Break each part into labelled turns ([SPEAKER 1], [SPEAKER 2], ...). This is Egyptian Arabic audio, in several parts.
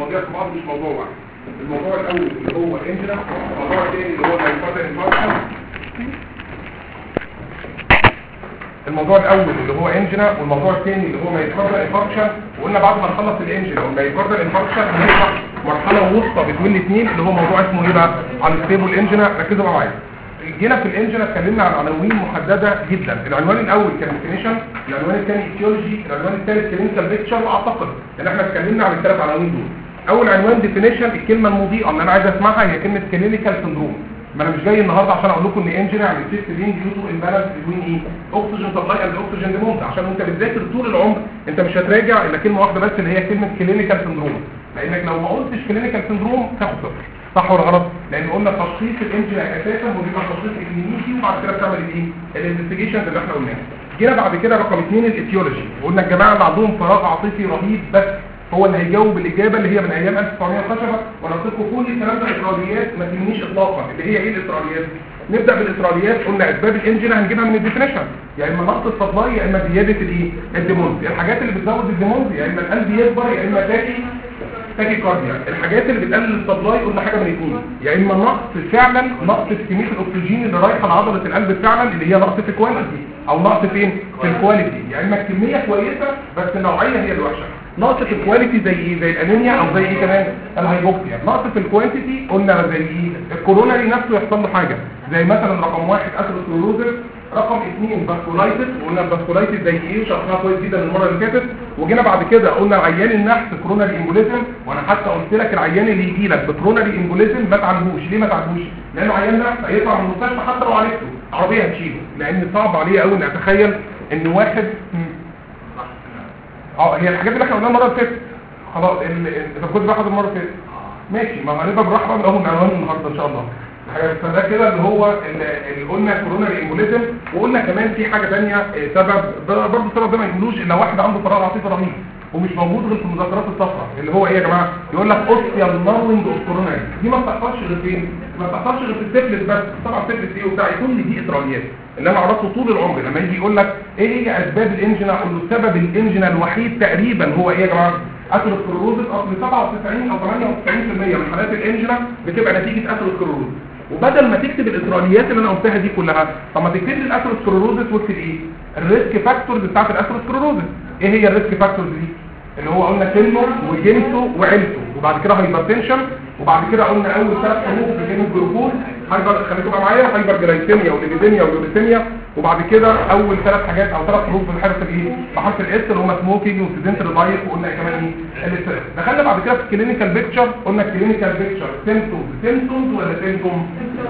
[SPEAKER 1] مواضيع في بعض مش موضوع واحد الموضوع الاول اللي هو انجنا الموضوع الثاني اللي هو مايوكاردال انفاركشن الموضوع الاول اللي هو انجنا والموضوع الثاني اللي هو مايوكاردال انفاركشن وقلنا بعد ما نخلص الانجنا والمايوكاردال انفاركشن هنطلع مرحله وسطى بين الاثنين اللي هو موضوع اسمه ايه بقى الستيبل انجنا ركزوا بقى معايا جينا في الانجن اتكلمنا عن عناوين محدده جدا العنوان الاول كان ديفينيشن العنوان الثاني ايتيولوجي العنوان الثالث كلينيكال بيكتشر واعتقد ان احنا اتكلمنا عن الثلاث عناوين دول اول عنوان ديفينيشن الكلمه المضيئه اللي انا عايز اسمعها هي كلمه كلينيكال سندروم ما انا مش جاي النهارده عشان اقول لكم ان انجن يعني تشيست بين ديوتو امبالانس بين ايه اوكسجين سبلاي اند اوكسجين ديموند عشان وانت بتذاكر طول العمر انت مش هتراجع الا كلمه واحده بس اللي هي كلمه كلينيكال سندروم لانك لو ما قلتش كلينيكال سندروم تاخد صفر صح ولا غلط لان قلنا تشخيص الانجن اساسا هو بيبقى تشخيص اكلينيكي وبعد كده بتعمل الايه الانفستيجيشنز اللي احنا قلناها جينا بعد كده رقم اثنين الايتيولوجي قلنا الجماعه اللي عندهم فراغ عاطفي رهيب بس هو اللي هيجاوب الاجابه اللي هي من ايام 1900 خشبه وانا قلت لكم كل الكلام ده اسرائيليات ما تهمنيش اطلاقا اللي هي ايه الاسرائيليات نبدا بالاسرائيليات قلنا اسباب الانجن هنجيبها من الديفينيشن يا اما نقص الفضلي يا اما زياده الايه الديمونز الحاجات اللي بتزود الديمونز يا اما القلب يكبر يا اما تاكي تاكي كارديا الحاجات اللي بتقلل السبلاي قلنا حاجه من الاثنين يا اما نقص فعلا نقص في كميه الاكسجين اللي رايحه لعضله القلب فعلا اللي هي نقص في الكواليتي او نقص فين في الكواليتي يا اما الكميه كويسه بس النوعيه هي الوحشه نقص في الكواليتي زي ايه زي الانيميا او زي ايه كمان الهايبوكسيا نقص في الكوانتيتي قلنا زي ايه الكوروناري نفسه يحصل له حاجه زي مثلا رقم واحد اثيروسكلوروزس رقم اثنين فاسكولايتس وقلنا الفاسكولايتس زي ايه وشرحناها كويس جدا المره اللي فاتت وجينا بعد كده قلنا عيان النحس كوروناري امبوليزم وانا حتى قلت لك العيان اللي يجي لك بكوروناري امبوليزم ما تعالجوش ليه ما تعالجوش لانه عيان نحس هيطلع من المستشفى حتى لو عالجته عربيه هتشيله لان صعب عليه قوي ان اتخيل ان واحد اه هي الحاجات اللي احنا قلناها المره اللي فاتت خلاص انت كنت باخد المره اللي فاتت ماشي ما هنبقى بالراحه من اول عنوان النهارده ان شاء الله فده كده اللي هو اللي قلنا كورونا امبوليزم وقلنا كمان في حاجه ثانيه سبب برضه السبب ده ما يقولوش الا واحد عنده فراغ عاطفي رهيب ومش موجود غير في المذكرات الصفراء اللي هو ايه يا جماعه يقول لك اوستيال نارونج اوف كورونا دي ما بتحصلش غير فين ما بتحصلش غير في السفلس بس طبعا السفلس ايه وبتاع كل دي اسرائيليات اللي انا اعرفه طول العمر لما يجي يقول لك ايه هي اسباب الانجنا اقول له سبب الانجنا الوحيد تقريبا هو ايه يا جماعه اثيروسكلروزس اصل 97 او 98% من حالات الانجنا بتبقى نتيجه اثيروسكلروزس وبدل ما تكتب الاسرائيليات اللي انا قلتها دي كلها طب ما تكتب لي الاثيروسكلروزس واكتب ايه الريسك فاكتورز بتاعت الاثيروسكلروزس ايه هي الريسك فاكتورز دي اللي هو قلنا سنه وجنسه وعيلته وبعد كده هايبرتنشن وبعد كده قلنا اول ثلاث حروف في جين الجلوكوز هايبر خليكم بقى معايا هايبر جلايسيميا وليبيديميا وليبيديميا وبعد كده اول ثلاث حاجات او ثلاث حروف في الحرف الايه بحرف الاس اللي هم سموكينج وسيدنتري لايف وقلنا كمان ايه الاسترس دخلنا بعد كده في الكلينيكال بيكتشر قلنا الكلينيكال بيكتشر سيمتومز سيمتومز ولا سيمتوم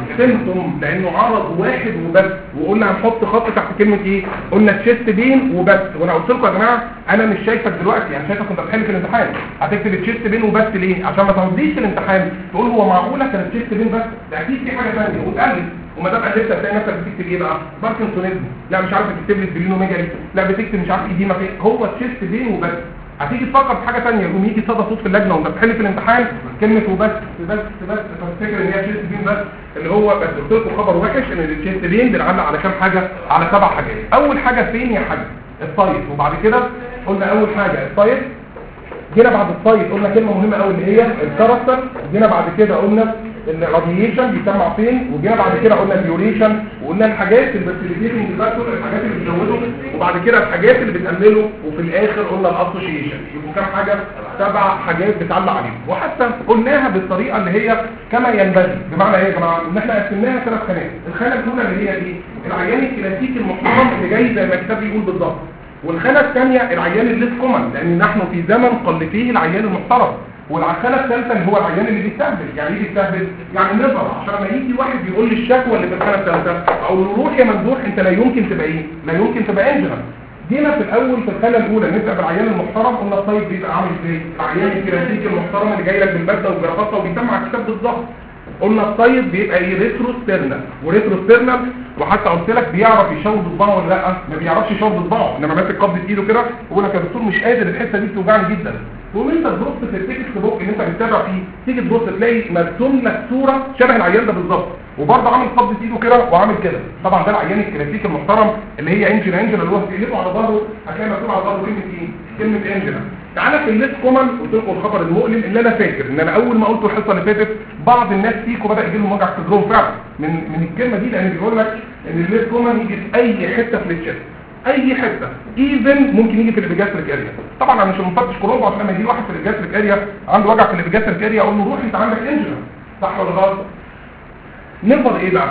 [SPEAKER 1] سيمتوم لانه عرض واحد وبس وقلنا هنحط خط تحت كلمه ايه قلنا تشيست بين وبس وانا قلت لكم يا جماعه انا مش شايفك دلوقتي انا شايفك انت بتحل في الامتحان هتكتب تشيست بين وبس ليه عشان ما تهديش في الامتحان تقول هو معقوله كانت تشيست بين بس ده اكيد في حاجه ثانيه وتقلل وما دام قللت هتلاقي نفسك بتكتب ايه بقى باركنسونيزم لا مش عارف تكتب لي سبلينوميجالي لا بتكتب مش عارف ايديما فين هو تشيست بين وبس هتيجي تفكر في حاجه ثانيه يقوم يجي صدى صوت في اللجنه وانت بتحل في الامتحان كلمه وبس بس بس فتفتكر ان هي تشيست بين بس اللي هو بس قلت لكم خبر وحش ان التشيست بين بنعلق على كام حاجه على سبع حاجات اول حاجه فين يا حاج السايت وبعد كده قلنا اول حاجه السايت جينا بعد السايت قلنا كلمه مهمه قوي اللي هي الكاركتر جينا بعد كده قلنا الراديشن بيسمع فين وجينا بعد كده قلنا الديوريشن وقلنا الحاجات البرسيليتنج فاكتور الحاجات اللي بتزوده وبعد كده الحاجات اللي بتقلله وفي الاخر قلنا الاسوشيشن يبقوا كام حاجه سبع حاجات بتعلق عليهم وحتى قلناها بالطريقه اللي هي كما ينبغي بمعنى ايه يا جماعه ان احنا قسمناها ثلاث خانات الخانه الاولى اللي هي ايه العيان الكلاسيكي المحترم اللي جاي زي ما الكتاب بيقول بالظبط والخانه الثانيه العيان الليس كومن لان نحن في زمن قل فيه العيان المحترم والخانه الثالثه اللي هو العيان اللي بيستهبل يعني ايه بيستهبل يعني نظر عشان لما يجي واحد يقول لي الشكوى اللي في الخانه الثالثه او له روح يا ممدوح انت لا يمكن تبقى ايه لا يمكن تبقى انجنر جينا في الاول في الخانه الاولى نبدا بالعيان المحترم قلنا الطيب بيبقى عامل ازاي العيان الكلاسيكي المحترم اللي جاي لك بالماده والجرافطه وبيسمع الكتاب بالظبط قلنا الطيب بيبقى ايه ريترو ستيرنال وريترو ستيرنال وحتى قلت لك بيعرف يشوط صباعه ولا لا ما بيعرفش يشوط صباعه انما ماسك قبضه ايده كده ويقول لك يا دكتور مش قادر الحته دي بتوجعني جدا تقوم انت تبص في التكست بوك اللي انت بتتابع فيه تيجي تبص تلاقي مرسوم لك صوره شبه العيان ده بالظبط وبرضه عامل قبضه ايده كده وعامل كده طبعا ده العيان الكلاسيكي المحترم اللي هي انجن انجن اللي هو بيقلبه على ظهره هتلاقي مكتوب على ظهره كلمه ايه كلمه انجن تعالى في الليست كومن قلت لكم الخبر المؤلم اللي انا فاكر ان انا اول ما قلته الحصه اللي فاتت بعض الناس فيكم بدا يجي لهم وجع صدرهم فعلا من من الكلمه دي لان بيقول لك ان الليست كومن يجي في اي حته في الشيست اي حته ايفن ممكن يجي في الابيجاستريك اريا طبعا انا مش مفتش كرومبو عشان لما يجي واحد في الابيجاستريك اريا عنده وجع في الابيجاستريك اريا اقول له روح انت عندك انجنا صح ولا غلط نفضل ايه بقى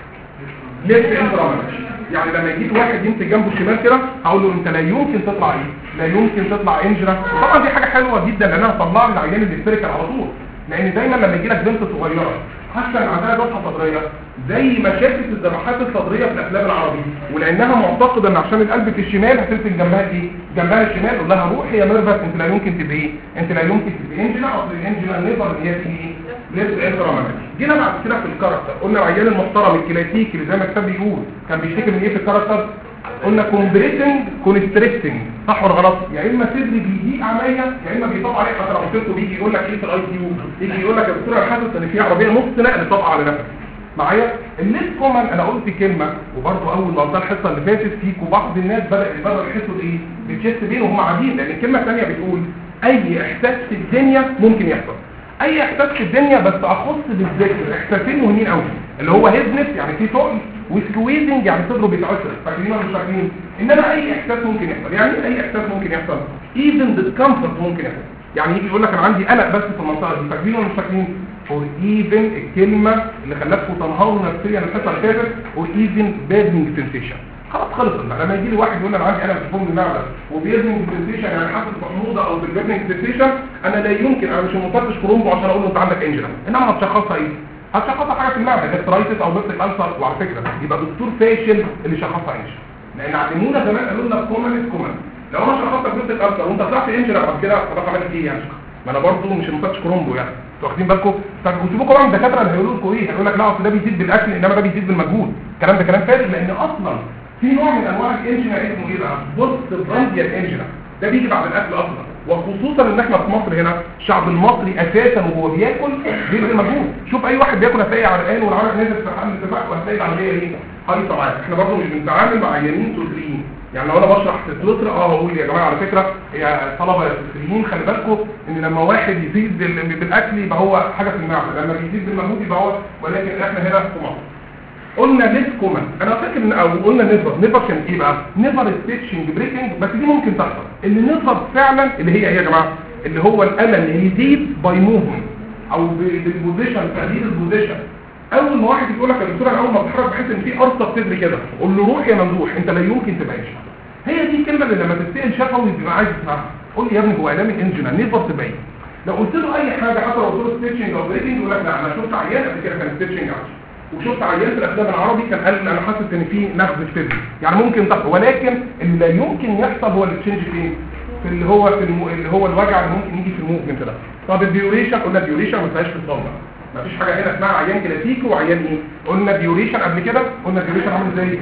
[SPEAKER 1] ليفت انترامنت يعني لما يجيب واحد يمسك جنبه الشمال كده هقول له انت لا يمكن تطلع ايه لا يمكن تطلع انجرا طبعا دي حاجه حلوه جدا لان انا هطلع لي العيان الهستيريكال على طول لان دايما لما يجي لك بنت صغيره حاسه ان عندها جرحه صدريه زي ما شافت الذبحات الصدريه في الافلام العربيه ولانها معتقده ان عشان القلب في الشمال هترسم جنبها ايه جنبها الشمال قول لها روحي يا ميرفت انت لا يمكن تبقى ايه انت لا يمكن تبقى انجنا اصل الانجنا نيفر ان هي تيجي ايه ليفت انترامنت جينا بعد كده في الكاركتر قلنا العيان المحترم الكلاسيكي اللي زي ما الكتاب بيقول كان بيشتكي من ايه في الكاركتر قلنا كومبريتنج كونستريكتنج صح ولا غلط يا اما صدري بيضيق عمايا يا اما بيطبق عليك حتى لو قلت له بيجي يقول لك ايه في الاي سي يو يجي يقول لك يا دكتور انا حاسس ان في عربيه نص نقل طبقه على نفسي معايا الليست كومن انا قلت كلمه وبرضه اول ما قلتها الحصه اللي فاتت فيكم بعض الناس بدا بداوا يحسوا بايه بالتشيست بين وهم قاعدين لان الكلمه الثانيه بتقول اي احساس في الدنيا ممكن يحصل اي احساس في الدنيا بس اخص بالذكر احساسين مهمين قوي اللي هو هيزنس يعني في تقل وسكويزنج يعني صدره بيتعصر فاكرين ولا مش فاكرين انما اي احساس ممكن يحصل يعني ايه اي احساس ممكن يحصل ايفن ديسكمفورت ممكن يحصل يعني يجي يقول لك انا عندي قلق بس في المنطقه دي فاكرين ولا مش فاكرين اور ايفن الكلمه اللي خلتكم تنهاروا نفسيا الحصه اللي فاتت اور ايفن بيرنينج سنسيشن خلاص خلص لما يجي لي واحد يقول لي انا عندي انا في فم المعده وبيرنينج سنسيشن يعني حاسس بحموضه او بالبيرنينج سنسيشن انا لا يمكن انا مش مفتش كرومبو عشان اقول له انت عندك انجلا انما هتشخصها ايه هتشخصها حاجه في المعده جاسترايتس او بيبتيك السر وعلى فكره يبقى دكتور فاشل اللي شخصها انجلا لان علمونا زمان قالوا لنا كومن كومن لو انا شخصتك بيبتيك السر وانت طلعت انجلا بعد كده خلاص عملت ايه يعني ما انا برضه مش مفتش كرومبو يعني انتوا واخدين بالكم وسيبوكم بقى من الدكاتره اللي هيقولوا لكم ايه هيقول لك لا اصل ده بيزيد بالاكل انما ده بيزيد بالمجهود الكلام ده كلام فارغ لان اصلا في نوع من انواع الانجنا اسمه ايه بقى بوست برانديال انجنا ده بيجي بعد الاكل اصلا وخصوصا ان احنا في مصر هنا الشعب المصري اساسا وهو بياكل بيبذل مجهود شوف اي واحد بياكل هتلاقي عرقان والعرق نازل في حال الاتفاق وهتلاقي العمليه ايه هايصه معاه احنا برضه مش بنتعامل مع عيانين سوريين يعني لو انا بشرح تتلتر اه هقول يا جماعه على فكره يا طلبه يا سوريين خلي بالكم ان لما واحد يزيد بال- بالاكل يبقى هو حاجه في المعده لما بيزيد بالمجهود يبقى هو ولكن احنا هنا في مصر قلنا ليس كومن انا فاكر ان او قلنا نيفر نيفر كان ايه بقى نيفر ستيتشنج بريكنج بس دي ممكن تحصل اللي نيفر فعلا اللي هي ايه يا جماعه اللي هو الالم اللي يزيد باي موفمنت او ب- بالبوزيشن تغيير البوزيشن اول ما واحد يقول لك يا دكتور انا اول ما بتحرك بحس ان في قرصه في صدري كده قول له روح يا ممدوح انت لا يمكن تبقى انجن هي دي الكلمه اللي لما تتسال شفوي بيبقى عايز يسمعها قول لي يا ابني هو اعلام الانجن نيفر تبين لو قلت له اي حاجه حتى لو قلت له ستيتشنج او بريكنج يقول لك لا انا شفت عيان قبل كده كان ستيتشنج عادي وشفت عيان في الافلام العربي كان قال انا حاسس ان في نخز في صدري يعني ممكن تحصل ولكن اللي لا يمكن يحصل هو التشنج فين في اللي هو في الم... اللي هو الوجع اللي ممكن يجي في الموفمنت ده طب الديوريشن قلنا الديوريشن ما فيهاش في الصوره ما فيش حاجه هنا اسمها عيان كلاسيكي وعيان ايه قلنا ديوريشن قبل كده قلنا الديوريشن عامل ازاي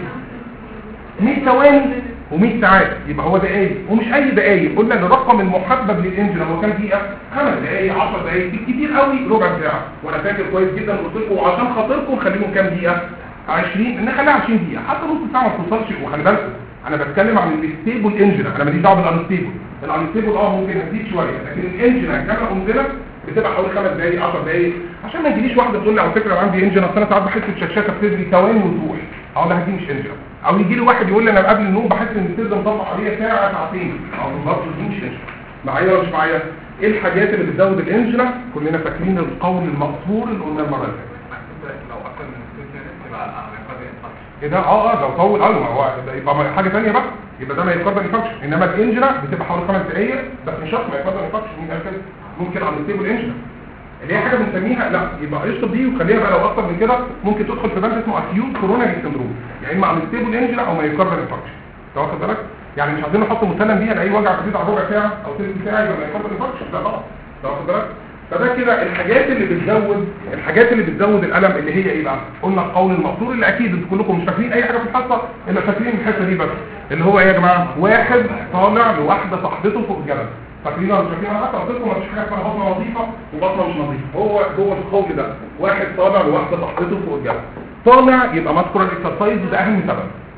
[SPEAKER 1] 100 ثواني و100 ساعات يبقى هو دقايق ومش اي دقايق قلنا ان الرقم المحبب للانجن هو كام دقيقه خمس دقايق 10 دقايق بالكتير قوي ربع ساعه وانا فاكر كويس جدا قلت لكم وعشان خاطركم خليهم كام دقيقه 20 نخليها 20 دقيقه حتى نص ساعه ما توصلش وخلي بالكم انا بتكلم عن الستيبل انجن انا ماليش دعوه بالانستيبل الانستيبل اه ممكن هتزيد شويه لكن الانجن كما انزلت بتبقى حوالي 5 دقايق 10 دقايق عشان ما يجيليش واحده تقول لي على فكره انا عندي انجن اصل انا ساعات بحس بشكشكه في صدري ثواني وتروح اقول لها دي مش انجن او يجي لي واحد يقول لي انا قبل النوم بحس ان الصدر مطبق عليا ساعه ساعتين او بالظبط دي مش انجن معايا ولا مش معايا ايه الحاجات اللي بتزود الانجن كلنا فاكرين القول المقصور اللي قلناه المره اللي فاتت
[SPEAKER 2] لو اكتر من 6 سنين تبقى عقاب ينفع
[SPEAKER 1] ايه ده اه اه لو طول قوي ما هو ده يبقى ما- حاجه ثانيه بقى يبقى ده ما يقدر يفكش انما الانجنا بتبقى حوالي خمس دقائق بس مش شرط ما يقدر يفكش مين قال كده ممكن على الستيبل انجنا اللي هي حاجه بنسميها لا يبقى اشطب دي وخليها بقى لو اكتر من كده ممكن تدخل في بند اسمه اكيوت كورونا سندروم يعني اما على الستيبل انجنا او ما يقدر يفكش انت واخد بالك يعني مش عايزين نحط مسلم بيها لاي وجع شديد على ربع ساعه او ثلث ساعه يبقى ما يقدر يفكش لا طبعا انت واخد بالك فده كده الحاجات اللي بتزود الحاجات اللي بتزود الالم اللي هي ايه بقى قلنا القول المقصور اللي اكيد انتوا كلكم مش فاكرين اي حاجه في الحصه الا فاكرين الحته دي بس اللي هو ايه يا جماعه واحد طالع لواحده صاحبته فوق الجبل فاكرين ولا مش فاكرين انا حتى قلت لكم مفيش حاجه اسمها بطنه نظيفه وبطنه مش نظيفه هو هو القول ده واحد طالع لواحده صاحبته فوق الجبل طالع يبقى ماسكولار اكسرسايز ده اهم سبب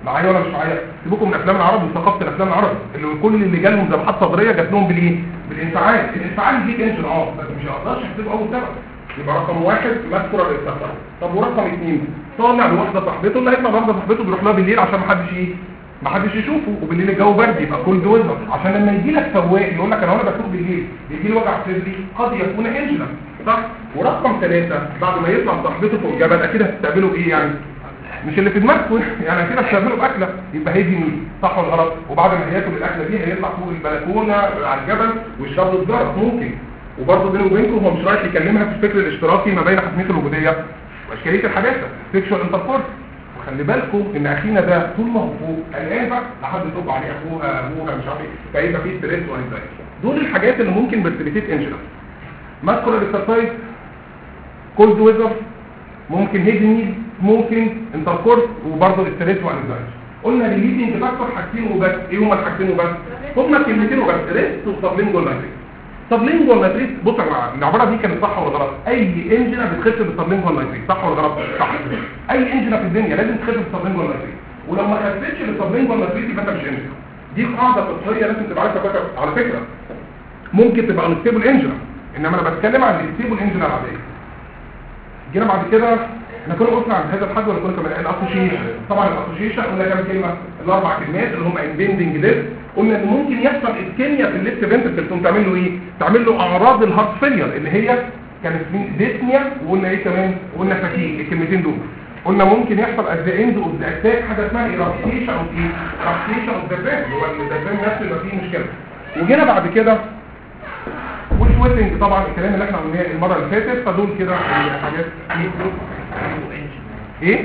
[SPEAKER 1] معايا ولا مش معايا سيبكم من افلام العرب وثقافه الافلام العرب اللي كل اللي جالهم ذبحات صدريه جات لهم بالايه بالانفعال الانفعال دي انجن اه بس مش هقدرش احسبه اول سبب يبقى رقم واحد مذكوره الاستخدام طب ورقم اثنين طالع لواحده صاحبته اللي هيطلع لواحده صاحبته بيروح لها بالليل عشان ما حدش ايه ما حدش يشوفه وبالليل الجو برد يبقى كل دوزر عشان لما يجي لك سواق يقول لك انا وانا بسوق بالليل بيجي لي وجع صدري قد يكون انجلا صح ورقم ثلاثة بعد ما يطلع صاحبته فوق الجبل اكيد هتستقبله بايه يعني مش اللي في دماغكم يعني اكيد هتستقبله باكله يبقى هيجي مين صح ولا غلط وبعد ما هياكل الاكله دي هيطلع فوق البلكونه على الجبل ويشرب له سجاره ممكن وبرضه بينه وبينكم هو مش رايح يكلمها في الفكر الاشتراكي ما بين حتميه الوجوديه واشكاليه الحداثه سيكشوال انتركورس وخلي بالكم ان اخينا ده طول ما هو فوق قلقان بقى لحد تطب عليه اخوها ابوها مش عارف ايه فيبقى فيه ستريس وانزايتي دول الحاجات اللي ممكن برتبيتيت انجلا ماسكولار اكسرسايز كولد ويزر ممكن هيد نيد ممكن انتركورس وبرضه ستريس وانزايتي قلنا الليدنج فاكتور حاجتين وبس ايه هما الحاجتين وبس هما كلمتين وبس ريست وسبلينجوال ماتريكس سبلينجوال ماتريكس بص يا جماعه العباره دي كانت صح ولا غلط اي انجنه بتخف بالسبلينجوال ماتريكس صح ولا غلط صح اي انجنه في الدنيا لازم تخف بالسبلينجوال ماتريكس ولو ما خفتش بالسبلينجوال ماتريكس يبقى انت مش انجنه دي قاعده فقهيه لازم تبقى عارفها كويس على فكره ممكن تبقى انستيبل انجنه انما انا بتكلم عن الستيبل انجنه العاديه جينا بعد كده احنا كنا وقفنا عند هذا الحد ولا كنا كمان الاسوشيشن طبعا الاسوشيشن قلنا كام كلمه الاربع كلمات اللي هم امبيندنج ليفت قلنا ان ممكن يحصل اسكيميا في الليفت فنتركل تقوم تعمل له ايه تعمل له اعراض الهارت فيلير اللي هي كانت ديسنيا وقلنا ايه كمان قلنا فاتيج الكلمتين دول قلنا ممكن يحصل ات ذا اند اوف ذا اتاك حاجه اسمها ايرابتيشن اوف ايه ايرابتيشن اوف ذا برين هو الدبان نفسه يبقى فيه مشكله وجينا بعد كده والسويتنج طبعا الكلام اللي احنا قلناه المره اللي فاتت فدول كده الحاجات ايه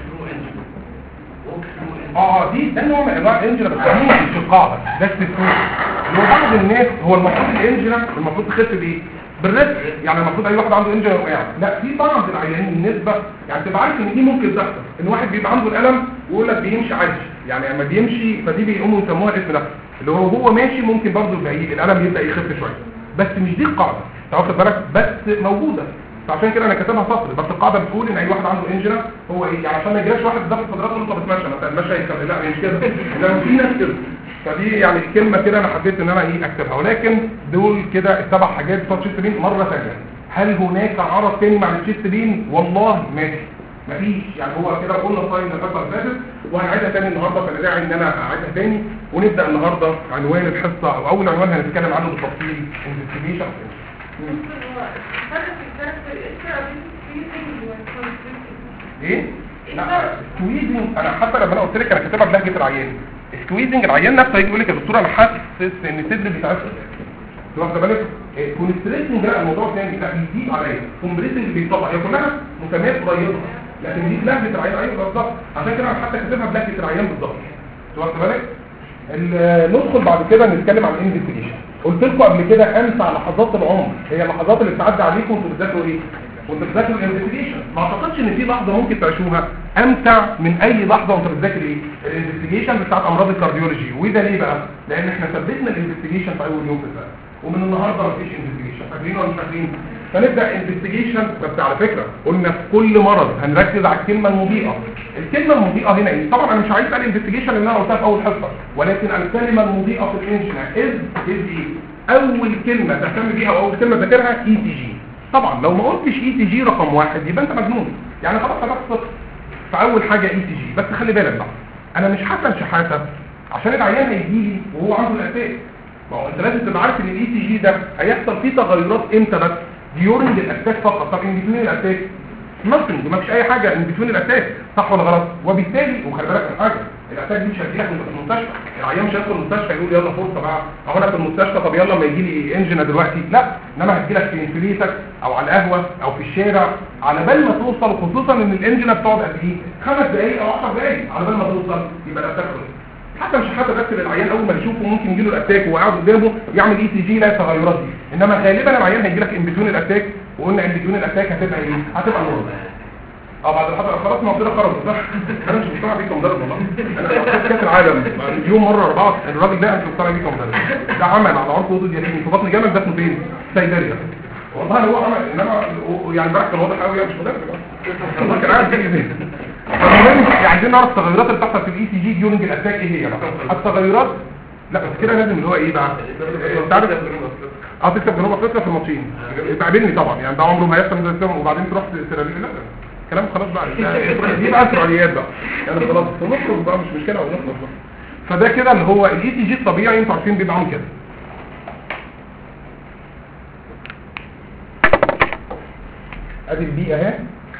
[SPEAKER 1] اه دي ده نوع من انواع الانجلا بس دي مش القاعده ده استثناء اللي هو بعض الناس هو المفروض الانجلا المفروض تخف بايه بالرزق يعني المفروض اي واحد عنده انجلا وقع لا في بعض العيانين نسبه يعني تبقى عارف ان دي ممكن تحصل ان واحد بيبقى عنده الالم ويقول لك بيمشي عادي يعني لما بيمشي فدي بيقوموا يسموها الاسم ده اللي هو هو ماشي ممكن برضه يبقى ايه الالم يبدا يخف شويه بس مش دي القاعده انت واخد بالك بس موجوده فعشان كده انا كاتبها سطر بس القاعده بتقول ان اي واحد عنده انجنا هو ايه يعني عشان ما يجيش واحد ضغط صدرات يقول له طب اتمشى مثلا المشي هيخف لا مش كده انما في ناس كده فدي يعني كلمه كده انا حبيت ان انا ايه اكتبها ولكن دول كده السبع حاجات بتوع تشيست بين مره ثانيه هل هناك عرض تاني مع التشيست بين والله ماشي مفيش يعني هو كده قلنا صايم الفتره اللي فاتت وهنعيدها تاني النهارده فانا داعي ان انا اعيدها تاني ونبدا النهارده عنوان الحصه او اول عنوان هنتكلم عنه بالتفصيل انفستيجيشن ايه لا سكويزنج انا حتى لما انا قلت لك انا كاتبها بلهجه العيان سكويزنج العيان نفسه هيجي يقول لك يا دكتور انا حاسس ان الصدر بيتعفن واخده بالك كونستريتنج لا الموضوع ثاني لا بيزيد عليا كومبريسنج بيطلع هي كلها مسميات قريبه لكن دي بلهجه العيان ايوه بالظبط عشان كده انا حتى كاتبها بلهجه العيان بالظبط واخده بالك ندخل بعد كده نتكلم عن الانفستيجيشن قلت لكم قبل كده امتع لحظات العمر هي اللحظات اللي بتعدي عليكم وانتوا بتذاكروا ايه وانتوا بتذاكروا الانفستيجيشن ما اعتقدش ان في لحظه ممكن تعيشوها امتع من اي لحظه وانت بتذاكر ايه الانفستيجيشن بتاعت امراض الكارديولوجي وده ليه بقى لان احنا ثبتنا الانفستيجيشن في اول يوم في السنه ومن النهارده مفيش انفستيجيشن فاكرين ولا مش فاكرين فنبدا انفستيجيشن بس على فكره قلنا في كل مرض هنركز على الكلمه المضيئه الكلمه المضيئه هنا ايه طبعا انا مش عايز اقول انفستيجيشن اللي انا قلتها في اول حصه ولكن الكلمه المضيئه في الانجنا از از ايه اول كلمه تهتم بيها او اول كلمه تذاكرها اي تي جي طبعا لو ما قلتش اي تي جي رقم واحد يبقى انت مجنون يعني خلاص هتحصل في اول حاجه اي تي جي بس خلي بالك بقى انا مش حسن شحاته عشان العيان هيجي لي وهو عنده الاساس ما هو انت لازم تبقى عارف ان الاي تي جي ده هيحصل فيه تغيرات امتى بس ديورنج الاتاك فقط طب ان بتوين الاتاك نثينج ما فيش اي حاجه ان بتوين الاتاك صح ولا غلط وبالتالي وخلي بالك من حاجه الاتاك دي مش هتجيلك وانت في المستشفى العيان مش هيدخل المستشفى يقول يلا فرصه بقى اهو انا في المستشفى طب يلا ما يجي لي انجنا دلوقتي لا انما هتجيلك في انفليتك او على القهوه او في الشارع على بال ما توصل خصوصا ان الانجنا بتقعد قد ايه خمس دقائق او 10 دقائق على بال ما توصل يبقى الاتاك خلص حتى مش حتى بس العيان اول ما يشوفه ممكن يجيله الاتاك وهو قاعد قدامه يعمل اي سي جي لا التغيرات دي انما غالبا العيان هيجي لك ان بتوين الاتاك وقلنا ان بتوين الاتاك هتبقى ايه هتبقى نورمال اه بعد الحلقه خلاص ما كده خرج صح انا مش مقتنع بيكم مدرب والله انا في كاس العالم يوم مره اربعه الراجل ده انا مش مقتنع بيكم مدرب ده عمل على عرض وضد اليمين في بطن جمل ده اسمه فين سيداريا والله هو عمل انما يعني بقى كان واضح قوي مش مدرب والله كان قاعد كده فالمهم يعني عايزين نعرف التغيرات اللي بتحصل في الاي سي جي ديورنج الاتاك ايه هي بقى التغيرات لا بس كده لازم اللي هو ايه بقى انت عارف اه تكسب جنوب افريقيا في الماتشين تقابلني طبعا يعني ده عمره ما يحصل من السنه وبعدين تروح سيراليون لا كلام خلاص بقى ده- دي بقى اسرائيليات بقى يعني خلاص نخرج بقى مش مشكله ونخلص بقى فده كده اللي هو الاي سي جي الطبيعي انتوا عارفين بيبقى عامل كده ادي البي اهي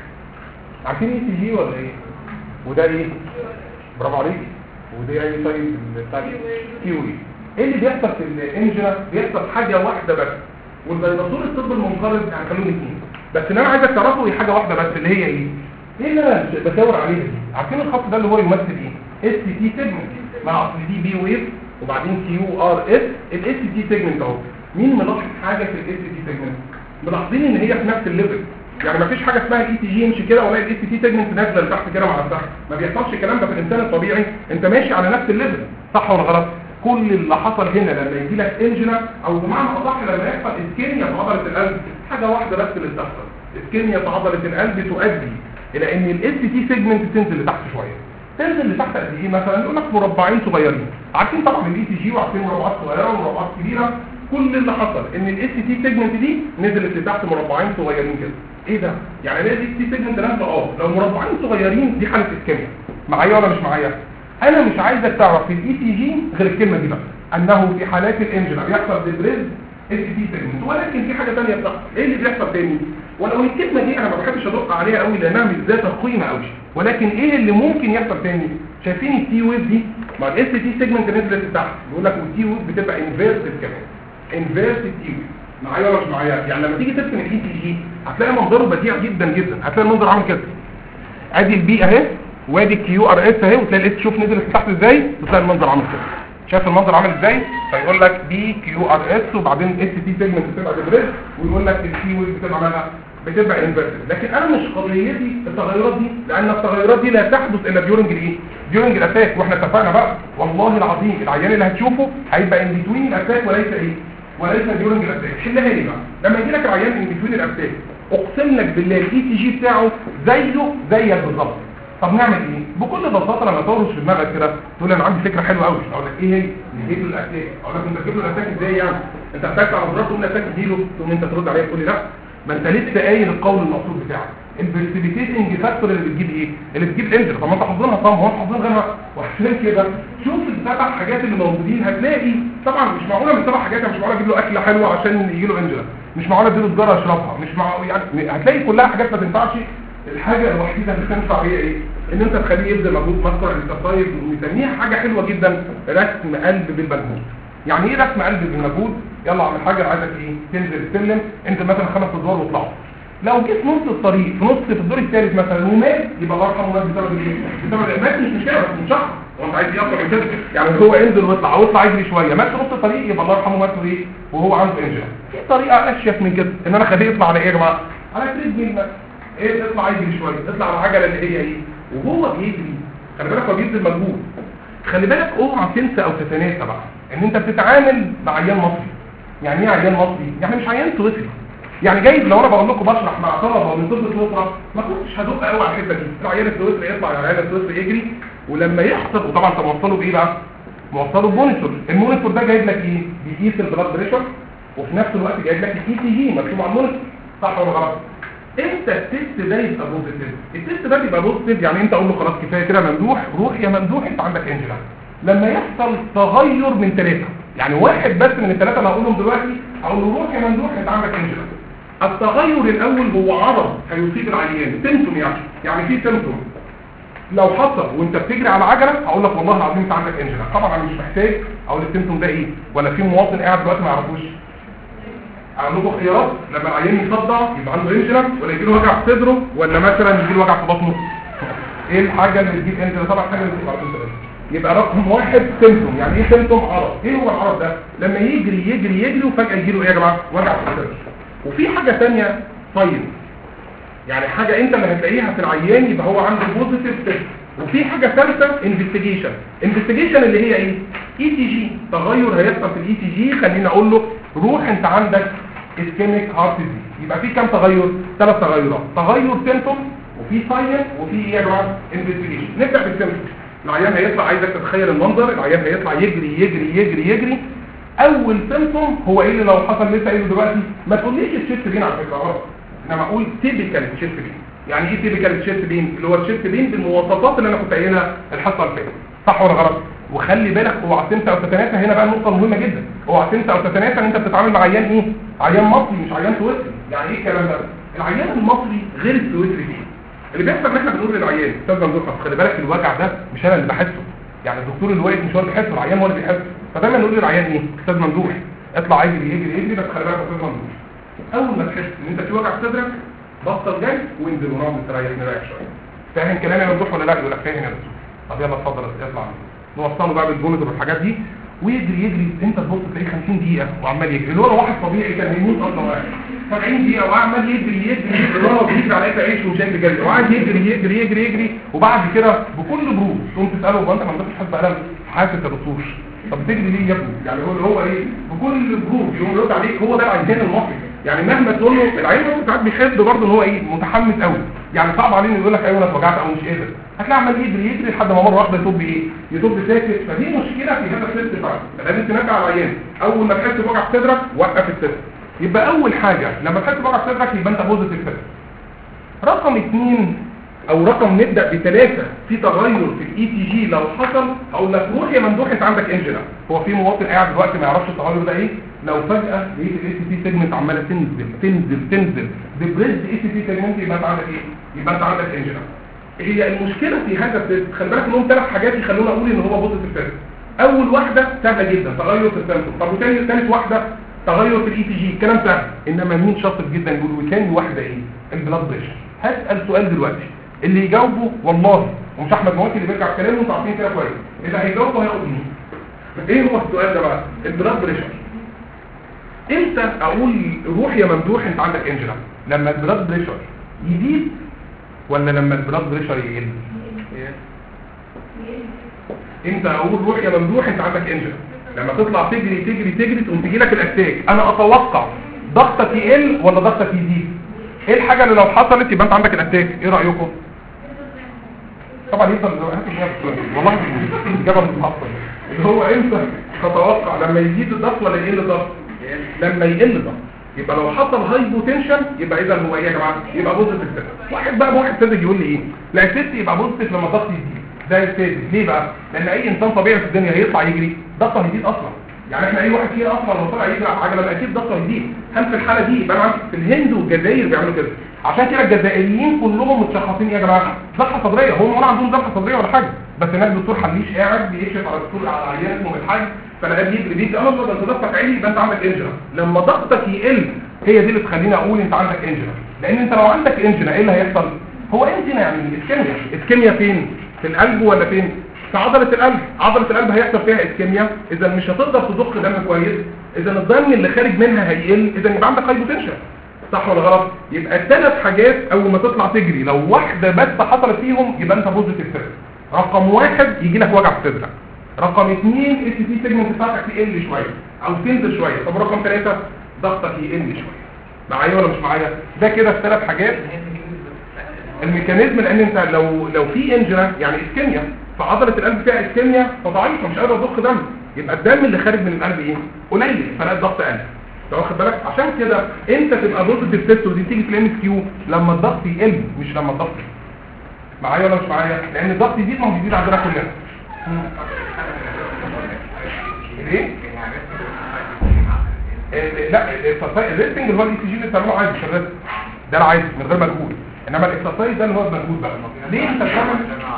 [SPEAKER 1] عارفين اي سي جي ولا ايه وده ايه برافو عليك ودي اي طيب بتاع كيوي ايه اللي بيحصل في الانجنا بيحصل حاجه واحده بس والديناصور الطب المنقرض يعني خلوهم اثنين بس اللي انا عايزك تعرفه هي حاجه واحده بس اللي هي ايه ايه اللي انا بشاور عليها دي عارفين الخط ده اللي هو يمثل ايه اس تي سيجمنت مع اصل دي بي ويف وبعدين كيو ار اس الاس تي سيجمنت اهو مين ملاحظ حاجه في الاس تي سيجمنت ملاحظين ان هي في نفس الليفل يعني مفيش حاجه اسمها الاي تي جي يمشي كده ولا الاس تي سيجمنت نازله لتحت كده مع نفسها ما بيحصلش الكلام ده في الانسان الطبيعي انت ماشي على نفس الليفل صح ولا غلط كل اللي حصل هنا لما يجي لك انجنا او بمعنى اصح لما يحصل اسكيميا في عضله القلب حاجه واحده بس اللي بتحصل اسكيميا في عضله القلب تؤدي الى ان الاس تي سيجمنت تنزل لتحت شويه تنزل لتحت قد ايه مثلا يقول لك مربعين صغيرين عارفين طبعا الاي تي جي وعارفين مربعات صغيره ومربعات كبيره كل اللي حصل ان الاس تي سيجمنت دي نزلت لتحت مربعين صغيرين كده ايه ده يعني الاس تي سيجمنت نازله اه لو مربعين صغيرين دي حاله اسكيميا معايا ولا مش معايا انا مش عايزك تعرف في الاي تي جي غير الكلمه دي بقى انه في حالات الانجنا بيحصل ديبريز اس تي سيجمنت ولكن في حاجه ثانيه بتحصل ايه اللي بيحصل تاني ولو الكلمه دي انا ما بحبش ادق عليها قوي لانها مش ذات قيمه قوي ولكن ايه اللي ممكن يحصل تاني شايفين التي ويف دي مع الاس تي سيجمنت نزلت لتحت بيقول لك والتي ويف بتبقى انفيرسد كمان انفيرسد تي ويف معايا ولا مش معايا يعني لما تيجي ترسم الاي تي جي هتلاقي منظره بديع جدا جدا هتلاقي المنظر عامل كده ادي البي اهي وادي الكيو ار اس اهي وتلاقي الاس شوف نزلت تحت ازاي وتلاقي المنظر عامل كده شايف المنظر عامل ازاي فيقول لك بي كيو ار اس وبعدين اس تي سيجمنت بتبقى ديبريس ويقول لك الكي ويف بتبقى مالها بتبقى انفيرتد لكن انا مش قضيتي التغيرات دي لان التغيرات دي لا تحدث الا ديورنج الايه ديورنج الاتاك واحنا اتفقنا بقى والله العظيم العيان اللي هتشوفه هيبقى ان بتوين الاتاك وليس ايه وليس ديورنج الاتاك حلها لي بقى لما يجي لك العيان ان بتوين الاتاك اقسم لك بالله الاي تي جي بتاعه زيه زيك بالظبط طب نعمل ايه بكل بساطه لما تورش في دماغك كده تقول انا عندي فكره حلوه قوي اقول لك ايه هي نجيب له الاتاك اقول لك انت تجيب له الاتاك ازاي يعني انت اتاك على مرات تقول له الاتاك اديله تقوم انت ترد عليا تقول لي لا ما انت لسه قايل القول المقصود بتاعك البرسبيتيتنج فاكتور اللي بتجيب ايه اللي بتجيب انجل طب ما انت حافظينها طبعا هو انت حافظين غيرها وعشان كده شوف السبع حاجات اللي موجودين هتلاقي طبعا مش معقوله من السبع حاجات مش معقوله اجيب له اكله حلوه عشان يجي له انجل مش معقوله اديله سجاره يشربها مش معقول يعني هتلاقي كلها حاجات ما تنفعش الحاجه الوحيده اللي تنفع هي ايه ان انت تخليه يبذل مجهود مصدر التصايب ونسميها حاجه حلوه جدا رسم قلب بالمجهود يعني ايه رسم قلب بالمجهود يلا اعمل حاجه انا عايزك ايه تنزل السلم انت مثلا خمس ادوار واطلعوا لو جيت نص الطريق في نص في الدور الثالث مثلا ومات يبقى الله يرحمه مات بسبب ايه بسبب المات مش مشكله بس مش شخص هو انت عايز ايه اكتر من كده يعني هو ينزل ويطلع او يطلع يجري شويه مات في نص الطريق يبقى الله يرحمه مات ايه وهو عنده انجل في طريقه اشيك من كده ان انا اخليه يطلع على ايه يا جماعه على تريد ميل مثلا ايه اطلع يجري شويه اطلع على العجله اللي هي ايه وهو بيجري خلي بالك هو بيبذل مجهود خلي بالك اوعى تنسى او تتناسى بقى ان انت بتتعامل مع عيان مصري يعني ايه عيان مصري يعني مش عيان سويسري يعني جايز لو انا بقول لكم بشرح مع طلبه من طب سويسرا ما كنتش هدق قوي على الحته دي العيان السويسري يطلع العيان السويسري يجري ولما يحصل وطبعا انت موصله بايه بقى موصله بمونيتور المونيتور ده جايب لك ايه بيقيس البلاد بريشر وفي نفس الوقت جايب لك الاي تي جي مكتوب على المونيتور صح ولا غلط امتى التست ده يبقى بوزيتيف التست ده بيبقى بوزيتيف يعني انت اقول له خلاص كفايه كده ممدوح روح يا ممدوح انت عندك انجلا لما يحصل تغير من ثلاثه يعني واحد بس من الثلاثه اللي هقولهم دلوقتي هقول له روح يا ممدوح انت عندك انجلا التغير الاول هو عرض هيصيب العيان سيمتوم يعني يعني في سيمتوم لو حصل وانت بتجري على عجله هقول لك والله العظيم انت عندك انجلا طبعا انا مش محتاج اقول السيمتوم ده ايه ولا في مواطن قاعد دلوقتي ما يعرفوش اعمل لكم خيارات لما العيان يصدع يبقى عنده انجلا ولا يجي له وجع في صدره ولا مثلا يجي له وجع في بطنه ايه الحاجه اللي تجيب انجلا طبعا حاجه اللي تجيب على طول يبقى رقم واحد سيمتوم يعني ايه سيمتوم عرض ايه هو العرض ده لما يجري يجري يجري وفجاه يجي له ايه يا جماعه وجع في الصدر وفي حاجه ثانيه ساين يعني حاجه انت اللي هتلاقيها في العيان يبقى هو عنده بوزيتيف تيست وفي حاجه ثالثه انفستيجيشن انفستيجيشن اللي هي ايه اي تي جي تغير هيحصل في الاي تي جي خليني اقول له روح انت عندك اسكيميك هارت ديزيز يبقى في كام تغير ثلاث تغيرات تغير سيمتوم وفي ساين وفي ايه يا جماعه انفستيجيشن نبدا بالسيمبتوم العيان هيطلع عايزك تتخيل المنظر العيان هيطلع يجري يجري يجري يجري اول سيمبتوم هو ايه اللي لو حصل لسه قايله دلوقتي ما تقوليش الشيست بين على فكره غلط انما اقول تيبيكال شيست بين يعني ايه تيبيكال شيست بين اللي هو الشيست بين بالمواصفات اللي انا كنت قايلها الحصه اللي فاتت صح ولا غلط وخلي بالك اوعى تنسى او تتناسى هنا بقى النقطه مهمه جدا اوعى تنسى او تتناسى ان انت بتتعامل مع عيان ايه عيان مصري مش عيان سويسري يعني ايه الكلام ده العيان المصري غير السويسري فيه اللي بيحصل ان احنا بنقول للعيان استاذ ممدوح خلي بالك الوجع ده مش انا اللي بحسه يعني الدكتور اللي واقف مش هو اللي بيحسه العيان هو اللي بيحسه فدايما نقول للعيان ايه استاذ ممدوح اطلع يجري يجري يجري بس خلي بالك يا استاذ ممدوح اول ما تحس ان انت في وجع في صدرك بطل جري وانزل ونقعد نستريح نريح شويه فاهم كلامي يا ممدوح ولا لا يقول لك فاهم يا دكتور طب يلا اتفضل اطلع نوصله بقى بالجونتر والحاجات دي ويجري يجري انت تبص تلاقيه 50 دقيقه وعمال يجري اللي هو لو واحد طبيعي كان هيموت اصلا واحد 70 دقيقه وعمال يجري يجري يجري اللي هو بيجري على اكل عيش ومش قادر يجري وقاعد يجري يجري يجري يجري وبعد كده بكل برود تقوم تساله هو انت ما عندكش حد الم حاسس يا دكتور طب بتجري ليه يا ابني يعني هو اللي هو ايه بكل برود يقوم يرد عليك هو ده العيان المصري يعني مهما تقول له العيان المصري ساعات بيحب برضه ان هو ايه متحمس قوي يعني صعب عليه انه يقول لك ايوه انا اتوجعت او مش قادر هتلاقي عمال يجري يجري لحد ما مره واحده يطب ايه يطب ساكت فدي مشكله في هذا السيست فعلا فلازم تنبه على العيان اول ما تحس بوجع في صدرك وقف السيست يبقى اول حاجه لما تحس بوجع في صدرك يبقى انت بوزيتيف سيست رقم اثنين او رقم نبدا بثلاثه في تغير في الاي تي جي لو حصل هقول لك روح يا ممدوح انت عندك انجلا هو في مواطن قاعد دلوقتي ما يعرفش التغير ده ايه لو فجاه لقيت الاي تي بي سيجمنت عماله تنزل تنزل تنزل ديبريس اي تي بي سيجمنت يبقى انت عندك ايه يبقى انت عندك انجلا هي المشكله في هذا التست خلي بالك انهم ثلاث حاجات يخلونا اقول ان هو بوزيتيف تيست اول واحده سهله جدا تغير في السيمتوم طب وثاني ثالث واحده تغير في الاي تي جي الكلام سهل انما مين شاطر جدا يقول وثاني واحده ايه البلاد بريشر هسال سؤال دلوقتي اللي يجاوبه والله ومش احمد مواتي اللي بيرجع كلامه انتوا عارفين كده كويس اللي هيجاوبه هياخد مين ايه هو السؤال ده بقى البلاد بريشر امتى اقول روح يا ممدوح انت عندك انجلا لما البلاد بريشر يزيد ولا لما البلاد بريشر يقل امتى اقول روح يا ممدوح انت عندك انجلا لما تطلع تجري تجري تجري تقوم تجي لك الاتاك انا اتوقع ضغطك يقل ولا ضغطك يزيد ايه الحاجه اللي لو حصلت يبقى انت عندك الاتاك ايه رايكم طبعا يفضل هات الاجابه والله الاجابه مش محصله اللي هو امتى تتوقع لما يزيد الضغط ولا يقل الضغط لما يقل الضغط يبقى لو حصل هايبوتنشن يبقى اذا هو ايه يا جماعه يبقى بوزيتيف سيست واحد بقى واحد صدق يقول لي ايه لا الست يبقى بوزيتيف لما الضغط يزيد ده السادس ليه بقى لان اي انسان طبيعي في الدنيا هيطلع يجري ضغطه هيزيد اصلا يعني احنا اي واحد فينا اصلا لو طلع يجري على عجله اكيد ضغطه هيزيد هل في الحاله دي يبقى أنا في الهند والجزائر بيعملوا كده عشان كده الجزائريين كلهم متشخصين ايه يا جماعه ذبحه صدريه هم ولا عندهم ذبحه صدريه ولا حاجه بس هناك دكتور حليش قاعد بيكشف على الدكتور على عيان اسمه الحاج فلقاه بيجري بيجري اه ده انت ضغطك عالي يبقى انت عندك انجلا لما ضغطك يقل هي دي اللي تخليني اقول انت عندك انجلا لان انت لو عندك انجلا ايه اللي هيحصل هو انجلا يعني اسكيميا اسكيميا فين في القلب ولا فين في عضلة القلب عضلة القلب هيحصل فيها اسكيميا اذا مش هتقدر تضخ دم كويس اذا الدم اللي خارج منها هيقل اذا يبقى عندك هايبوتنشن صح ولا غلط يبقى الثلاث حاجات اول ما تطلع تجري لو واحده بس حصلت فيهم يبقى انت بوزيتيف سيرفر رقم واحد يجي لك وجع في صدرك رقم اثنين اس تي سيجمنت بتاعتك تقل شويه او تنزل شويه طب رقم ثلاثه ضغطك يقل شويه معايا ولا مش معايا ده كده الثلاث حاجات الميكانيزم لان انت لو لو في انجرا يعني اسكيميا فعضله القلب فيها اسكيميا فضعيفه مش قادره تضخ دم يبقى الدم اللي خارج من القلب ايه قليل فلاقي الضغط قل انت واخد بالك عشان كده انت تبقى بوزيتيف تيست ودي تيجي في الام اس كيو لما الضغط يقل مش لما الضغط يزيد. معايا ولا مش معايا لان الضغط يزيد ما هو بيزيد عندنا كلنا ليه ال- لا الريستنج اللي هو الاي سي جي اللي بتعمله عادي مش الريست ده العادي من غير مجهود انما الاكسرسايز ده اللي هو بمجهود بقى ليه انت بتعمل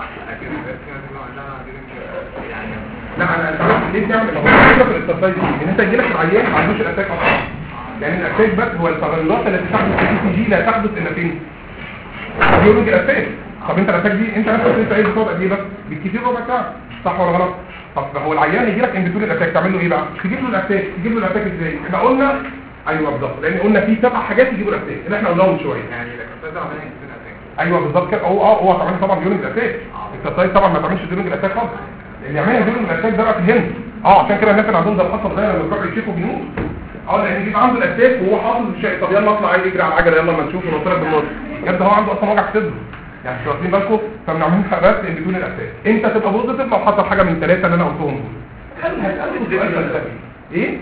[SPEAKER 1] لا انا انت عارف ليه بنعمل هو الفكره في الاكسرسايز دي ان انت يجي لك العيان ما عندوش الاتاك اصلا لان الاتاك بس هو التغيرات التي تحدث في الاي سي جي لا تحدث الا فين بيولوجي الاتاك طب انت الاتاك دي انت نفسك انت عايز تقعد قد ايه بس بالكثير ربع ساعه صح ولا غلط طب هو العيان يجي لك ان بتقول الاتاك تعمل له ايه بقى تجيب له الاتاك تجيب له الاتاك ازاي احنا قلنا ايوه بالظبط لان قلنا في سبع حاجات يجيبوا الاتاك اللي احنا قلناهم من شويه
[SPEAKER 2] يعني الاكسرسايز عمال ينزل اتاك
[SPEAKER 1] ايوه بالظبط كده هو اه هو طبعا طبعا ديورنج الاتاك التسايد طبعا ما تعملش ديورنج الاتاك خالص اللي يعملها ديورنج الاتاك ده بقى في الهند اه عشان كده الناس اللي عندهم ده حصل ده لما بيروحوا يشوفوا بيموت اه لان بيبقى عنده الاتاك وهو حاطط شيء طب يلا اطلع عايز يجري على العجله يلا ما نشوف ونوصلك بالنص يبدا هو عنده اصلا وجع في صدره يعني مش واخدين بالكم فبنعملها بس ان بتون الاتاك امتى تبقى بوزيتيف لو حصل حاجه من الثلاثه اللي انا قلتهم دول هل هتقابل سؤال فلسفي ايه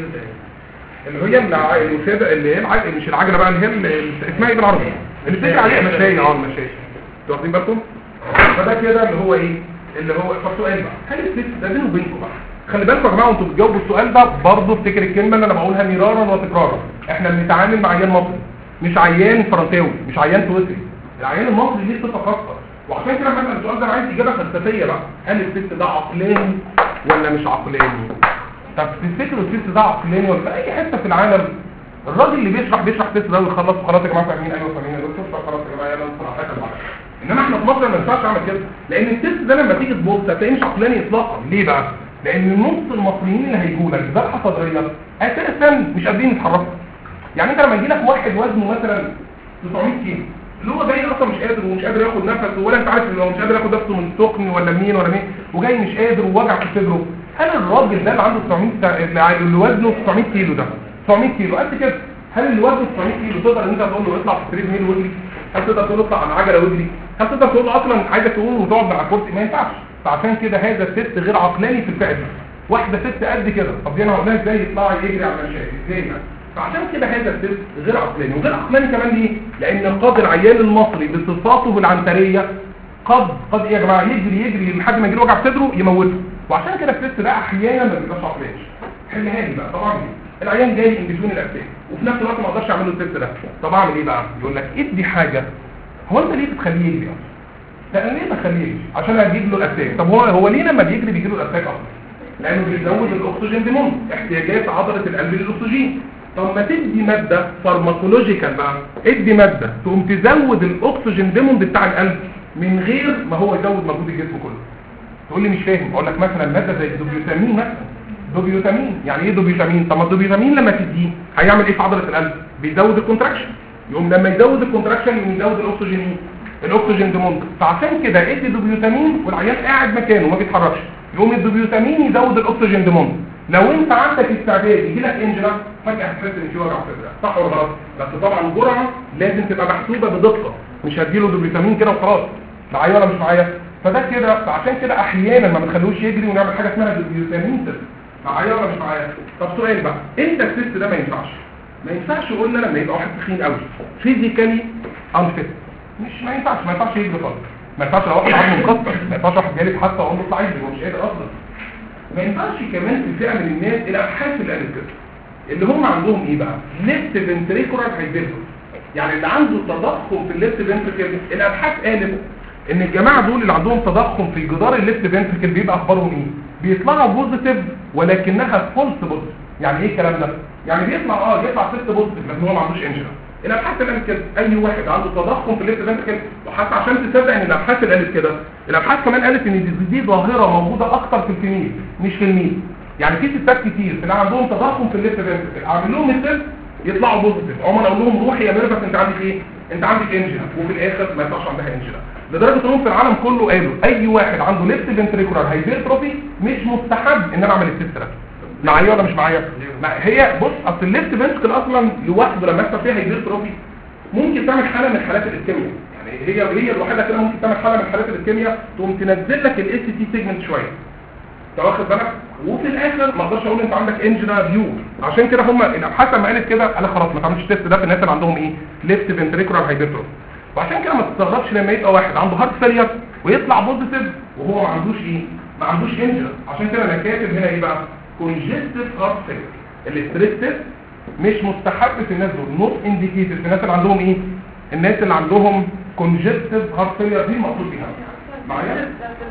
[SPEAKER 1] اللي هي الع- الوساده اللي هي العج... مش العجله بقى اللي هي ال- ال- اسمها ايه بالعربي اللي بتجري عليها مشاية اه المشاية انتوا واخدين بالكم فده كده اللي هو ايه اللي هو طب سؤال بقى هل الست ده بينه وبينكم بقى خلي بالكم يا جماعه وانتوا بتجاوبوا السؤال ده برضه افتكر الكلمه اللي انا بقولها مرارا وتكرارا احنا بنتعامل مع عيان مصري مش عيان فرنساوي مش عيان سويسري العيان المصري ليه صفه خاصه وعشان كده لما اسال السؤال ده انا عايز اجابه فلسفيه بقى هل الست ده عقلاني ولا مش عقلاني طب تفتكروا الست ده عقلاني ولا في اي حته في العالم الراجل اللي بيشرح بيشرح تست ده ويخلص وخلاص يا جماعه فاهمين ايوه فاهمين يا دكتور خلاص يا جماعه يلا ندخل على حاجه بعد انما احنا في مصر ما ينفعش اعمل كده لان التست ده لما تيجي تبص هتلاقيه مش عقلاني اطلاقا ليه بقى لان نص المصريين اللي هيجوا لك ذبحه صدريه اساسا مش قادرين يتحركوا يعني انت لما يجي لك واحد وزنه مثلا 900 كيلو اللي هو جاي اصلا مش قادر ومش قادر ياخد نفس ولا انت عارف ان هو مش قادر ياخد نفسه من سخن ولا مين ولا مين وجاي مش قادر ووجع في صدره هل الراجل ده اللي عنده 900 سا- اللي ع- اللي وزنه 900 كيلو ده 900 كيلو قد كده هل اللي وزنه 900 كيلو تقدر ان انت تقول له اطلع في التريد ميل واجري هل تقدر تقول له اطلع على العجله واجري هل تقدر تقول له اصلا عايزك تقوم وتقعد مع الكرسي ما ينفعش فعشان كده هذا الست غير عقلاني في الفعل واحده ست قد كده طب دي انا هقول لها ازاي يطلع يجري على المشاية ازاي يعني فعشان كده هذا الست غير عقلاني وغير عقلاني كمان ليه لان قاد العيان المصري بصفاته العنتريه قد قد ايه يا جماعه يجري يجري لحد ما يجي له وجع في صدره يموته وعشان كده الست ده احيانا ما بيبقاش عقلاني حلها لي بقى طبعا العيان جاي ان بتوين الاسنان وفي نفس الوقت ما اقدرش اعمل له التست ده طب اعمل ايه بقى يقول لك ادي حاجه هو انت ليه بتخليه يجري اصلا لا انا ليه بخليه يجري عشان اجيب له الاتاك طب هو هو ليه لما بيجري بيجي له الاتاك اصلا لانه بيزود الاكسجين ديمون احتياجات عضله القلب للاكسجين طب ما تدي ماده فارماكولوجيكال بقى ادي ماده تقوم تزود الاكسجين ديمون بتاع القلب من غير ما هو يزود مجهود الجسم كله تقول لي مش فاهم اقول لك مثلا ماده زي الدوبيوتامين مثلا دوبيوتامين يعني ايه دوبيوتامين طب ما الدوبيوتامين لما تديه هيعمل ايه في عضله القلب بيزود الكونتراكشن يقوم لما يزود الكونتراكشن يقوم يزود الاكسجين ايه الاكسجين ديموند فعشان كده ادي دوبيوتامين والعيان قاعد مكانه ما بيتحركش يقوم الدوبيوتامين يزود الاكسجين ديموند لو انت عندك استعداد يجي لك انجلا فجاه هتحس ان في وجع في صدرك صح ولا غلط بس طبعا الجرعه لازم تبقى محسوبه بدقه مش هديله دوبيوتامين كده وخلاص معايا ولا مش معايا فده كده فعشان كده احيانا ما بنخلوش يجري ونعمل حاجه اسمها دوبيوتامين تست معايا ولا مش معايا طب سؤال بقى انت التست ده ما ينفعش ما ينفعش قلنا لما يبقى واحد تخين قوي فيزيكالي انفيت مش ما ينفعش ما ينفعش يجري خالص ما ينفعش لو واحد عظمه مكسر ما ينفعش واحد جالي حتى اقول له اطلع يجري هو مش قادر اصلا ما ينفعش كمان في فئه من الناس الابحاث اللي قالت كده اللي هم عندهم ايه بقى ليفت فنتريكولار هايبرتروفي يعني اللي عنده تضخم في الليفت فنتريكل الابحاث قالت ان الجماعه دول اللي عندهم تضخم في جدار الليفت فنتريكل بيبقى اخبارهم ايه بيطلعوا بوزيتيف ولكنها فولس بوزيتيف يعني ايه الكلام ده يعني بيطلع اه بيطلع ست بوزيتيف لكن هو ما عندوش انجلا الابحاث اللي قالت كده اي واحد عنده تضخم في الليفت فنتريكل وحتى عشان تصدق ان الابحاث اللي قالت كده الابحاث كمان قالت ان دي, دي ظاهره موجوده اكتر في الفيميل مش في الميل يعني في ستات كتير اللي عندهم تضخم في الليفت فنتريكل اعمل لهم التست يطلعوا بوزيتيف عمر اقول لهم روحي يا ميرفت انت عندك ايه انت عندك انجلا وفي الاخر ما يطلعش عندها انجلا لدرجه انهم في العالم كله قالوا اي واحد عنده ليفت فنتريكولار هايبرتروفي مش مستحب ان انا اعمل التست ده معايا ولا مش معايا ما هي بص اصل الليفت فنتريكل اصلا لوحده لما يحصل فيها هايبرتروفي ممكن تعمل حاله من حالات الاسكيميا يعني هي هي الوحيده كده ممكن تعمل حاله من حالات الاسكيميا تقوم تنزل لك الاس تي سيجمنت شويه انت واخد بالك وفي الاخر ما اقدرش اقول انت عندك انجنا فيو عشان كده هم الابحاث لما قالت كده قال خلاص ما تعملش التست ده في الناس اللي عندهم ايه ليفت فنتريكولار هايبرتروفي وعشان كده ما تستغربش لما يبقى واحد عنده هارت فيلير ويطلع بوزيتيف وهو ما عندوش ايه ما عندوش انجنا عشان كده انا كاتب هنا ايه بقى كونجستيف هارت فيلير الاستريس تيست مش مستحب في الناس دول نوت انديكيتد في الناس اللي عندهم ايه الناس اللي عندهم كونجستيف هارت فيلير دي المقصود بيها معايا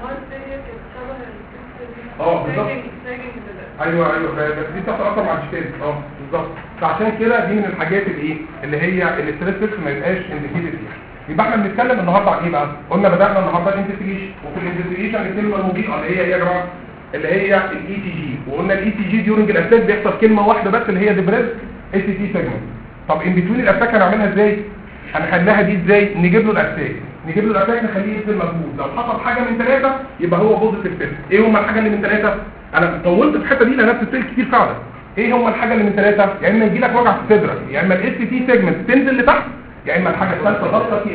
[SPEAKER 1] اه بالظبط ايوه ايوه ف- بس دي بتحصل اكتر مع الشتات اه بالظبط فعشان كده دي من الحاجات اللي ايه اللي هي الاستريس تيست ما يبقاش انديكيتد فيها يبقى احنا بنتكلم النهارده عن ايه بقى قلنا بدانا النهارده الانفستيجيشن وفي الانفستيجيشن الكلمه المضيئه اللي هي ايه يا جماعه اللي هي الاي تي جي وقلنا الاي تي جي ديورنج الاتاك بيحصل كلمه واحده بس اللي هي ديبريس اي تي تي سيجمنت طب ان بتوين الاتاك هنعملها ازاي هنحلها دي ازاي نجيب له الاتاك نجيب له الاتاك نخليه يبذل مجهود لو حصل حاجه من ثلاثه يبقى هو بوزيتيف تيست ايه هم الحاجه اللي من ثلاثه انا طولت في الحته دي لانها بتتسال كتير فعلا ايه هم الحاجه اللي من ثلاثه يا اما يجي لك وجع في صدرك يا اما الاس تي سيجمنت تنزل لتحت يا اما الحاجه الثالثه ضغطه تي اتش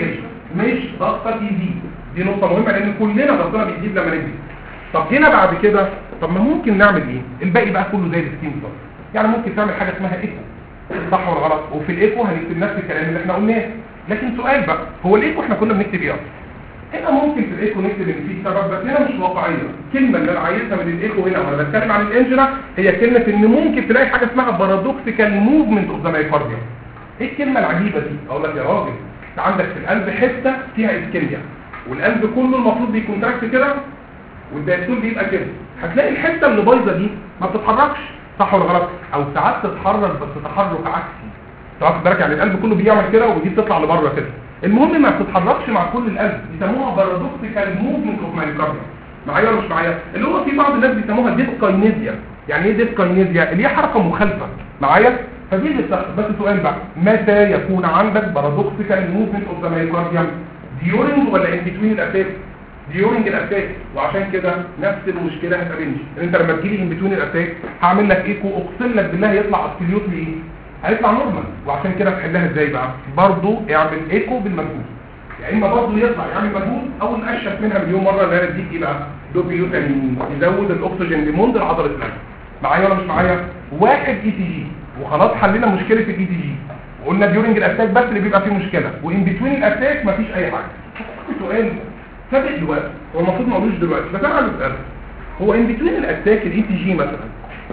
[SPEAKER 1] مش ضغطك يزيد دي نقطه مهمه لان كلنا ضغطنا بيزيد لما نجري طب جينا بعد كده طب ما ممكن نعمل ايه الباقي بقى كله زي السكين بالظبط يعني ممكن تعمل حاجه اسمها ايكو صح ولا غلط وفي الايكو هنكتب نفس الكلام اللي احنا قلناه لكن سؤال بقى هو الايكو احنا كنا بنكتب ايه اصلا هنا ممكن في الايكو نكتب ان في سبب بس هنا مش واقعيه الكلمه اللي انا عايزها من الايكو هنا وانا بتكلم عن الانجنا هي كلمه ان ممكن تلاقي حاجه اسمها بارادوكسيكال موفمنت اوف ذا مايكارديوم ايه الكلمه العجيبه دي اقول لك يا راجل انت عندك في القلب حته فيها اسكيميا والقلب كله المفروض بيكونتراكت كده والدايستول بيبقى كده هتلاقي الحته اللي بايظه دي ما بتتحركش صح ولا غلط او ساعات تتحرك بس تحرك عكسي واخد بالك يعني القلب كله بيعمل كده ودي بتطلع لبره كده المهم ما بتتحركش مع كل القلب يسموها بارادوكسيكال موفمنت اوف مايوكارديوم معايا ولا مش معايا اللي هو في بعض الناس بيسموها ديسكاينيزيا يعني ايه ديسكاينيزيا اللي هي حركه مخالفه معايا فدي اللي بتحصل بس سؤال بقى متى يكون عندك بارادوكسيكال موفمنت اوف ذا مايوكارديوم ديورنج ولا ان بتوين الاتاك ديورنج الاتاك وعشان كده نفس المشكله هتقابلني انت لما تجيلي ان بتوين الاتاك هعمل لك ايكو اقسم لك بالله يطلع ابسوليوتلي ايه هيطلع نورمال وعشان كده تحلها ازاي بقى برضه اعمل ايكو بالمجهود يا اما برضه يطلع يعمل مجهود او نقشف منها مليون مره اللي هي تديك ايه بقى دوبيوتامين يزود الاكسجين لمند لعضله القلب معايا ولا مش معايا واحد اي تي جي وخلاص حلينا مشكله الاي تي جي وقلنا ديورنج الاتاك بس اللي بيبقى فيه مشكله وان بتوين الاتاك مفيش اي حاجه سؤال سابق دلوقتي هو المفروض ما اقولوش دلوقتي بس انا عايز اساله هو ان بتوين الاتاك الاي تي جي مثلا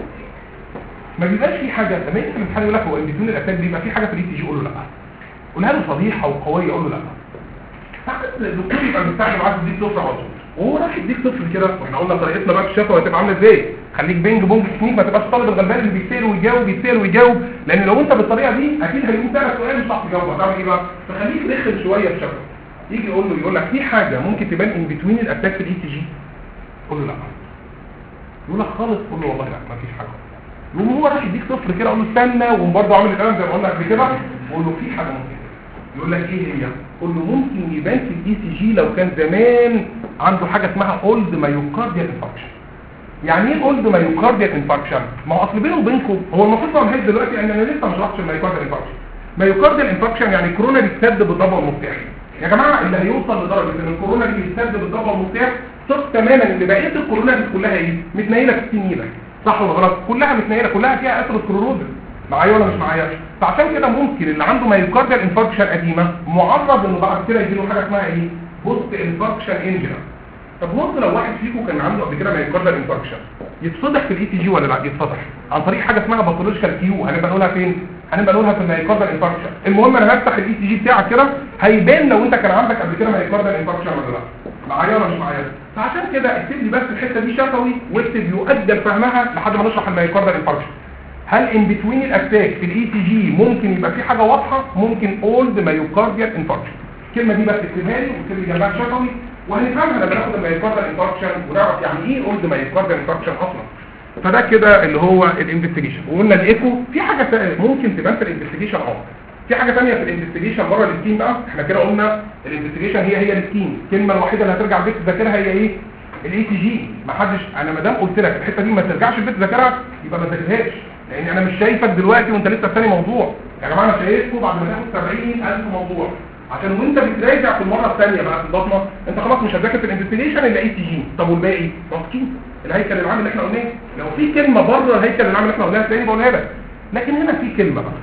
[SPEAKER 1] ما بيبقاش في حاجه لما يجي الامتحان يقول لك هو ان بتوين الاتاك بيبقى في حاجه في الاي تي جي قول له لا قولها له صريحه وقويه قول له لا ساعات الدكتور يبقى مستعجل عايز يديك طفل على طول وهو راح يديك طفل كده واحنا قلنا طريقتنا بقى في الشفا هتبقى عامله ازاي خليك بينج بونج تكنيك ما تبقاش الطالب الغلبان اللي بيسال ويجاوب يسال ويجاوب لان لو انت بالطريقه دي اكيد هيقوم سالك سؤال مش هتعرف تجاوبه هتعمل ايه بقى فخليك رخم شويه في الشفا يجي يقول له يقول لك في حاجه ممكن تبان ان بتوين الاتاك في الاي تي جي قول له لا يقول لك خالص قول له والله لا ما فيش حاجه يقوم هو راح يديك طفل كده اقول له استنى وقوم برضه عامل الكلام زي ما قلنا قبل كده وقول له في حاجه ممكن يقول لك ايه هي قول له ممكن يبان في الاي سي جي لو كان زمان عنده حاجه اسمها اولد مايوكارديال انفاركشن يعني ايه اولد مايوكارديال انفاركشن ما هو اصل بينه وبينكم هو المفروض لو نهايه دلوقتي ان انا لسه ما شرحتش المايوكارديال انفاركشن مايوكارديال انفاركشن يعني كورونا بتسد بالضبط المفتاح يا جماعه اللي هيوصل لدرجه ان الكورونا دي بتسد بالضبط المفتاح ثق تماما ان بقيه الكورونا دي كلها ايه متنيله في السنينه صح ولا غلط كلها متنيله كلها فيها اثيروسكليروز معايا ولا مش معايا فعشان كده ممكن اللي عنده مايوكارديال انفاركشن قديمه معرض انه بعد كده يجي له حاجه اسمها ايه بوست انفاركشن انجرا طب ممكن لو واحد فيكم كان عنده قبل كده مايوكارديال انفاركشن يتفضح في الاي تي جي ولا لا يتفضح عن طريق حاجه اسمها باثولوجيكال كيو هنبقى نقولها فين هنبقى نقولها في المايوكارديال انفاركشن المهم انا هفتح الاي تي جي بتاعك كده هيبان لو انت كان عندك قبل كده مايوكارديال انفاركشن ولا لا معايا ولا مش معايا فعشان كده اكتب لي بس الحته دي شفوي واكتب يؤدى فهمها لحد ما نشرح المايوكارديال انفاركشن هل ان بتوين الاتاك في الاي تي جي ممكن يبقى في حاجه واضحه ممكن اولد مايوكارديال انفاركشن الكلمه دي بس اكتبها لي واكتب لي جنبها شفوي وهنفهمها لما ناخد المايوكارديال انفاركشن ونعرف يعني ايه اولد مايوكارديال انفاركشن اصلا فده كده اللي هو الانفستيجيشن وقلنا الايكو في حاجه تانية ممكن تبان في الانفستيجيشن اه في حاجه ثانيه في الانفستيجيشن بره السكين بقى احنا كده قلنا الانفستيجيشن هي هي السكين الكلمه الوحيده اللي هترجع البيت تذاكرها هي ايه الاي تي جي ما حدش انا ما دام قلت لك الحته دي ما ترجعش البيت تذاكرها يبقى ما تذاكرهاش لان انا مش شايفك دلوقتي وانت لسه في ثاني موضوع يا جماعه انا شايفكم بعد ما تاخد 70000 موضوع عشان وانت بتراجع في المره الثانيه بقى في البطنه انت خلاص مش هتذاكر في الانفستيجيشن الا اي تي جي طب والباقي مسكين الهيكل العام اللي احنا قلناه لو في كلمه بره الهيكل العام اللي احنا قلناها تلاقيني بقولها لك لكن هنا في كلمه بقى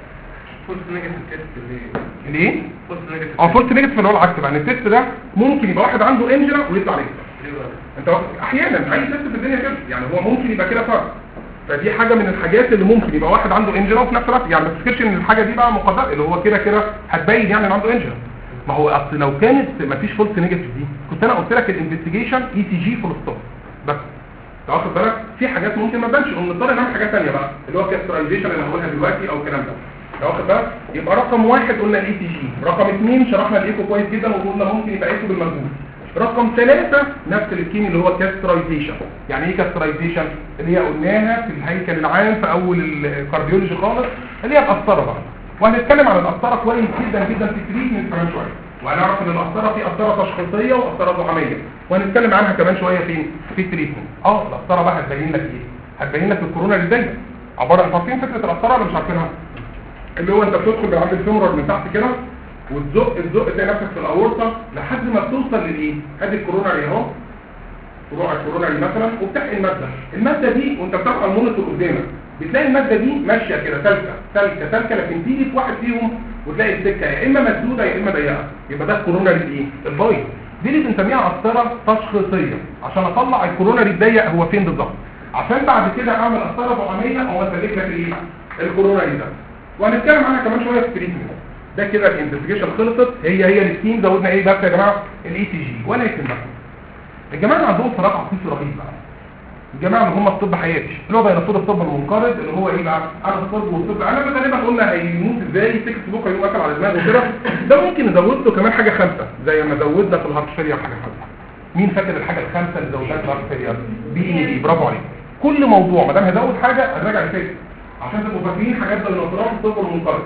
[SPEAKER 2] فولس نيجاتيف تيست اللي
[SPEAKER 1] ليه
[SPEAKER 2] فولس نيجاتيف
[SPEAKER 1] اه فولت نيجاتيف اللي هو العكس بقى ان التست ده ممكن يبقى واحد عنده انجرا ويطلع عليه انت واخد- احيانا اي تست في الدنيا كده يعني هو ممكن يبقى كده فرق فدي حاجه من الحاجات اللي ممكن يبقى واحد عنده انجرا وفي نفس الوقت يعني ما تفتكرش ان الحاجه دي بقى مقدره اللي هو كده كده هتبين يعني ان عنده انجرا ما هو اصل لو كانت ما فيش فولت نيجاتيف دي كنت انا قلت لك الانفستيجيشن اي تي جي فول ستوب بس انت واخد بالك في حاجات ممكن ما تبانش ونضطر نعمل حاجات ثانيه بقى اللي هو كاسترايزيشن اللي هقولها دلوقتي او الكلام ده انت واخد بالك يبقى رقم واحد قلنا الاي تي جي رقم اثنين شرحنا الايكو كويس جدا وقلنا ممكن يبقى ايكو بالمجهول رقم ثلاثة نفس الكيمي اللي هو كاسترايزيشن يعني ايه كاسترايزيشن اللي هي قلناها في الهيكل العام في اول الكارديولوجي خالص اللي هي القسطره بقى وهنتكلم عن القسطره كويس جدا جدا في التريتمنت كمان شويه وهنعرف ان القسطره في قسطره تشخيصيه وقسطره دعاميه وهنتكلم عنها كمان شويه في في التريتمنت اه القسطره بقى هتبين لك ايه هتبين لك الكورونا اللي زيك عباره عن عارفين فكره القسطره ولا مش عارفينها اللي هو انت بتدخل بالعند الفيمورال من تحت كده وتزق تزق تلاقي نفسك في الاورطه لحد ما بتوصل للايه ادي الكوروناري اهو فروع الكوروناري مثلا وبتحقن الماده الماده دي وانت بتقرا المونيتور قدامك بتلاقي الماده دي ماشيه كده سالكه سالكه سالكه لكن تيجي في واحد فيهم وتلاقي السكه يا اما مسدوده يا اما ضيقه يبقى ده الكوروناري ايه البايظ دي اللي بنسميها قسطره تشخيصيه عشان اطلع الكوروناري الضيق هو فين بالظبط عشان بعد كده اعمل قسطره طعاميه او اسلك لك الايه الكوروناري ده وهنتكلم عنها كمان شويه في التريتمنت ده كده الانفستيجيشن خلصت هي هي السكيم زودنا ايه بس يا جماعه الاي تي جي ولكن بقى الجماعه اللي عندهم صراحه عقيصي رهيب بقى الجماعه اللي هم الطب حياتي اللي هو ديناصور الطب المنقرض اللي هو ايه بقى انا الطب والطب انا غالبا قلنا هيموت ازاي تكست بوك هيقوم قتل على دماغه كده ده ممكن نزود له كمان حاجه خامسه زي ما زودنا في الهارت فيلير حاجه خامسه مين فاكر الحاجه الخامسه اللي زودناها في الهارت فيلير بي ان دي برافو عليك كل موضوع ما دام هزود حاجه هنراجع الفكره عشان تبقوا فاكرين حاجات ديناصورات الطب المنقرض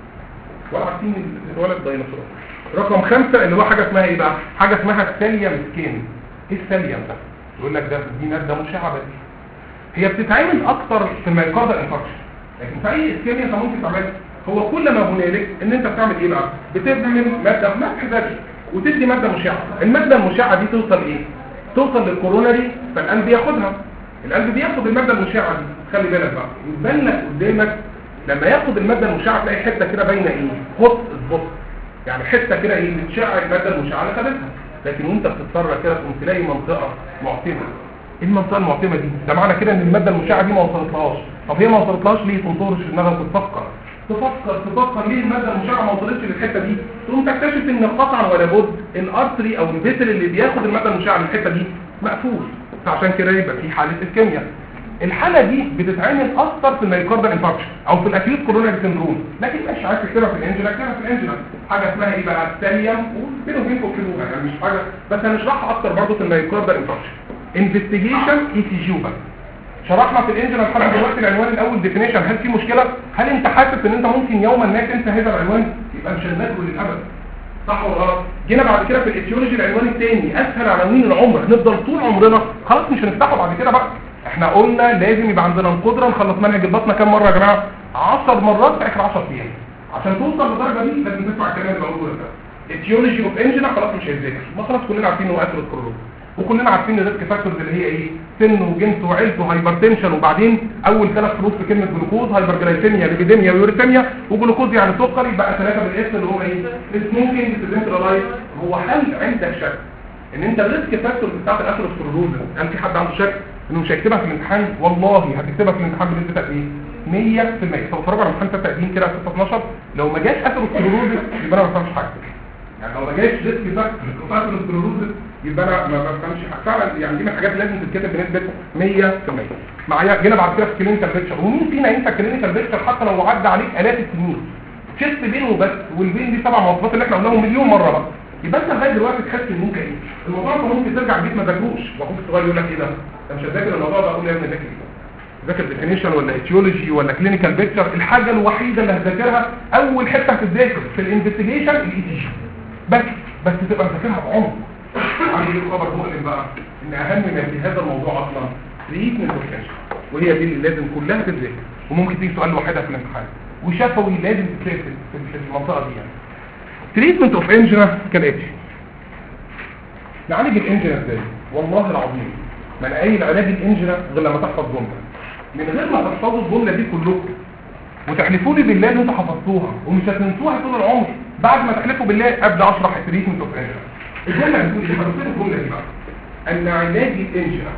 [SPEAKER 1] ولا عارفين الولد ديناصور رقم خمسة اللي هو حاجة اسمها ايه بقى حاجة اسمها الساليوم سكين ايه الساليوم ده يقول لك ده دي مادة مشعة بدي هي بتتعمل اكتر في الميوكاردال انفكشن لكن في اي اسكيميا انت ممكن تعملها هو كل ما هنالك ان انت بتعمل ايه بقى بتعمل مادة مسح ذاتي وتدي مادة مشعة المادة المشعة دي توصل ايه توصل للكوروناري فالقلب ياخدها القلب بياخد المادة المشعة دي خلي بالك بقى يبان لك قدامك لما ياخد المادة المشعة تلاقي حتة كده باينة ايه هوت سبوت يعني حته كده ايه بتشع الماده المشعه خدتها لكن وانت بتتفرج كده تقوم تلاقي منطقه معتمه ايه المنطقه المعتمه دي ده معنى كده ان الماده المشعه دي ما وصلتلهاش طب هي ما وصلتلهاش ليه تقوم تهرش في دماغك وتفكر تفكر تفكر ليه الماده المشعه ما وصلتش للحته دي تقوم تكتشف ان قطعا ولا بد الارتري او الفيسل اللي بياخد الماده المشعه من الحته دي مقفول فعشان كده يبقى في حاله اسكيميا الحالة دي بتتعمل اكتر في الميوكاردال انفاركشن او في الاكيوت كوروناري سندروم لكن مش عايز تكتبها في الانجلا اكتبها في الانجلا حاجه اسمها ايه بقى الثانيوم وبينه وبينكم اكتبوها يعني مش حاجه بس هنشرحها اكتر برضه في الميوكاردال انفاركشن انفستيجيشن اي سي جي بس شرحنا في الانجلا لحد دلوقتي العنوان الاول ديفينيشن هل في مشكله هل انت حاسس ان انت ممكن يوما ما تنسى هذا العنوان يبقى مش هنذاكره للابد صح ولا غلط جينا بعد كده في الايتيولوجي العنوان الثاني اسهل عناوين العمر نفضل طول عمرنا خلاص مش هنفتحه بعد كده بقى احنا قلنا لازم يبقى عندنا القدره نخلص منهج البطنه كام مره يا جماعه 10 مرات في اخر 10 ايام عشان توصل للدرجه دي لازم تسمع الكلام اللي بقوله ده ايتيولوجي اوف انجنا خلاص مش هيتذاكر ما خلاص كلنا عارفين ان هو اثيروسكلروز وكلنا عارفين الريسك فاكتورز اللي هي ايه سن وجنس وعيلته هايبرتنشن وبعدين اول ثلاث حروف في كلمه جلوكوز هايبرجلايسيميا ليبيديميا ويوريثيميا وجلوكوز يعني سكر يبقى ثلاثه بالاس اللي هم ايه سموكينج سيدنترالايز هو هل عندك شك ان انت الريسك فاكتورز بتاعت الاثيروسكلروز هل في حد عنده شك انه مش هيكتبها في الامتحان والله هتكتبها في الامتحان بنسبه قد ايه 100% طب اتفرجوا على امتحان 6 تقديم كده 6 12 لو ما جاش اثيروسكلروز يبقى انا ما بفهمش حاجه يعني لو ما جاش ريسك فاكتور اثيروسكلروز يبقى انا ما بفهمش حاجه فعلا يعني دي من الحاجات اللي لازم تتكتب بنسبه 100% معايا جينا بعد كده في كلينيكال بيكتشر ومين فينا ينسى كلينيكال بيكتشر حتى لو عدى عليك الاف السنين شفت بينه وبس والبين دي سبع مواصفات اللي احنا قلناهم مليون مره بقى يبقى انت لغايه دلوقتي تحس ان انت ايه الموضوع ده ممكن ترجع البيت ما تذاكروش واخوك الصغير يقول لك ايه ده انت مش هتذاكر الموضوع ده اقول يا ابني ذاكر ذاكر ديفينيشن ولا ايتيولوجي ولا كلينيكال بيكتشر الحاجه الوحيده اللي هتذاكرها اول حته هتتذاكر في الانفستيجيشن الاي تي جي بس بس تبقى مذاكرها بعمق عندي ليه خبر مؤلم بقى ان اهم ما في هذا الموضوع اصلا تريتمنت اوف وهي دي اللي لازم كلها تتذاكر وممكن تيجي سؤال لوحدها في الامتحان وشفوي لازم تتذاكر في المنطقه دي يعني تريتمنت اوف انجنا كالاتي نعالج الانجنا ازاي والله العظيم ما انا قايل علاج الانجنا غير لما تحفظ جمله من غير ما تحفظوا الجمله دي كلكم وتحلفوا لي بالله ان انتوا حفظتوها ومش هتنسوها طول العمر بعد ما تحلفوا بالله ابدا اشرح التريتمنت اوف انجنا الجمله بتقول ايه هنقول الجمله دي بقى ان علاج الانجنا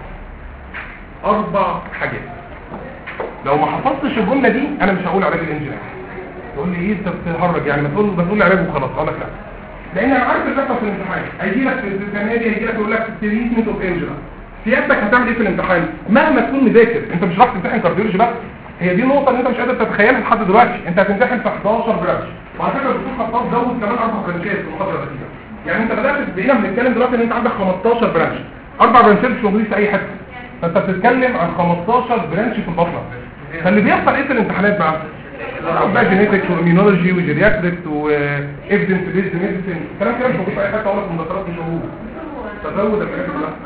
[SPEAKER 1] اربع حاجات لو ما حفظتش الجمله دي انا مش هقول علاج الانجنا تقول لي ايه انت بتهرج يعني ما تقول بتقول لي علاج وخلاص اقول لك لا لان انا عارف اللي في الامتحان هيجي لك في السنه دي هيجي لك يقول لك تريتمنت اوف انجنا سيادتك هتعمل ايه في الامتحان مهما تكون مذاكر انت مش راح تمتحن كارديولوجي بس هي دي النقطه اللي انت مش قادر تتخيلها لحد دلوقتي انت هتمتحن في 11 برانش وعلى فكره الدكتور خطاب زود كمان اربع برانشات في المحاضره الاخيره يعني انت بدات بقينا بنتكلم دلوقتي ان انت عندك 15 برانش اربع برانشات مش موجودين في اي حته فانت بتتكلم عن 15 برانش في البطنه فاللي بيحصل ايه في الامتحانات بقى بقى جينيتكس واميونولوجي وجيرياتريكس وايفيدنس بيزد ميديسن الكلام كده مش موجود في اي حته ولا في المذكرات مش موجود تزود الحاجات دي كلها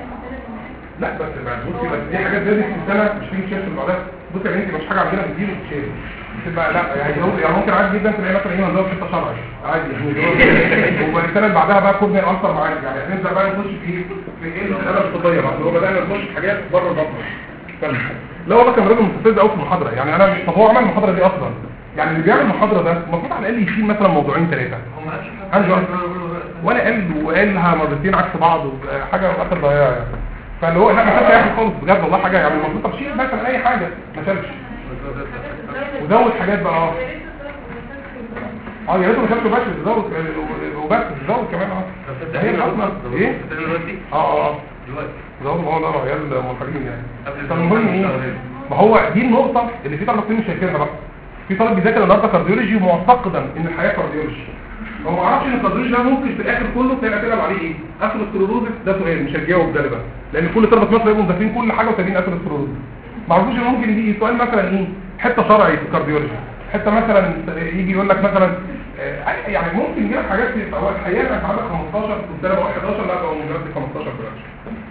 [SPEAKER 1] لا بس بصي بس دي حاجات لازم في السنه مش تيجي تشيل في بعدها بصي يا بنتي مش حاجه عندنا بتجيب وتشيل بتبقى لا يعني هو- يعني ممكن عادي جدا تلاقي مثلا ايه نظام حته شرعي عادي يعني والرساله اللي بعدها بقى كورنيا انصر معاك يعني هنبدا بقى نخش في ايه في ايه الاداره الطبيه بقى اللي هو بدانا نخش في حاجات بره البطن استنى. لا والله كان راجل مستفز قوي في المحاضره يعني انا طب هو عمل المحاضره دي اصلا يعني اللي بيعمل المحاضره ده المفروض على الاقل يشيل مثلا موضوعين ثلاثه
[SPEAKER 2] هو ما قالش
[SPEAKER 1] عنده
[SPEAKER 2] حاجه
[SPEAKER 1] واحد. ولا قال وقالها مرتين عكس بعض حاجه اخر ضياع يعني فاللي هو لا ما كانش ياخد خالص بجد والله حاجه يعني المفروض طب شيل مثلا اي حاجه ما شالش وزود حاجات بقى اه اه يا ريته ما شافش بس زود وبس زود كمان اه هي الحكمه ايه
[SPEAKER 2] دلوقتي
[SPEAKER 1] اه اه اه
[SPEAKER 2] دلوقتي
[SPEAKER 1] زود اه لا عيال منحرفين يعني
[SPEAKER 2] قبل
[SPEAKER 1] طب المهم ايه ما هو دي النقطه اللي في طلبه كتير مش شايفينها بقى في طالب بيذاكر النهارده كارديولوجي معتقدا ان الحياه كارديولوجي هو ما يعرفش ان الكارديولوجي ده ممكن في الاخر كله تلاقي كده عليه ايه اثيروسكليروزس ده سؤال مش هتجاوب ده بقى لان كل طلبه في مصر يبقوا مذاكرين كل حاجه وسايبين اثيروسكليروزس ما عرفوش ان ممكن يجي سؤال مثلا ايه حته شرعي في الكارديولوجي حته مثلا يجي يقول لك مثلا آه، يعني ممكن يجي لك حاجات في سواء الحياه انت عندك 15 كنت انا بقول 11 لا بقى مجرد 15 دلوقتي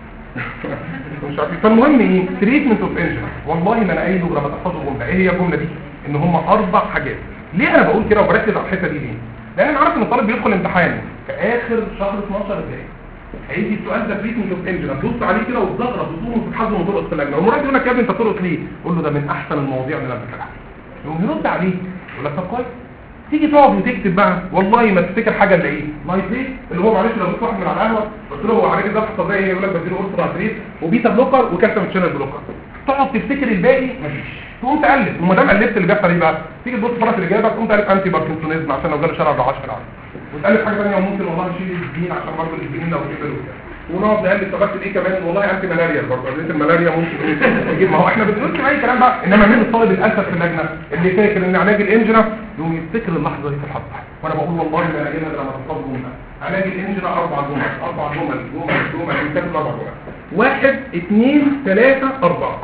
[SPEAKER 1] مش عارف فالمهم ايه تريتمنت اوف انجن والله ما انا قايله لما تحفظوا الجمله ايه هي الجمله دي ان هم اربع حاجات ليه انا بقول كده وبركز على الحته دي ليه لان انا عارف ان الطالب بيدخل امتحان في اخر شهر 12 الجاي هيجي السؤال ده تريتمنت اوف انجن هتبص عليه كده وتزغرط وتقوم وتتحزم وترقص في اللجنه والمراد يقول لك يا ابني انت بترقص ليه قول له ده من احسن المواضيع اللي انا بذاكرها يقوم يرد عليه يقول لك طب كويس تيجي تقعد وتكتب بقى والله ما تفتكر حاجه الا ايه نايتريت اللي هو معلش لو بتروح من على القهوه قلت له هو عليك الضغط الطبيعي يقول لك بديله قرص نايتريت وبيتا بلوكر وكالسيوم تشانل بلوكر تقعد تفتكر الباقي مفيش تقوم تقلب وما دام قلبت اللي بيحصل ايه بقى تيجي تبص بره في الاجابه تقوم تقلب انتي باركنسونيزم عشان لو جاله شلل رعاش في العالم وتقلب حاجه ثانيه وممكن والله نشيل الاسبرين عشان برضه الاسبرين لو كبر وكده ونقعد نقلب طب ايه كمان والله انتي ملاريا برضه قلت الملاريا ممكن ايه تجيب ما هو احنا بنقول اي كلام بقى انما مين الطالب الاسد في اللجنه اللي فاكر ان علاج الانجنا يقوم يفتكر اللحظه دي في الحلقه وانا بقول والله ما لقينا لما تحفظوا جمله علاج الانجنا اربع جمل اربع جمل جمل جمل يمكن اربع جمل واحد اثنين ثلاثه اربعه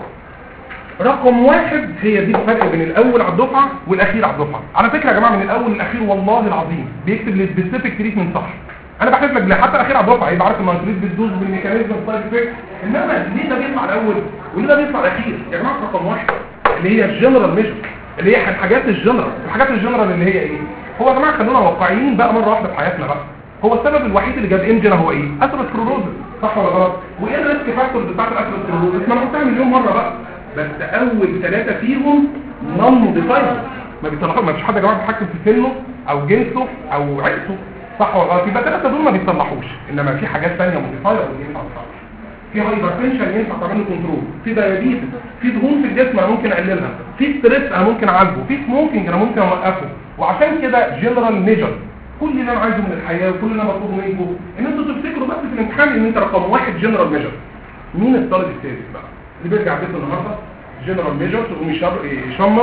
[SPEAKER 1] رقم واحد هي دي الفرق بين الاول على الدفعه والاخير على الدفعه على فكره يا جماعه من الاول للاخير والله العظيم بيكتب السبيسيفيك تريتمنت صح انا بحلف لك بالله، حتى الاخير على الدفعه يبقى عارف المانتريز بتدوز بالميكانيزم السايد افكت انما ليه ده بيطلع الاول وليه ده بيطلع الاخير يا جماعه رقم واحد اللي هي الجنرال ميجر اللي هي الحاجات الجنرال الحاجات الجنرال اللي هي ايه هو يا جماعه خلونا واقعيين بقى مره واحده في حياتنا بقى هو السبب الوحيد اللي جاب انجنا هو ايه اثيروسكليروزس صح ولا غلط وايه الريسك فاكتور بتاعت الاثيروسكليروزس ما انا قلتها مليون مره بقى بس اول ثلاثه فيهم نون ديفايبل ما بيطلعوش ما فيش حد يا جماعه بيتحكم في سنه او جنسه او عرقه صح ولا غلط يبقى الثلاثه دول ما بيتصلحوش انما في حاجات ثانيه موديفاير ينفع تصلح في هايبرتنشن ينفع تعمل له كنترول في دايابيتس في دهون في الجسم انا ممكن اقللها في ستريس انا ممكن اعالجه في سموكينج انا ممكن اوقفه وعشان كده جنرال ميجر كل اللي انا عايزه من الحياه وكل اللي انا بطلبه منكم ان انتوا تفتكروا بس في الامتحان ان انت رقم واحد جنرال ميجر مين الطالب السادس بقى اللي بيرجع بيته النهارده جنرال ميجر تقوم يشر- يشمر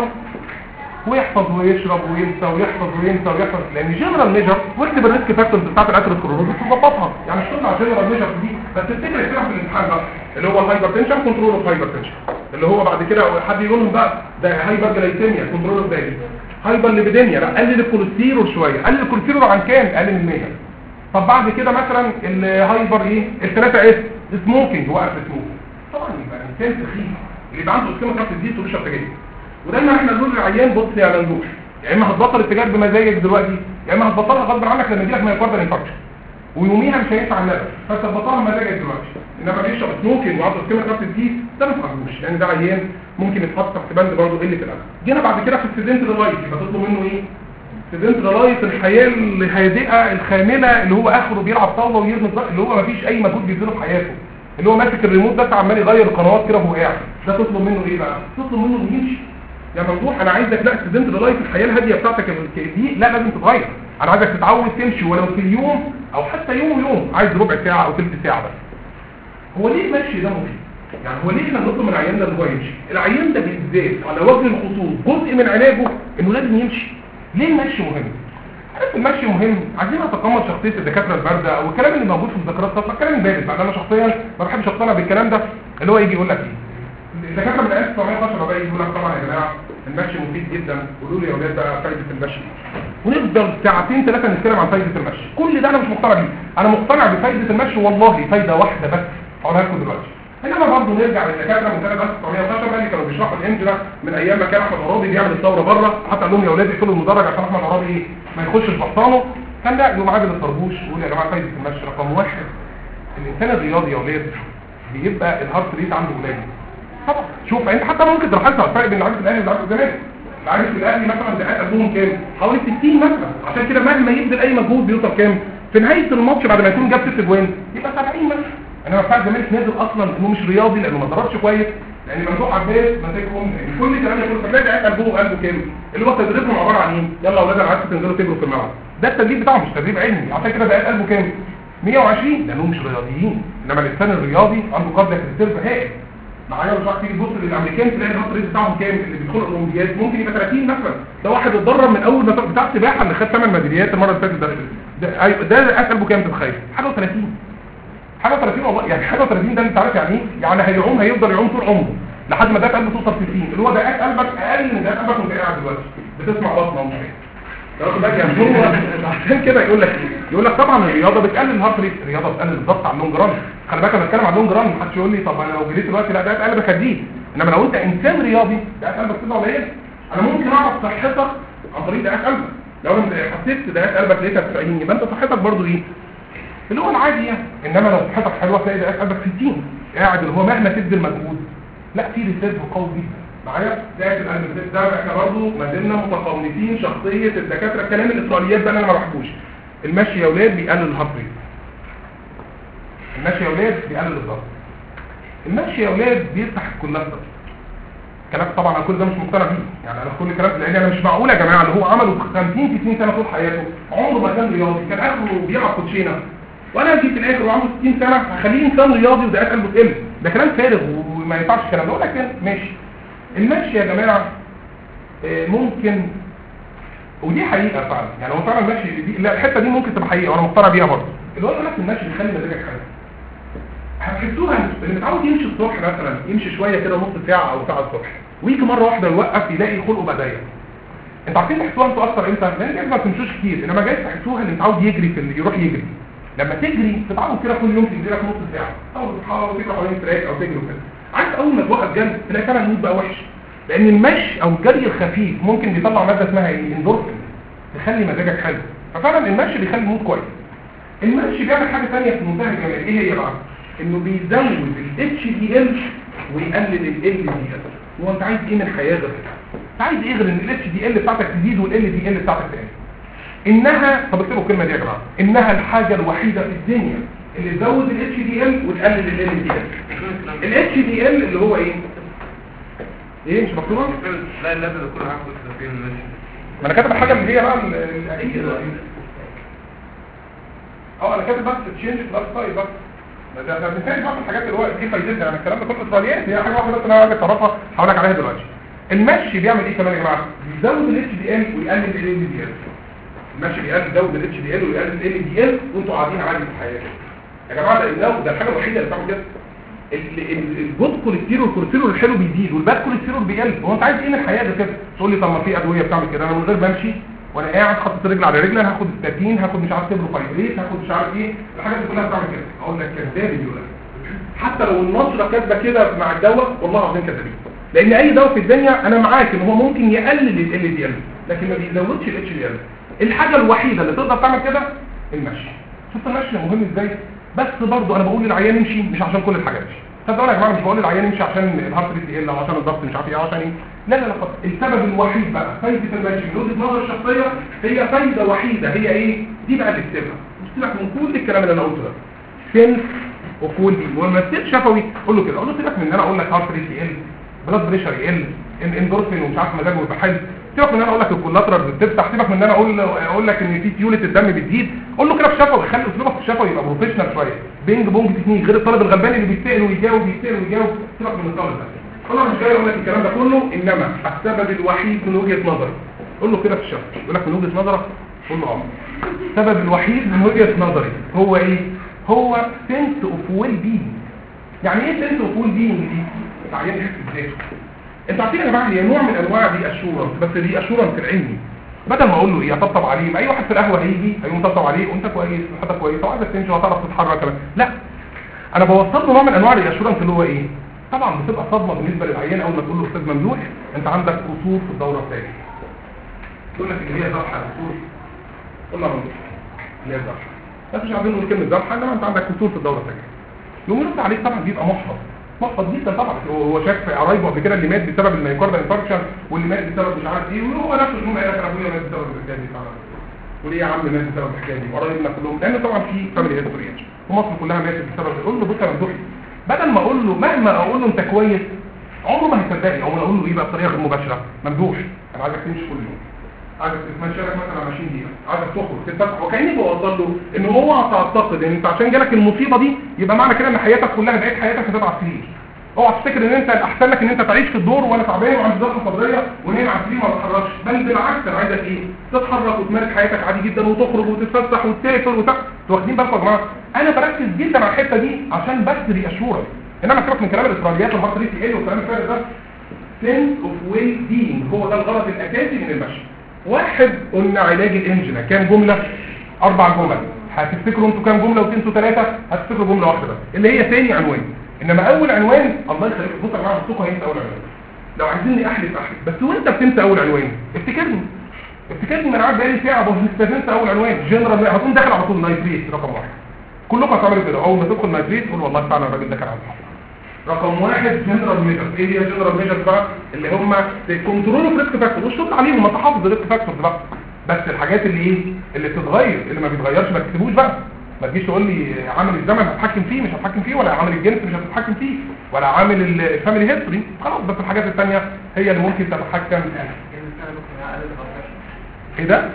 [SPEAKER 1] ويحفظ ويشرب وينسى ويحفظ وينسى ويحفظ لان جنرال ميجر واكتب الريسك فاكتورز بتاعت الاثيروسكليروز تظبطها يعني الشغل على جنرال ميجر دي بس تفتكر الكلام في الامتحان بقى اللي هو الهايبرتنشن كنترول اوف هايبرتنشن اللي هو بعد كده حد يقول لهم بقى ده هايبر جلايسيميا كنترول اوف دايبيتس هايبر ليبيديميا لا قلل الكوليسترول شويه قلل الكوليسترول عن كام قلل من 100 طب بعد كده مثلا الهايبر ايه الثلاثه اس سموكينج وقف السموكينج طبعا يبقى انسان سخيف اللي يبقى عنده اسكيمه نفس دي وبيشرب سجاير ودايما احنا نقول للعيان بص يا مندوش يا اما هتبطل السجاير بمزاجك دلوقتي يا اما هتبطلها غصب عنك لما يجيلك مايوكاردال انفاركشن ويوميها مش هينفع النفس فتبطلها بمزاجك دلوقتي انما بيشرب سموكينج وعنده اسكيمه نفس دي ده ما تفهموش لان ده عيان ممكن يتحط تحت بند برضه قله الادب جينا بعد كده في السيدنت لايف يبقى تطلب منه ايه سيدنت لايف الحياه الهادئه الخامله اللي هو اخره بيلعب طاوله ويرمي الضغط اللي هو ما فيش اي مجهود بيبذله في حياته اللي هو ماسك الريموت بس عمال يغير القنوات كده وهو قاعد ده تطلب منه ايه بقى تطلب منه انه يمشي يا ممدوح انا عايزك لا سيدنت لايف الحياه الهاديه بتاعتك دي لا لازم تتغير انا عايزك تتعود تمشي ولو في اليوم او حتى يوم ويوم عايز ربع ساعه او ثلث ساعه بس هو ليه المشي ده مفيد يعني هو ليه احنا بنطلب من العيان ده ان هو يمشي العيان ده بالذات على وجه الخصوص جزء من علاجه انه لازم يمشي ليه المشي مهم عارف المشي مهم عايزين نتقمص شخصيه الدكاتره البارده او الكلام اللي موجود في مذكرات صفحه الكلام البارد بقى انا شخصيا ما بحبش اقتنع بالكلام ده اللي هو يجي يقول لك ايه الدكاتره من 1912 بقى يقول لك طبعا يا جماعه المشي مفيد جدا قولوا لي يا اولاد بقى فايده المشي ونفضل ساعتين ثلاثه نتكلم عن فايده المشي كل ده انا مش مقتنع بيه انا مقتنع بفايده المشي والله فايده واحده بس هقولها لكم دلوقتي انما برضه نرجع للدكاتره من سنه 1910 اللي كانوا بيشرحوا الانجرا من ايام ما كان احمد عرابي بيعمل الثوره بره حتى قال لهم يا اولاد اقفلوا المدرج عشان احمد عرابي ايه ما يخشش بحصانه كان لا يقوم عادل الطربوش يقول يا جماعه فايده المشي رقم واحد الانسان الرياضي يا اولاد بيبقى الهارت ريت عنده قليل طبعا شوف انت حتى ممكن تلاحظها على الفرق بين لعيبه الاهلي ولعيبه الزمالك لعيبه الاهلي مثلا دقات قلبهم كام حوالي 60 مثلا عشان كده مهما يبذل اي مجهود بيوصل كام في نهايه الماتش بعد ما يكون جاب 6 جوان يبقى 70 مثلا انما بتاع الزمالك نازل اصلا انه مش رياضي لانه ما ضربش كويس لان ممدوح عباس ماسكهم لان كل كلام يقول فتلاقي دقات قلبهم وقلبه كام اللي هو تدريبهم عباره عن ايه يلا يا اولاد انا عايزكم تنزلوا تجروا في الملعب ده التدريب بتاعهم مش تدريب علمي عشان كده دقات قلبه كام 120 لانهم مش رياضيين انما الانسان الرياضي عنده قدره ريسيرف هائل معايا مش عارف تيجي تبص للامريكان تلاقي الهارت ريت بتاعهم كام اللي بيدخلوا الاولمبياد ممكن يبقى 30 مثلا ده واحد اتدرب من اول ما بتاع السباحه اللي خد 8 ميداليات المره اللي فاتت ده ده ايوه ده قلبه كام تتخيل حاجه و30 حاجه 30 والله يعني حاجه 30 ده انت عارف يعني ايه يعني هيعوم هيفضل يعوم طول عمره لحد ما ده قلبه توصل 60 اللي هو ده قلبك اقل من ده قلبك وانت قاعد دلوقتي بتسمع بطنه ومش فاهم ياخد بالك يعني هو عشان كده يقول لك ايه يقول لك طبعا الرياضه بتقلل الهارت ريت الرياضه بتقلل الضغط على اللونج ران خلي بالك انا بتكلم على اللونج ران محدش يقول لي طب انا لو جريت دلوقتي لا ده قلبك هتزيد انما لو انت انسان رياضي ده قلبك كده قليل انا ممكن اعرف صحتك عن طريق دقات قلبك لو انا حسيت دقات قلبك لقيتها 90 يبقى انت صحتك برضو ايه اللي هو العادي يعني انما لو صحتك حلوه تلاقي دقات قلبك 60 قاعد اللي هو مهما تبذل مجهود لا في ريسيرف قوي جدا معايا داعي القلب الزيت ده احنا برضه ما زلنا متقونتين شخصيه الدكاتره الكلام الاسرائيليات ده انا ما بحبوش المشي يا اولاد بيقلل الهارت ريت المشي يا اولاد بيقلل الضغط المشي يا اولاد بيفتح الكوليسترول كلام طبعا انا كل ده مش مقتنع بيه يعني انا كل كلام لان انا مش معقول يا جماعه اللي هو عمله 50 60 سنه طول حياته عمره ما كان رياضي كان اخره بيلعب كوتشينه وانا اجي في الاخر وعنده 60 سنه هخليه انسان رياضي ودقات قلبه تقل ده كلام فارغ وما ينفعش الكلام ده اقول لك ماشي المشي يا جماعة ممكن ودي حقيقة فعلا يعني هو فعلا المشي دي لا الحتة دي ممكن تبقى حقيقة وانا مقتنع بيها برضه اللي هو يقول لك المشي بيخلي مزاجك حلو هتحسوها اللي متعود يمشي الصبح مثلا يمشي شوية كده نص ساعة او ساعة الصبح ويجي مرة واحدة يوقف يلاقي خلقه بقى ضيق انتوا عارفين تحسوها انتوا اكتر امتى؟ لان جايز ما تمشوش كتير انما جايز تحسوها اللي متعود يجري في اللي يروح يجري لما تجري تتعود كده كل يوم تجري لك نص ساعة او تحاول تجري حوالين تراك او تجري وكده عارف اول ما توقف جنب تلاقي فعلا المود بقى وحش لان المشي او الجري الخفيف ممكن بيطلع ماده اسمها ايه اندورفين تخلي مزاجك حلو ففعلا المشي بيخلي المود كويس المشي بيعمل حاجه ثانيه في منتهى الجمال ايه هي بقى انه بيزود الاتش دي ال ويقلل ال دي ال هو انت عايز ايه من الحياه غير كده انت عايز ايه غير ان الاتش دي ال بتاعتك تزيد والال دي ال بتاعتك تقل انها طب اكتبوا الكلمه دي يا جماعه انها الحاجه الوحيده في الدنيا اللي تزود الاتش دي ال وتقلل ال دي ال الاتش دي ال اللي هو ايه ايه مش مكتوبه
[SPEAKER 2] لا اللاب ده كله عارف كده فين ماشي
[SPEAKER 1] ما انا كاتب الحاجه اللي هي بقى الاكيد اه انا كاتب بس تشينج في لايف ستايل بس ده ده مثال بقى الحاجات اللي هو ايه فايدتها يعني الكلام ده كله اسرائيليات هي حاجه واحده بس انا عايز اعرفها هقول لك عليها دلوقتي المشي بيعمل ايه كمان يا جماعه بيزود الاتش دي ال ويقلل ال دي ال المشي بيزود الاتش دي ال ويقلل ال دي ال وانتوا قاعدين عادي في الحياه يا جماعه ده ده الحاجه الوحيده اللي بتعمل كده الجود كوليسترول الكوليسترول الحلو بيزيد والباد كوليسترول بيقل هو انت عايز ايه من الحياه ده كده تقول لي طب ما في ادويه بتعمل كده انا من غير ما امشي وانا قاعد حاطط رجل على رجل انا هاخد ستاتين هاخد مش عارف تبروفايبريت هاخد مش عارف ايه الحاجات دي كلها بتعمل كده اقول لك كذاب يقول حتى لو النشره كاتبه كده مع الدواء والله العظيم كذابين لان اي دواء في الدنيا انا معاك ان هو ممكن يقلل ال دي ال لكن ما بيزودش الاتش دي ال الحاجه الوحيده اللي تقدر تعمل كده المشي شفت المشي مهم ازاي بس برضه انا بقول للعيان يمشي مش عشان كل الحاجات دي طب انا يا جماعه مش بقول للعيان يمشي عشان الهارت ريت يقل او عشان الضغط مش عارف ايه عشان ايه لا لا لا خالص السبب الوحيد بقى فايده المشي من وجهه نظر الشخصيه هي فايده وحيده هي ايه دي بقى اللي اكتبها سيبك من كل الكلام اللي انا قلته ده سنس وكول دي ولما تصير شفوي قول له كده قول له سيبك من ان انا اقول لك هارت ريت يقل بلاد بريشر يقل الاندورفين ومش عارف مزاجه يبقى حلو سيبك من ان انا اقول لك الكولاترال بتفتح سيبك من ان انا اقول اقول لك ان في تيوله الدم بتزيد قول له كده في شفوي خلي اسلوبك في الشفوي يبقى بروفيشنال شويه بينج بونج تكنيك غير الطالب الغلبان اللي بيسال ويجاوب يسال ويجاوب سيبك من الطالب ده انا مش جاي اقول لك الكلام ده كله انما السبب الوحيد من وجهه نظري قول له كده في الشفوي يقول لك من وجهه نظرك قول له اه السبب الوحيد من وجهه نظري هو ايه هو سنس اوف ويل بينج يعني ايه سنس اوف ويل بينج دي تعيين يحس بذاته انتوا عارفين يا جماعه هي نوع من انواع دي اشورنس بس دي اشورنس العلمي بدل ما اقول له ايه اطبطب عليه ما اي واحد في القهوه هيجي هيقوم طبطب عليه وانت كويس وحضرتك كويس وعايزك تمشي وهتعرف تتحرك كمان لا انا بوصل له نوع من انواع الاشورنس اللي هو ايه طبعا بتبقى صدمه بالنسبه للعيان اول ما تقول له استاذ ممدوح انت عندك قصور في الدوره الثانيه يقول لك اللي هي ذبحه قصور قول له ممدوح اللي هي ذبحه بس مش عايزين نقول كلمه ذبحه انما انت عندك قصور في الدوره الثانيه يقوم يرد عليك طبعا بيبقى محبط محبط جدا طبعا هو هو شاف قرايبه قبل كده اللي مات بسبب الميوكاردال انفاركشن واللي مات بسبب مش عارف ايه وهو نفسه يقوم قال لك انا ابويا مات بسبب الحكايه دي فعلا وليه يا عم مات بسبب الحكايه دي وقرايبنا كلهم لان طبعا في فاميلي هيستوري ومصر كلها ماتت بسبب قول له بص يا ممدوحي بدل ما اقول له مهما اقول له انت كويس عمره ما هيصدقني عمره اقول له ايه بقى بطريقه غير مباشره ممدوح انا عايزك تمشي كل يوم عايزك تتمشى لك مثلا 20 دقيقه عايزك تخرج تتفسح وكاني بوصل له ان اوعى تعتقد ان انت عشان جالك المصيبه دي يبقى معنى كده ان حياتك كلها بقت حياتك هتبقى على السرير اوعى تفتكر ان انت الاحسن لك ان انت تعيش في الدور وانا تعبان وعندي ضغط صدريه ونايم على السرير ما بتحركش بل بالعكس انا عايزك ايه تتحرك وتمارس حياتك عادي جدا وتخرج وتتفسح وتسافر وتع... واخدين بالكم يا جماعه انا بركز جدا على الحته دي عشان بس رياشورنس انما سيبك من كلام الاسرائيليات والهارت ريت يقل والكلام الفارغ ده سنس اوف ويل بينج هو ده الغرض الاساسي من المشي واحد قلنا علاج الانجنا كام جمله اربع جمل هتفتكروا انتوا كام جمله وتنسوا ثلاثه هتفتكروا جمله واحده بس اللي هي ثاني عنوان انما اول عنوان الله يخليك بص يا جماعه بصوا هينسى اول عنوان لو عايزيني احلف احلف بس وانت بتنسى اول عنوان افتكرني افتكرني من قاعد بقالي ساعه بقول لك تنسى اول عنوان جنرال هتقوم داخل على طول نايتريت رقم واحد كلكم هتعملوا كده اول ما تدخل نايتريت تقول والله فعلا الراجل ده كان عنده حق رقم واحد جنرال ميجرز ايه هي جنرال ميجرز بقى اللي هم كنترول اوف ريسك فاكتور والشغل عليهم ما تحافظ الريسك فاكتورز بقى بس الحاجات اللي ايه اللي بتتغير اللي ما بيتغيرش ما تكتبوش بقى ما تجيش تقول لي عامل الزمن هتتحكم فيه مش هتتحكم فيه ولا عامل الجنس مش هتتحكم فيه ولا عامل الفاميلي هيستوري خلاص بس الحاجات الثانيه هي اللي ممكن تتحكم فيها ايه ده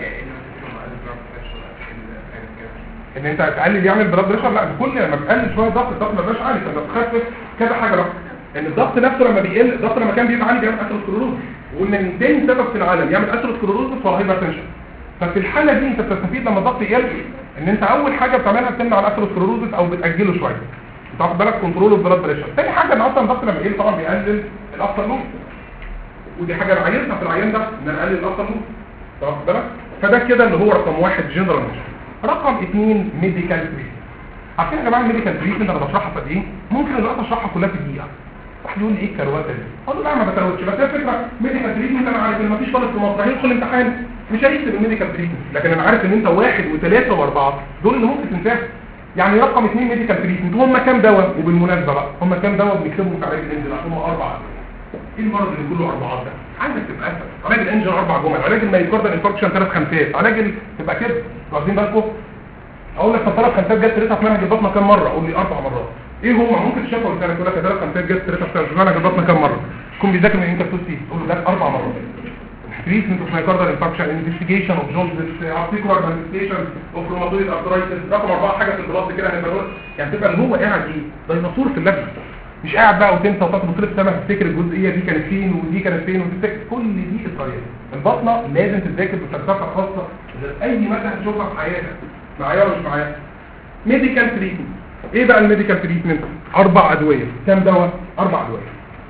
[SPEAKER 1] ان انت هتقلل يعني البلاد بريشر لا كل ما بتقلل شويه ضغط الضغط ما بيبقاش عالي فانت بتخفف كذا حاجه بقى ان الضغط نفسه لما بيقل الضغط لما كان بيبقى عالي بيعمل اثيروسكليروز وقلنا ان تاني سبب في العالم يعمل اثيروسكليروز هو الهايبرتنشن ففي الحاله دي انت بتستفيد لما الضغط يقل ان انت اول حاجه بتعملها بتمنع الاثيروسكليروز او بتاجله شويه انت واخد بالك كنترول البلاد بريشر تاني حاجه ان اصلا الضغط لما يقل طبعا بيقلل الافتر لود ودي حاجه انا عايزها في العيان ده ان انا اقلل الافتر لود واخد بالك فده كده اللي هو رقم واحد جنرال ميجر رقم اثنين ميديكال تريتمنت عارفين يا جماعه الميديكال تريتمنت انا بشرحها في قد ايه ممكن دلوقتي اشرحها كلها في دقيقه واحد يقول لي ايه الكروته دي اقول له لا ما بتروتش بس هي الفكره ميديكال تريتمنت انا عارف ان مفيش طالب في مصر هيدخل امتحان مش هيكتب الميديكال تريتمنت لكن انا عارف ان انت واحد وثلاثه واربعه دول اللي ممكن تنساهم يعني رقم اثنين ميديكال تريتمنت هم كام دواء وبالمناسبه بقى هم كام دواء بنكتبهم في علاج الانزل هم اربعه ايه المرض اللي كله اربعات ده عايزك تبقى اسهل علاج الانجن اربع جمل علاج الميوكاردال انفاركشن ثلاث خمسات علاج ال... تبقى كده واخدين بالكم اقول لك ثلاث خمسات جت تريتها في منهج البطنه كام مره قول لي اربع مرات ايه هم ممكن تشوفها قلت لك يقول لك ثلاث خمسات جت تريتها في منهج البطنه كام مره تكون بيذاكر من انت بتقول تقول له ده اربع مرات treatment of myocardial infarction investigation of jaundice articular manifestation of rheumatoid arthritis رقم اربعه حاجه في البلاط كده هنبقى نقول يعني تبقى اللي هو قاعد ايه ديناصور في اللجنه مش قاعد بقى وتنسى وتاخد طريق سما تفتكر الجزئيه دي كانت فين ودي كانت فين وتفتكر كل دي اسرائيل البطنه لازم تتذاكر بفلسفه خاصه غير اي ماده هتشوفها في حياتك معايا ولا مش معايا ميديكال تريتمنت ايه بقى الميديكال تريتمنت اربع ادويه كام دواء اربع ادويه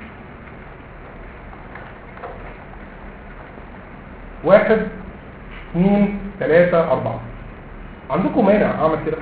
[SPEAKER 1] واحد اثنين ثلاثة أربعة عندكم مانع أعمل كده؟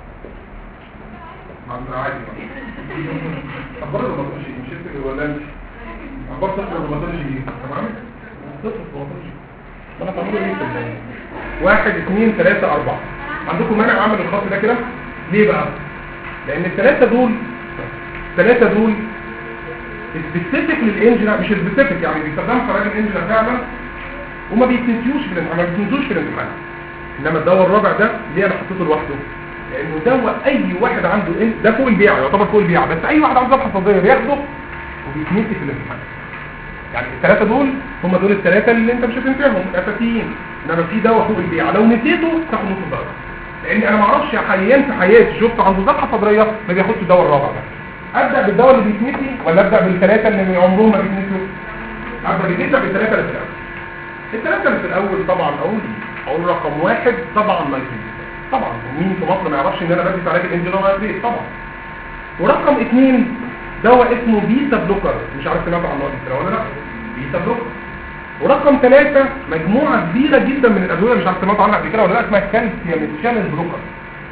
[SPEAKER 1] عندنا عادي أخبار الروماتولوجي مش انت ولا انت؟ أخبار صفر الروماتولوجي تمام؟ صفر الروماتولوجي أنا تعملوا ايه في الدنيا؟ واحد اثنين ثلاثة أربعة عندكم مانع أعمل الخط ده كده؟ ليه بقى؟ لأن الثلاثة دول الثلاثة دول سبيسيفيك للانجنا مش سبيسيفيك يعني بيستخدموا في علاج الانجنا فعلا وما بيتنسيوش في الامتحان ما بيتنسوش في الامتحان انما الدواء الرابع ده ليه انا حطيته لوحده لانه دواء اي واحد عنده إن- ده فوق البيع يعتبر فوق البيع بس اي واحد عنده ذبحه صدريه بياخده وبيتنسي في الامتحان يعني الثلاثه دول هم دول الثلاثه اللي انت مش هتنساهم اساسيين انما في دواء فوق البيع لو نسيته تاخد نص الدرجه لان انا ما اعرفش حاليا في حياتي شفت عنده ذبحه صدريه ما بياخدش الدواء الرابع ده ابدا بالدواء اللي بيتنسي ولا ابدا بالثلاثه اللي عمرهم ما بيتنسوا ابدا بالثلاثه بالثلاثه اللي في الاول الثلاثة اللي في الأول طبعا أقول أقول رقم واحد طبعا نايتريت طبعا مين في مصر ما يعرفش إن أنا بدي في علاج الإنجلو نايتريت طبعا ورقم اثنين دواء اسمه بيتا بلوكر مش عارف سمعت عنه قبل كده ولا لا بيتا بلوكر ورقم ثلاثة مجموعة كبيرة جدا من الأدوية مش عارف سمعت عنها قبل كده ولا لا اسمها كالسيوم شانل بلوكر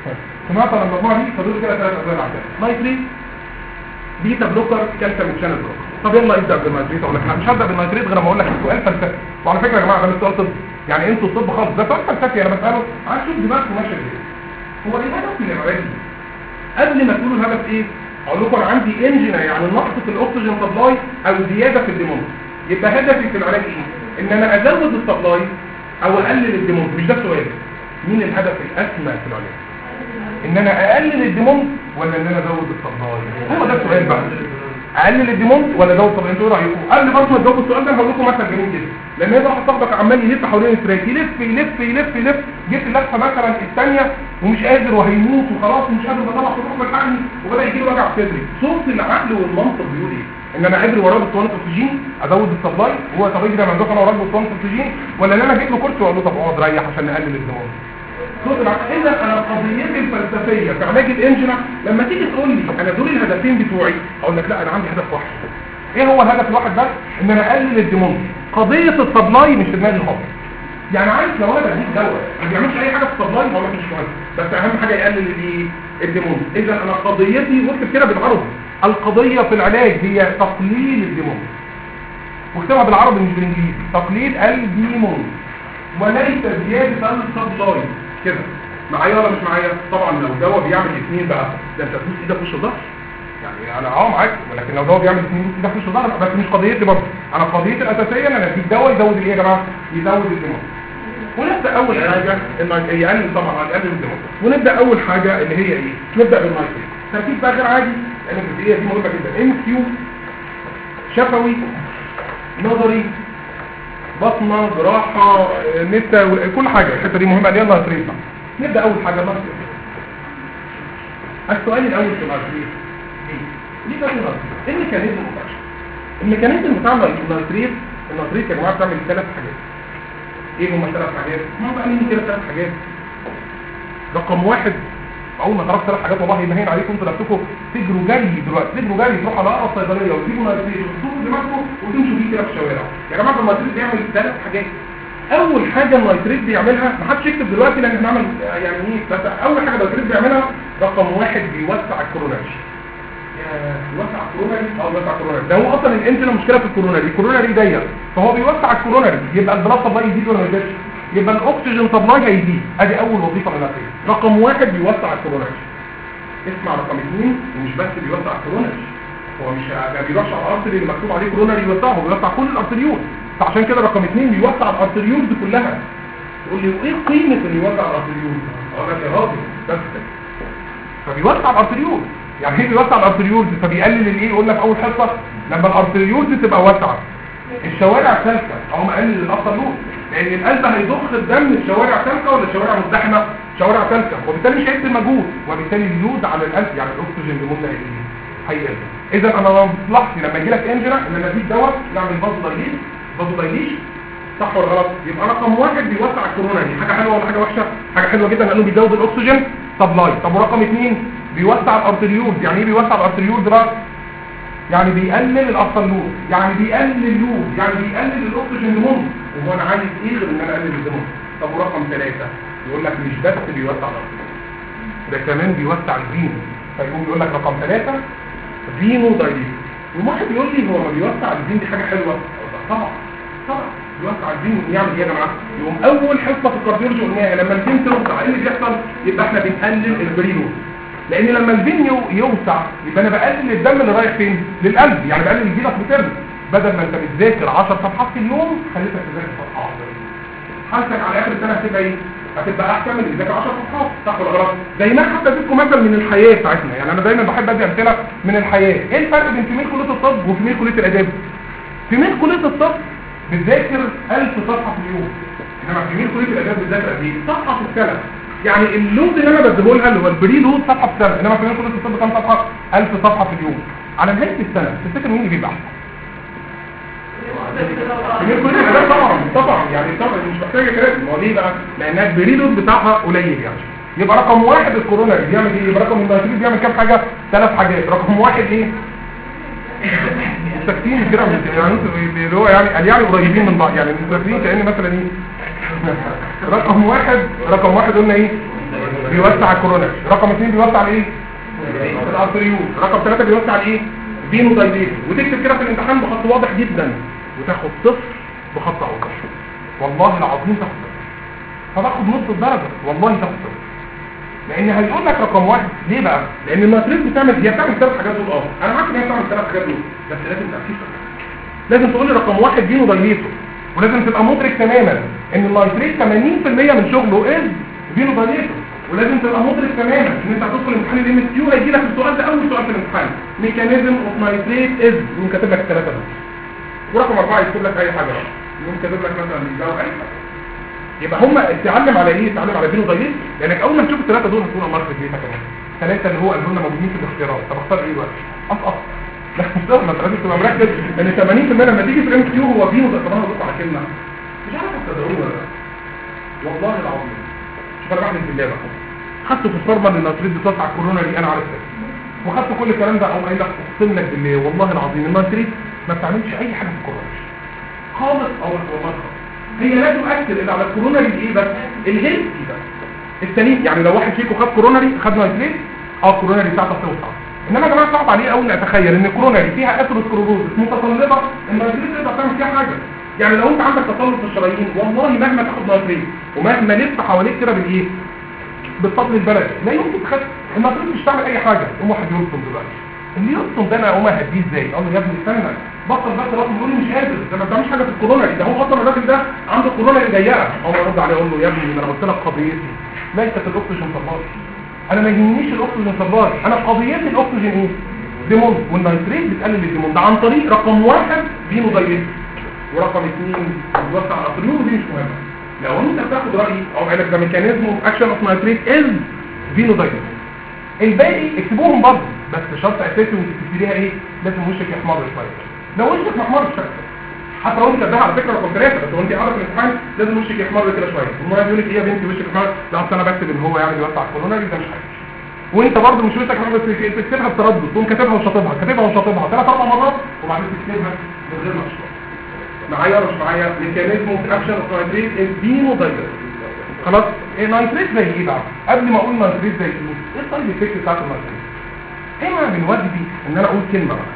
[SPEAKER 1] سمعت عن المجموعه دي فدول كده ثلاث ادويه عندنا نايتريت بيتا بلوكر كالسيوم شانل بلوكر طب يلا ابدا بالنايتريت اقول لك مش هبدا بالنايتريت غير ما اقول لك سؤال فلسفي وعلى فكره يا جماعه ده مش سؤال طب يعني انتوا الطب خالص ده سؤال فلسفي انا بساله عايز اشوف دماغكم ماشيه ازاي هو ايه الهدف من العلاج دي قبل ما تقولوا الهدف ايه اقول لكم انا عندي انجن يعني نقص في الاكسجين سبلاي او زياده في الديمون يبقى هدفي في العلاج ايه ان انا ازود السبلاي او اقلل الديمون مش ده السؤال مين الهدف الاسمى في العلاج ان انا اقلل الديمون ولا ان انا ازود السبلاي هو ده السؤال بقى اقلل الديمون ولا ازود السبلاي انتوا ايه رايكم قبل برضه ما تجاوبوا السؤال ده هقول لكم مثلا جميل جدا لان يبقى واحد صاحبك عمال يلف حوالين التراك يلف يلف يلف يلف جيت اللفه مثلا الثانيه ومش قادر وهيموت وخلاص ومش قادر بطلع صوت بالحقني وبدا يجي له وجع في صدري صوت العقل والمنطق بيقول ايه ان انا اجري وراه باسطوانه اكسجين ازود السبلاي وهو طب يجري ممدوح انا وراه باسطوانه اكسجين ولا ان انا اجيب له كرسي واقول له طب اقعد ريح عشان نقلل الدمار صوت العقل اذا انا قضيتي الفلسفيه في علاج الانجنا لما تيجي تقول لي انا دول الهدفين بتوعي اقول لك لا انا عندي هدف واحد ايه هو الهدف الواحد ده ان انا اقلل الديمون قضيه السبلاي مش في دماغي خالص يعني عايز لو انا بديك دواء ما بيعملش اي حاجه في السبلاي هو مش مهم بس اهم حاجه يقلل الايه الديمون اذا انا قضيتي واكتب كده بالعربي القضيه في العلاج هي تقليل الديمون واكتبها بالعربي مش بالانجليزي تقليل الديمون وليس زياده السبلاي كده معايا ولا مش معايا طبعا لو دواء بيعمل اثنين بقى ده انت تبوس ايدك وش الظهر يعني انا اه معاك ولكن لو دواء بيعمل اثنين بوس ايدك وش الظهر بس مش قضيتي برضه انا قضيتي الاساسيه ان انا اديك دواء يزود الايه يا جماعه يزود الدماغ ونبدا اول حاجه ان يقلل طبعا يقلل الدماغ ونبدا اول حاجه اللي هي ايه نبدا بالمايكرو تركيب بقى غير عادي لان الجزئيه دي مهمه جدا ام كيو شفوي نظري بطنه جراحه نسا كل حاجه الحته دي مهمه يلا نتريد نبدا اول حاجه مايكرو السؤال الاول في المايكرو ليه ده النظري ايه الميكانيزم بتاعه الميكانيزم بتاع النيتريت النيتريت يا جماعه بتعمل ثلاث حاجات ايه هم ثلاث حاجات هم بقى مين كده ثلاث حاجات رقم واحد اول ما تعرفوا ثلاث حاجات والله يبين عليكم انتوا نفسكم تجروا جري دلوقتي تجروا جري تروحوا على اقرب صيدليه وتجيبوا نيتريت وتحطوه دماغكم وتمشوا بيه كده في الشوارع يا جماعه النيتريت بيعمل ثلاث حاجات اول حاجه النيتريت بيعملها ما حدش يكتب دلوقتي لان هنعمل يعني ايه بس اول حاجه النيتريت بيعملها رقم واحد بيوسع الكوروناري بيوسع الكوروناري او بيوسع الكوروناري ده هو اصلا الانسولين مشكله في الكوروناري الكوروناري ضيق فهو بيوسع الكوروناري يبقى البلاد سبلاي يزيد ولا ما يزيدش يبقى الاكسجين سبلاي هيزيد ادي اول وظيفه للنيتريت رقم واحد بيوسع الكوروناري اسمع رقم اثنين ومش بس بيوسع الكوروناري هو مش ما بيروحش على الارتري اللي مكتوب عليه كوروناري يوسعه هو بيوسع كل الارتريول فعشان كده رقم اثنين بيوسع الارتريول دي كلها تقول لي وايه قيمه اللي يوسع الارتريول اقول لك يا راجل بس فبيوسع الارتريول يعني ايه بيوسع الارتريول فبيقلل الايه يقول لك اول حصه لما الارتريول دي تبقى واسعه الشوارع سالكه او مقلل الارتريول لان القلب هيضخ الدم الشوارع سالكه ولا الشوارع مزدحمه شوارع سالكه وبالتالي مش هيبذل مجهود وبالتالي اللود على القلب يعني الاكسجين لمده ايه هيقل اذا انا مصلحتي لما يجي لك انجنا ان انا اديك دواء يعمل فازو دايليش فازو دايليش صح ولا غلط يبقى رقم واحد بيوسع الكورونا دي حاجه حلوه ولا حاجه وحشه حاجه حلوه جدا لانه بيزود الاكسجين سبلاي طب ورقم اثنين بيوسع الارتريول يعني ايه بيوسع الارتريول ده يعني بيقلل الارتريول يعني بيقلل اللود يعني بيقلل الاكسجين لمده وهو انا عايز ايه غير ان انا اقلل الدموع طب ورقم ثلاثة يقول لك مش بس بيوسع الارتريول ده كمان بيوسع الفينو فيقوم يقول لك رقم ثلاثة فينو دايليت وواحد يقول لي هو ما بيوسع الفين دي حاجه حلوه طبعا طبعا يوسع الفين يعمل ايه يا جماعه يقوم اول حصه في الكارديولوجي قلناها لما الفين توسع ايه اللي بيحصل يبقى احنا بنقلل البريلو لان لما الفين يو- يوسع يبقى انا بقلل الدم اللي رايح فين للقلب يعني بقلل الفينس بترم بدل ما انت بتذاكر 10 صفحات في اليوم خليتك تذاكر صفحه واحده حالتك على اخر السنه هتبقى ايه هتبقى احسن من اللي بيذاكر 10 صفحات صح ولا غلط زي ما انا حتى اديتكم مثل من الحياه بتاعتنا يعني انا دايما بحب ادي امثله من الحياه ايه الفرق بين فيميل كليه الطب وفيميل كليه الاداب فيميل كليه الطب بتذاكر 1000 صفحه في اليوم انما فيميل كليه الاداب بتذاكر قد ايه صفحه في السنه يعني اللود اللي انا بديه لها اللي هو البري لود صفحه في السنه انما فيميل كليه الطب كام صفحه 1000 صفحه في اليوم على نهايه السنه تفتكر مين اللي بيبقى احسن فيميل كليه الاداب طبعا طبعا يعني طبعا مش محتاجه كلام هو ليه بقى لانها البري لود بتاعها قليل يعني يبقى رقم واحد الكورونا بيعمل ايه يبقى رقم النيتروجين بيعمل كام حاجه ثلاث حاجات رقم واحد ايه مستكتين كده من يعني انتوا اللي هو يعني قال يعني قريبين من بعض يعني مستكتين كأن مثلا ايه رقم واحد رقم واحد قلنا ايه بيوسع على الكوروناري رقم اثنين بيوسع على ايه الارتريول رقم ثلاثة بيوسع على ايه فينو دايليت وتكتب كده في الامتحان بخط واضح جدا وتاخد صفر بخط اوضح والله العظيم تاخد صفر فتاخد نص الدرجة والله تاخد صفر لان هيقول لك رقم واحد ليه بقى لان الماتريس بتعمل هي بتعمل ثلاث حاجات دول اه انا معاك ان هي بتعمل ثلاث حاجات دول بس لازم تاكيد لازم تقول لي رقم واحد فينو دايليتو ولازم تبقى مدرك تماما ان النايتريت 80% من شغله از فينو دايليتو ولازم تبقى مدرك تماما ان انت هتدخل امتحان الام اس كيو هيجي لك السؤال ده اول سؤال في الامتحان ميكانيزم اوف نايتريت از يقوم كاتب لك الثلاثه دول ورقم اربعه يكتب لك اي حاجه بقى يقوم كاتب لك مثلا بيجاوب اي حاجه يبقى هم اتعلم على ايه اتعلم على فينو دايليت لانك اول ما تشوف الثلاثه دول هتقول الله في بيتك كمان ثلاثه اللي هو قالوا لنا موجودين في الاختيارات طب اختار ايه بقى اصلا لا مش ده ما انت لازم تبقى مركز ان 80% لما تيجي في الام كيو هو فينو ده طب انا ببص على كلمه مش عارف تصدقوه ولا لا والله العظيم شوف انا بعمل بالله بقى خدته في الفورمه اللي الناتريت بتوسع كورونا دي انا عارف ده وخدت كل الكلام ده اقوم قايل لك اقسم لك بالله والله العظيم الناتريت ما بتعملش اي حاجه في الكورونا خالص او والله خالص هي لا تؤثر الا على الكورونا دي ايه بس الهيلثي ده السليم يعني لو واحد فيكم خد كوروناري خد نايتريت اه الكوروناري بتاعته توسع انما يا جماعه صعب عليه قوي ان اتخيل ان الكوروناري فيها اثيروسكلوروز متطلبه النايتريت تقدر تعمل فيها حاجه يعني لو انت عندك تسلط في الشرايين والله مهما تاخد نايتريت ومهما لف حواليك كده بالايه بالفضل البلدي لا يمكن تخد النايتريت مش تعمل اي حاجه قوم واحد يرسم دلوقتي اللي يرسم ده انا اقوم اهديه ازاي اقول له يا ابني استنى بطل بس راسه يقول لي مش قادر ده ما بتعملش حاجه في الكورونا ده هو اصلا الراجل ده عنده الكورونا ضيقه اقوم ارد عليه اقول له يا ابني انا قلت لك قضيتي ليست الاكسجين سبلاي انا ما يهمنيش الاكسجين سبلاي انا قضيتي الاكسجين ايه ديمون والنيتريت بتقلل الديمون ده عن طريق رقم واحد فينو دايليت ورقم اثنين بتوسع على الارتريول ودي مش مهمه لو انت بتاخد رايي او قال لك ده ميكانيزم اوف اكشن اوف نيتريت از فينو دايليت الباقي اكتبوهم برضه بس شرط اساسي وانت بتكتبيها ايه لازم وشك يحمر شويه لو وشك محمر مش هتكتب حتى لو انت كاتبها على فكره رقم ثلاثه بس وانت قاعده في الامتحان لازم وشك يحمر كده شويه المهم يقول لك ايه يا بنتي وشك يحمر لا اصل انا بكتب ان هو يعني بيوسع الكورونا ده مش حاجه وانت برضه مش وشك يحمر بس تكتبها بتردد تقوم كاتبها وشاطبها كاتبها وشاطبها ثلاث اربع مرات وبعدين تكتبها من غير ما تشطب معايا ولا مش معايا ميكانيزم اوف اكشن اوف نايتريت از بينو دايلر خلاص ايه نايتريت زي ايه بقى قبل ما اقول نايتريت زي ايه ايه السايد افكت بتاعت النايتريت ايه من واجبي ان انا اقول كلمه بقى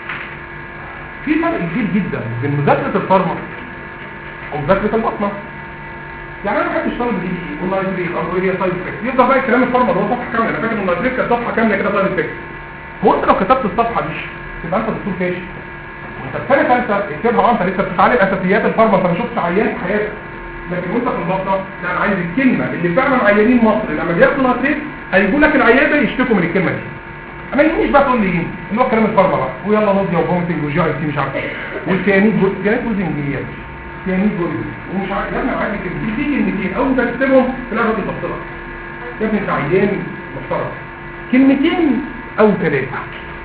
[SPEAKER 1] في فرق كبير جدا بين مذاكره الفارما ومذاكره البطنه يعني انا ما بحبش طالب اللي يقول نايتريت او ايه هي سايد افكت يفضل بقى الكلام الفارما ده هو صفحه كامله انا فاكر ان النايتريت كانت صفحه كامله كده سايد افكت هو انت لو كتبت الصفحه دي تبقى انت دكتور فاشل وانت في سنه ثالثه اكتبها انت لسه بتتعلم اساسيات الفارما انت ما شفتش عيان في حياتك لكن وانت في البطنه لا انا عايز الكلمه اللي فعلا عيانين مصر لما بياخدوا نايتريت هيجوا لك العياده يشتكوا من الكلمه دي اما يجيش بقى تقول لي ايه اللي هو كلام الفارما بقى ويلا نضيا وفومتنج وجي اي تي مش عارف ايه والكيانيد جول كيانيد جول انجليزي كيانيد جول ومش عارف يا ابني عايز كلمتين في كلمتين اول ما تكتبهم تلاقي الراجل بصلك يا ابني انت عيان محترم كلمتين او ثلاثه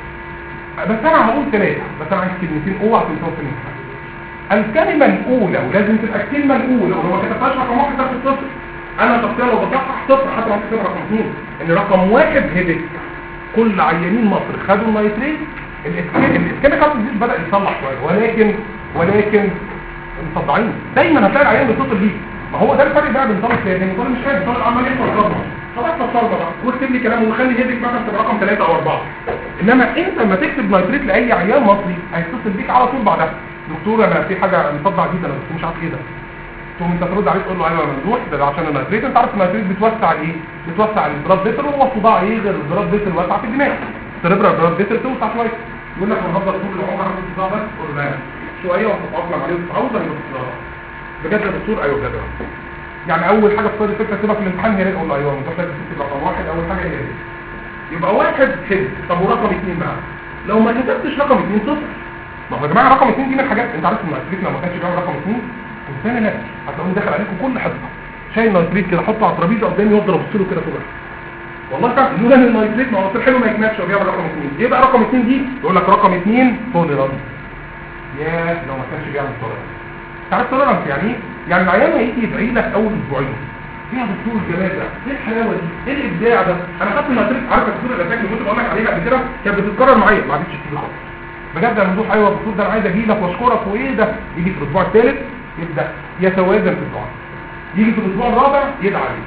[SPEAKER 1] بس انا هقول ثلاثه بس انا عايز كلمتين اوعى تنساهم في الامتحان الكلمه الاولى ولازم تبقى الكلمه الاولى ولو ما كتبتهاش رقم واحد تاخد صفر انا شخصيا لو بصحح صفر حتى لو كتبت رقم اثنين ان رقم واحد هدك كل عيانين مصر خدوا النيتريت الكيميكال ديزيز بدا يصلح شويه ولكن ولكن مصدعين دايما هتلاقي العيان بيتصل بيك ما هو ده الفرق بقى بين طالب تاني طالب مش قادر طالب عمال يحصل صدمه خلاص تصرف بقى واكتب لي كلام وخلي هيدك مثلا تبقى رقم ثلاثه او اربعه انما انت لما تكتب نيتريت لاي عيان مصري هيتصل بيك على طول بعدها دكتور انا في حاجه مصدع جدا بس مش عارف ايه ده تقوم انت ترد عليه تقول له ايوه يا ممدوح ده عشان النيتريت انت عارف النيتريت بتوسع ايه بتوسع البلاد فيسل وهو الصداع ايه غير البلاد فيسل واسع في الدماغ تربر البلاد فيسل توسع شويه يقول لك انا هفضل طول العمر عندي صداع بس قول له لا شويه وهتتاقلم عليه وتتعود هيبقى صداع بجد يا دكتور ايوه بجد يعني اول حاجه في الفكره تبقى في الامتحان هي اقول له ايوه ممدوح لازم تكتب رقم واحد اول حاجه هي دي يبقى واحد حد طب ورقم اثنين بقى لو ما كتبتش رقم اثنين صفر ما هو يا جماعه رقم اثنين دي من الحاجات انت عارف ان النيتريت لو ما كانش بيعمل رقم اثنين انسان لا هتلاقوني داخل عليكم كل حصه شايل نيتريت كده احطه على الترابيزه قدامي وافضل ابص له كده كده والله فعلا لولا ان النيتريت ما هو الصير حلو ما يكملش وبيعمل رقم اثنين ايه بقى رقم اثنين دي يقول لك رقم اثنين توليرانس يا لو ما كانش بيعمل توليرانس تعرف توليرانس يعني ايه؟ يعني العيان هيجي يدعي لك اول اسبوعين ايه يا دكتور الجمال ده ايه الحلاوه دي ايه الابداع ده انا خدت النيتريت عارف يا دكتور الاساك اللي كنت بقول لك عليها قبل كده كانت بتتكرر معايا ما عادتش تيجي خالص بجد انا ممدوح ايوه يا دكتور ده انا عايز اجي لك واشكرك وايه ده يجي في الاسبوع الثالث يبدا يتوازن في الدعاء يجي في الاسبوع الرابع يدعى عليه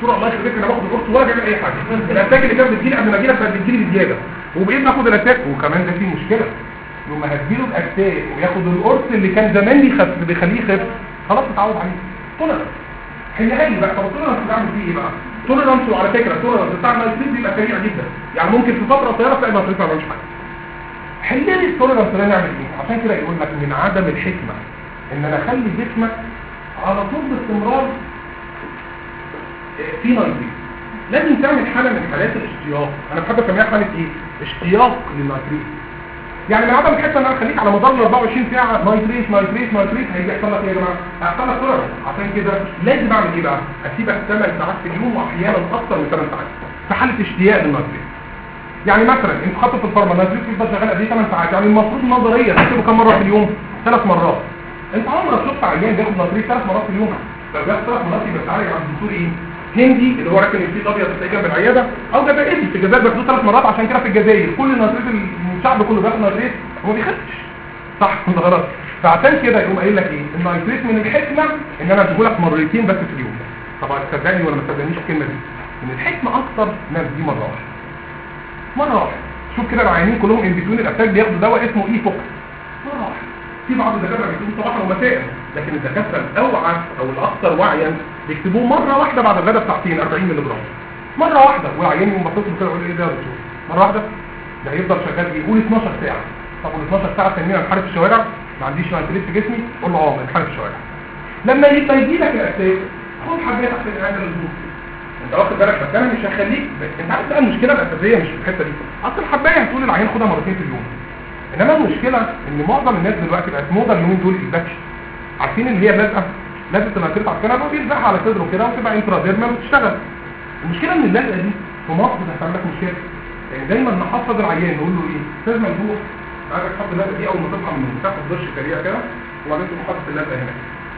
[SPEAKER 1] دكتور الله يخليك انا باخد القرص ولا بعمل اي حاجه الاتاك اللي كانت بتجيلي قبل ما اجيلك كانت بتجيلي بزياده وبقيت باخد الاتاك وكمان ده فيه مشكله لما هديله الاتاك وياخد القرص اللي كان زمان بيخف بيخليه يخف خلاص اتعود عليه تولرنس حلها لي بقى طب التولرنس بتعمل فيه ايه بقى تولرنس وعلى فكره التولرنس بتاع النايتريت بيبقى سريع جدا يعني ممكن في فتره قصيره تلاقي النايتريت ما عملش حاجه حل لي التولرنس ده نعمل ايه عشان كده يقول لك من عدم الحكمه ان انا اخلي جسمك على طول باستمرار في نايتريت لازم تعمل حاله من حالات الاشتياق انا بحب اسميها حاله ايه اشتياق للنايتريت يعني من عدم الحته ان انا اخليك على مدار ال 24 ساعه نايتريت نايتريت نايتريت هيجي يحصل لك ايه يا جماعه هيحصل لك تولرنس عشان كده لازم اعمل ايه بقى اسيبك 8 ساعات في اليوم واحيانا اكتر من 8 ساعات في حاله اشتياق للنايتريت يعني مثلا انت خدت في الفارما النايتريت بيفضل شغال قد ايه 8 ساعات يعني المفروض نظريا تكتبه كم مره في اليوم ثلاث مرات انت عمرك شفت عيان بياخد نايتريت ثلاث مرات في اليوم لو بياخد ثلاث مرات يبقى تعالج عند الدكتور ايه هندي اللي هو راكن الفيل الابيض تلاقيه جنب العياده او جزائري في الجزائر بياخدوه ثلاث مرات عشان كده في الجزائر كل النايتريت الشعب كله بياخد نايتريت وما بيخفش صح ولا غلط فعشان كده يقوم قايل لك ايه النايتريت من الحكمه ان انا اديه لك مرتين بس في اليوم طبعا تصدقني ولا ما تصدقنيش الكلمه دي ان الحكمه اكتر ناس دي مره واحده مره واحده شوف كده العيانين كلهم ان بتوين الاتاك بياخدوا دواء اسمه اي فوكس مره واحده في بعض الدكاتره بيكتبوه صباحا ومساء لكن الدكاتره الاوعى او الاكثر وعيا بيكتبوه مره واحده بعد الغداء بساعتين 40 مللي جرام مره واحده والعيان يقوم باصص له كده يقول له ايه ده يا دكتور مره واحده ده هيفضل شغال ايه يقول 12 ساعه طب وال 12 ساعه التانيين انا بحارب في الشوارع ما عنديش نيتريت في جسمي قول له اه بنحارب في الشوارع لما يبقى يجي لك الاساس خد حاجات تحت العين الاسبوع انت واخد بالك بس انا مش هخليك انت عارف بقى المشكله الاساسيه مش في الحته دي اصل الحبايه هتقول العيان خدها مرتين في اليوم انما المشكله ان معظم الناس دلوقتي بقت موضه اليومين دول الباتش عارفين اللي هي لازقه لازقه النيتريت عارفينها اللي هو بيلزقها على صدره كده وتبقى انتراديرمال وتشتغل المشكله ان اللزقه دي في مصر هتعمل لك مشكله يعني دايما نحفظ العيان نقول له ايه استاذ ممدوح عايزك تحط اللزقه دي اول ما تصحى من النوم تاخد دش سريع كده وبعدين تقوم حاطط اللزقه هنا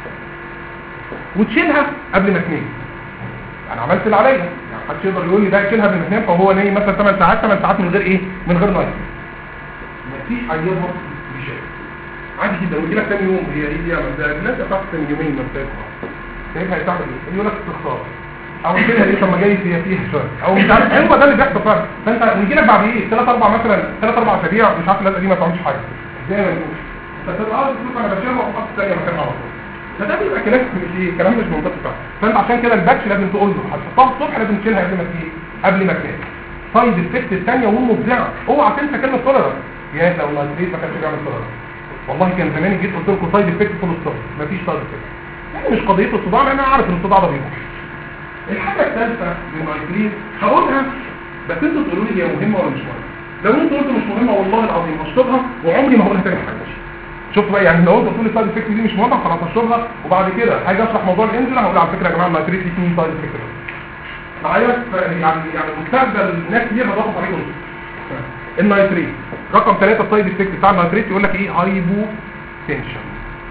[SPEAKER 1] وتشيلها قبل ما تنام انا عملت اللي عليا يعني محدش يقدر يقول لي ده يشيلها قبل ما تنام فهو نايم مثلا 8 ساعات 8 ساعات من غير ايه من غير نايت مفيش عيان مصر بيشيل عادي جدا ويجي لك تاني يوم هي ايه دي يا ده الناس بتاعت تاني يومين ما بتاكل سايبها هتعمل ايه يقول لك استخسار او كده ايه طب ما جاي فيها فيها شويه او مش عارف هو ده اللي بيحصل فعلا فانت يجي لك بعد ايه ثلاث اربع مثلا ثلاث اربع اسابيع مش عارف اللزقه دي ما بتعملش حاجه زي ما بنقول فتبقى اه بتشوف انا بشيلها واحط الثانيه مكانها على طول فده بيبقى كلام مش ايه كلام مش منطقي فعلا فانت عشان كده الباتش لازم تقول له هتحطها الصبح لازم تشيلها قبل ما تيجي قبل ما تنام سايد افكت الثانيه ومفزعه اوعى تنسى كلمه تولرنس يا لو النايتريت ما كانش بيعمل تولرنس والله كان زمان جيت قلت لكم سايد افكت فول ستوب مفيش سايد افكت يعني مش قضيه الصداع لان انا عارف ان الصداع ده بيروح الحاجه الثالثه للنايتريت هقولها بس انتوا تقولوا لي هي مهمه ولا مش مهمه لو انتوا قلتوا مش مهمه والله العظيم هشطبها وعمري ما هقولها تاني في حياتي شوف بقى يعني لو انت بتقول السايد افكت دي مش مهمه خلاص هشربها وبعد كده هاجي اشرح موضوع الانزل هقول على فكره يا جماعه النايتريت دي اثنين سايد افكت معايا ف- يعني يعني مستقبل ناس كتير هتضغط عليكم النايتريت رقم ثلاثة السايد افكت بتاع النايتريت يقول لك ايه هايبو تنشن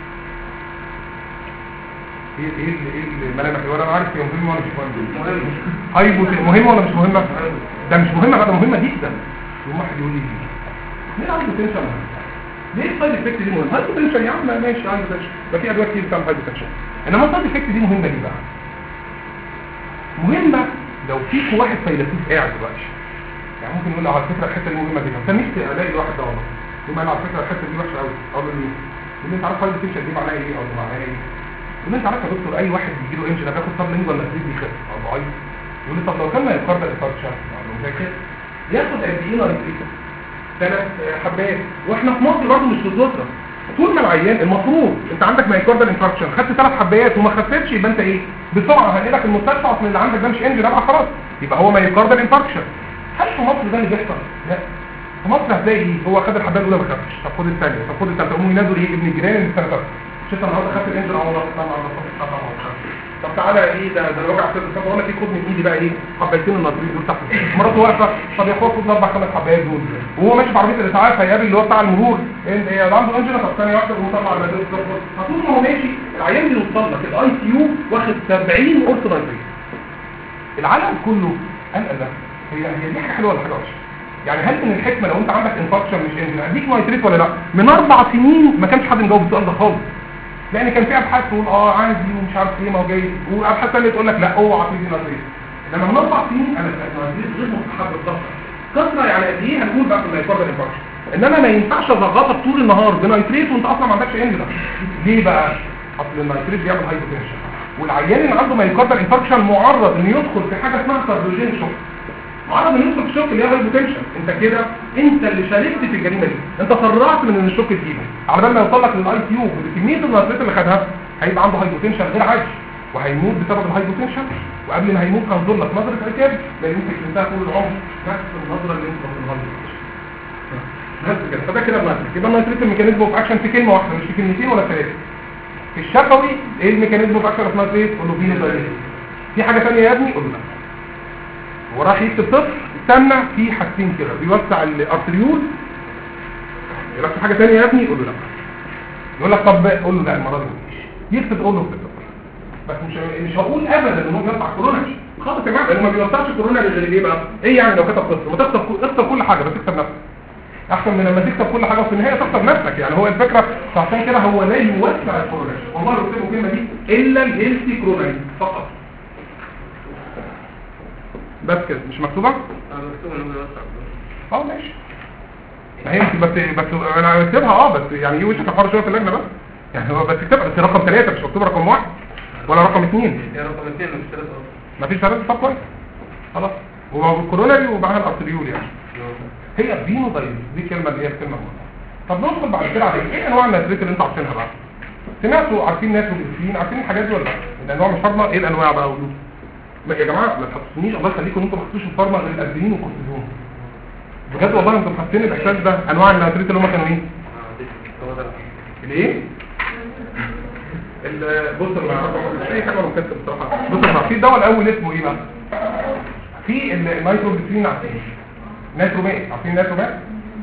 [SPEAKER 1] ايه ايه ال- ايه الملامح دي ولا انا عارف هي مهمه ولا مش مهمه هايبو تن- مهمه ولا مش مهمه ده مش مهمه بقى ده مهمه جدا يوم واحد يقول لي ليه هايبو تنشن ليه السايد افكت دي مهمه هايبو تنشن يا عم ماشي هايبو تنشن ده في ادويه كتير بتعمل هايبو تنشن انما السايد افكت دي مهمه ليه بقى مهمه لو فيك واحد فيلسوف قاعد دلوقتي يعني ممكن يقول له على فكره الحته دي مهمه جدا كان نفسي الاقي الواحد ده والله يقول انا على فكره الحته دي وحشه قوي اقول له ليه؟ يقول لي انت عارف هايبو تنشن دي معناها ايه او معناها ايه يقول لي انت عارف يا دكتور اي واحد بيجي له انجن بياخد سب لينجوال نسيب بيخف او ضعيف يقول لي طب لو كان ما يقرب الانفاركشن اقول له زي كده ياخد قد ايه نايتريت ثلاث حبات واحنا في مصر برضه مش في الزهره طول ما العيان المفروض انت عندك مايكاردال انفاركشن خدت ثلاث حبايات وما خفتش يبقى انت ايه بسرعه هنقلك المستشفى اصل اللي عندك ده مش انجن ابقى خلاص يبقى هو مايكاردال انفاركشن هل في مصر ده اللي بيحصل لا في مصر هتلاقي ايه هو خد الحبايه الاولى ما خدش طب خد الثانيه طب خد الثالثه يقوموا ينادوا ايه ابن الجيران اللي السنه فاتت مش انت النهارده خدت الانجن اه والله طبعا طبعا طب تعالى ايه ده ده وجع صدر طب اقول لك ايه خد من ايدي بقى ايه حبايتين الناطرين دول تحت مراته واقفه طب يا اخويا خد اربع خمس حبايات دول وهو ماشي في عربيه الاسعاف هيقابل اللي هو بتاع المرور انت ايه ده عنده انجن طب ثانيه واحده ومطلع على ده هطول ما هو ماشي العيان بيوصل لك الاي سي يو واخد 70 قرص نايتريت العالم كله قال ده هي هي دي حاجه حلوه ولا حاجه وحشه يعني هل من الحكمه لو انت عندك انفكشن مش انجن اديك نايتريت ولا لا من اربع سنين ما كانش حد مجاوب السؤال ده خالص لان كان في ابحاث تقول اه عادي ومش عارف ايه ما هو جاي وابحاث ثانيه تقول لك لا اوعى تدي نايتريت لما من اربع سنين انا النيتريت غير مستحب الكثره كثره يعني قد ايه هنقول بقى في الميكروبال انفكشن انما ما ينفعش اضغطك طول النهار بنيتريت وانت اصلا ما عندكش اندر ليه بقى اصل النيتريت بيعمل هايبوتنشن والعيان اللي عنده مايوكاردال انفكشن معرض انه يدخل في حاجه اسمها كارديوجين شوك معرض انه يدخل في شوك اللي هي هايبوتنشن انت كده انت اللي شاركت في الجريمه دي انت سرعت من ان الشوك تجيبه على بال ما يوصل لك للاي سي يو بكميه النيتريت اللي خدها هيبقى عنده هايبوتنشن غير عادي وهيموت بسبب الهايبوتنشن وقبل ما يموت هنظر لك نظره عتاب لان انت كنتها طول العمر نفس النظره اللي انت بتنظرها بس كده فده كده النيتريت يبقى النيتريت الميكانيزم اوف اكشن في كلمه واحده مش في كلمتين ولا ثلاثه في الشفوي ايه الميكانيزم اوف اكشن اوف نيتريت قول له فينو دايليز في حاجه ثانيه يا ابني قول له لا وراح يكتب طفل استنى في حاجتين كده بيوسع الارتريول يقول لك في حاجه ثانيه يا ابني قول له لا يقول لك طب قول له لا المره دي مفيش. يكتب قول له اكتب بس مش مش هقول ابدا ان هو بيوسع كورونا خالص يا جماعه لانه ما بيوسعش كورونا غير ايه بقى ايه يعني لو كتب قصه ما تكتب اكتب كل حاجه بس اكتب نفسك احسن من لما تكتب كل حاجه في النهايه تكتب نفسك يعني هو الفكره فعشان كده هو لا يوسع الكورونا والله لو كتبوا الكلمه دي الا الهيلثي كورونا فقط بس كده مش مكتوبه
[SPEAKER 2] انا مكتوب انه بيوسع
[SPEAKER 1] اه ماشي ما هي مش بس بس انا هكتبها اه بس يعني ايه وشك الحر شويه في اللجنه بس يعني هو بس اكتبها بس رقم ثلاثة مش مكتوب رقم واحد ولا رقم اثنين
[SPEAKER 2] يا رقم اثنين مش ثلاثة اصلا
[SPEAKER 1] مفيش ثلاثة طب كويس خلاص والكوروناري ومعاها الارتريول يعني هي فينو دايز دي كلمه اللي هي الكلمه المهمه طب ندخل بعد كده على ايه انواع النتريت اللي انتوا عارفينها بقى سمعتوا عارفين نيتروجليسين عارفين الحاجات دي ولا لا الانواع مش فارما ايه الانواع بقى قولوا ما يا جماعه ما تحطونيش الله يخليكم انتوا ما تحطوش الفارما غير الادرينين والكورتيزون بجد والله انتوا حاطين الاحساس ده انواع النتريت اللي هم كانوا ايه
[SPEAKER 2] هو ده
[SPEAKER 1] الايه ال- بص انا ما مش اي حاجه ولا مكتب بصراحه بص انا في الدواء الاول اسمه ايه بقى في النيتروجليسين عارفين نيترومات عارفين نيترومات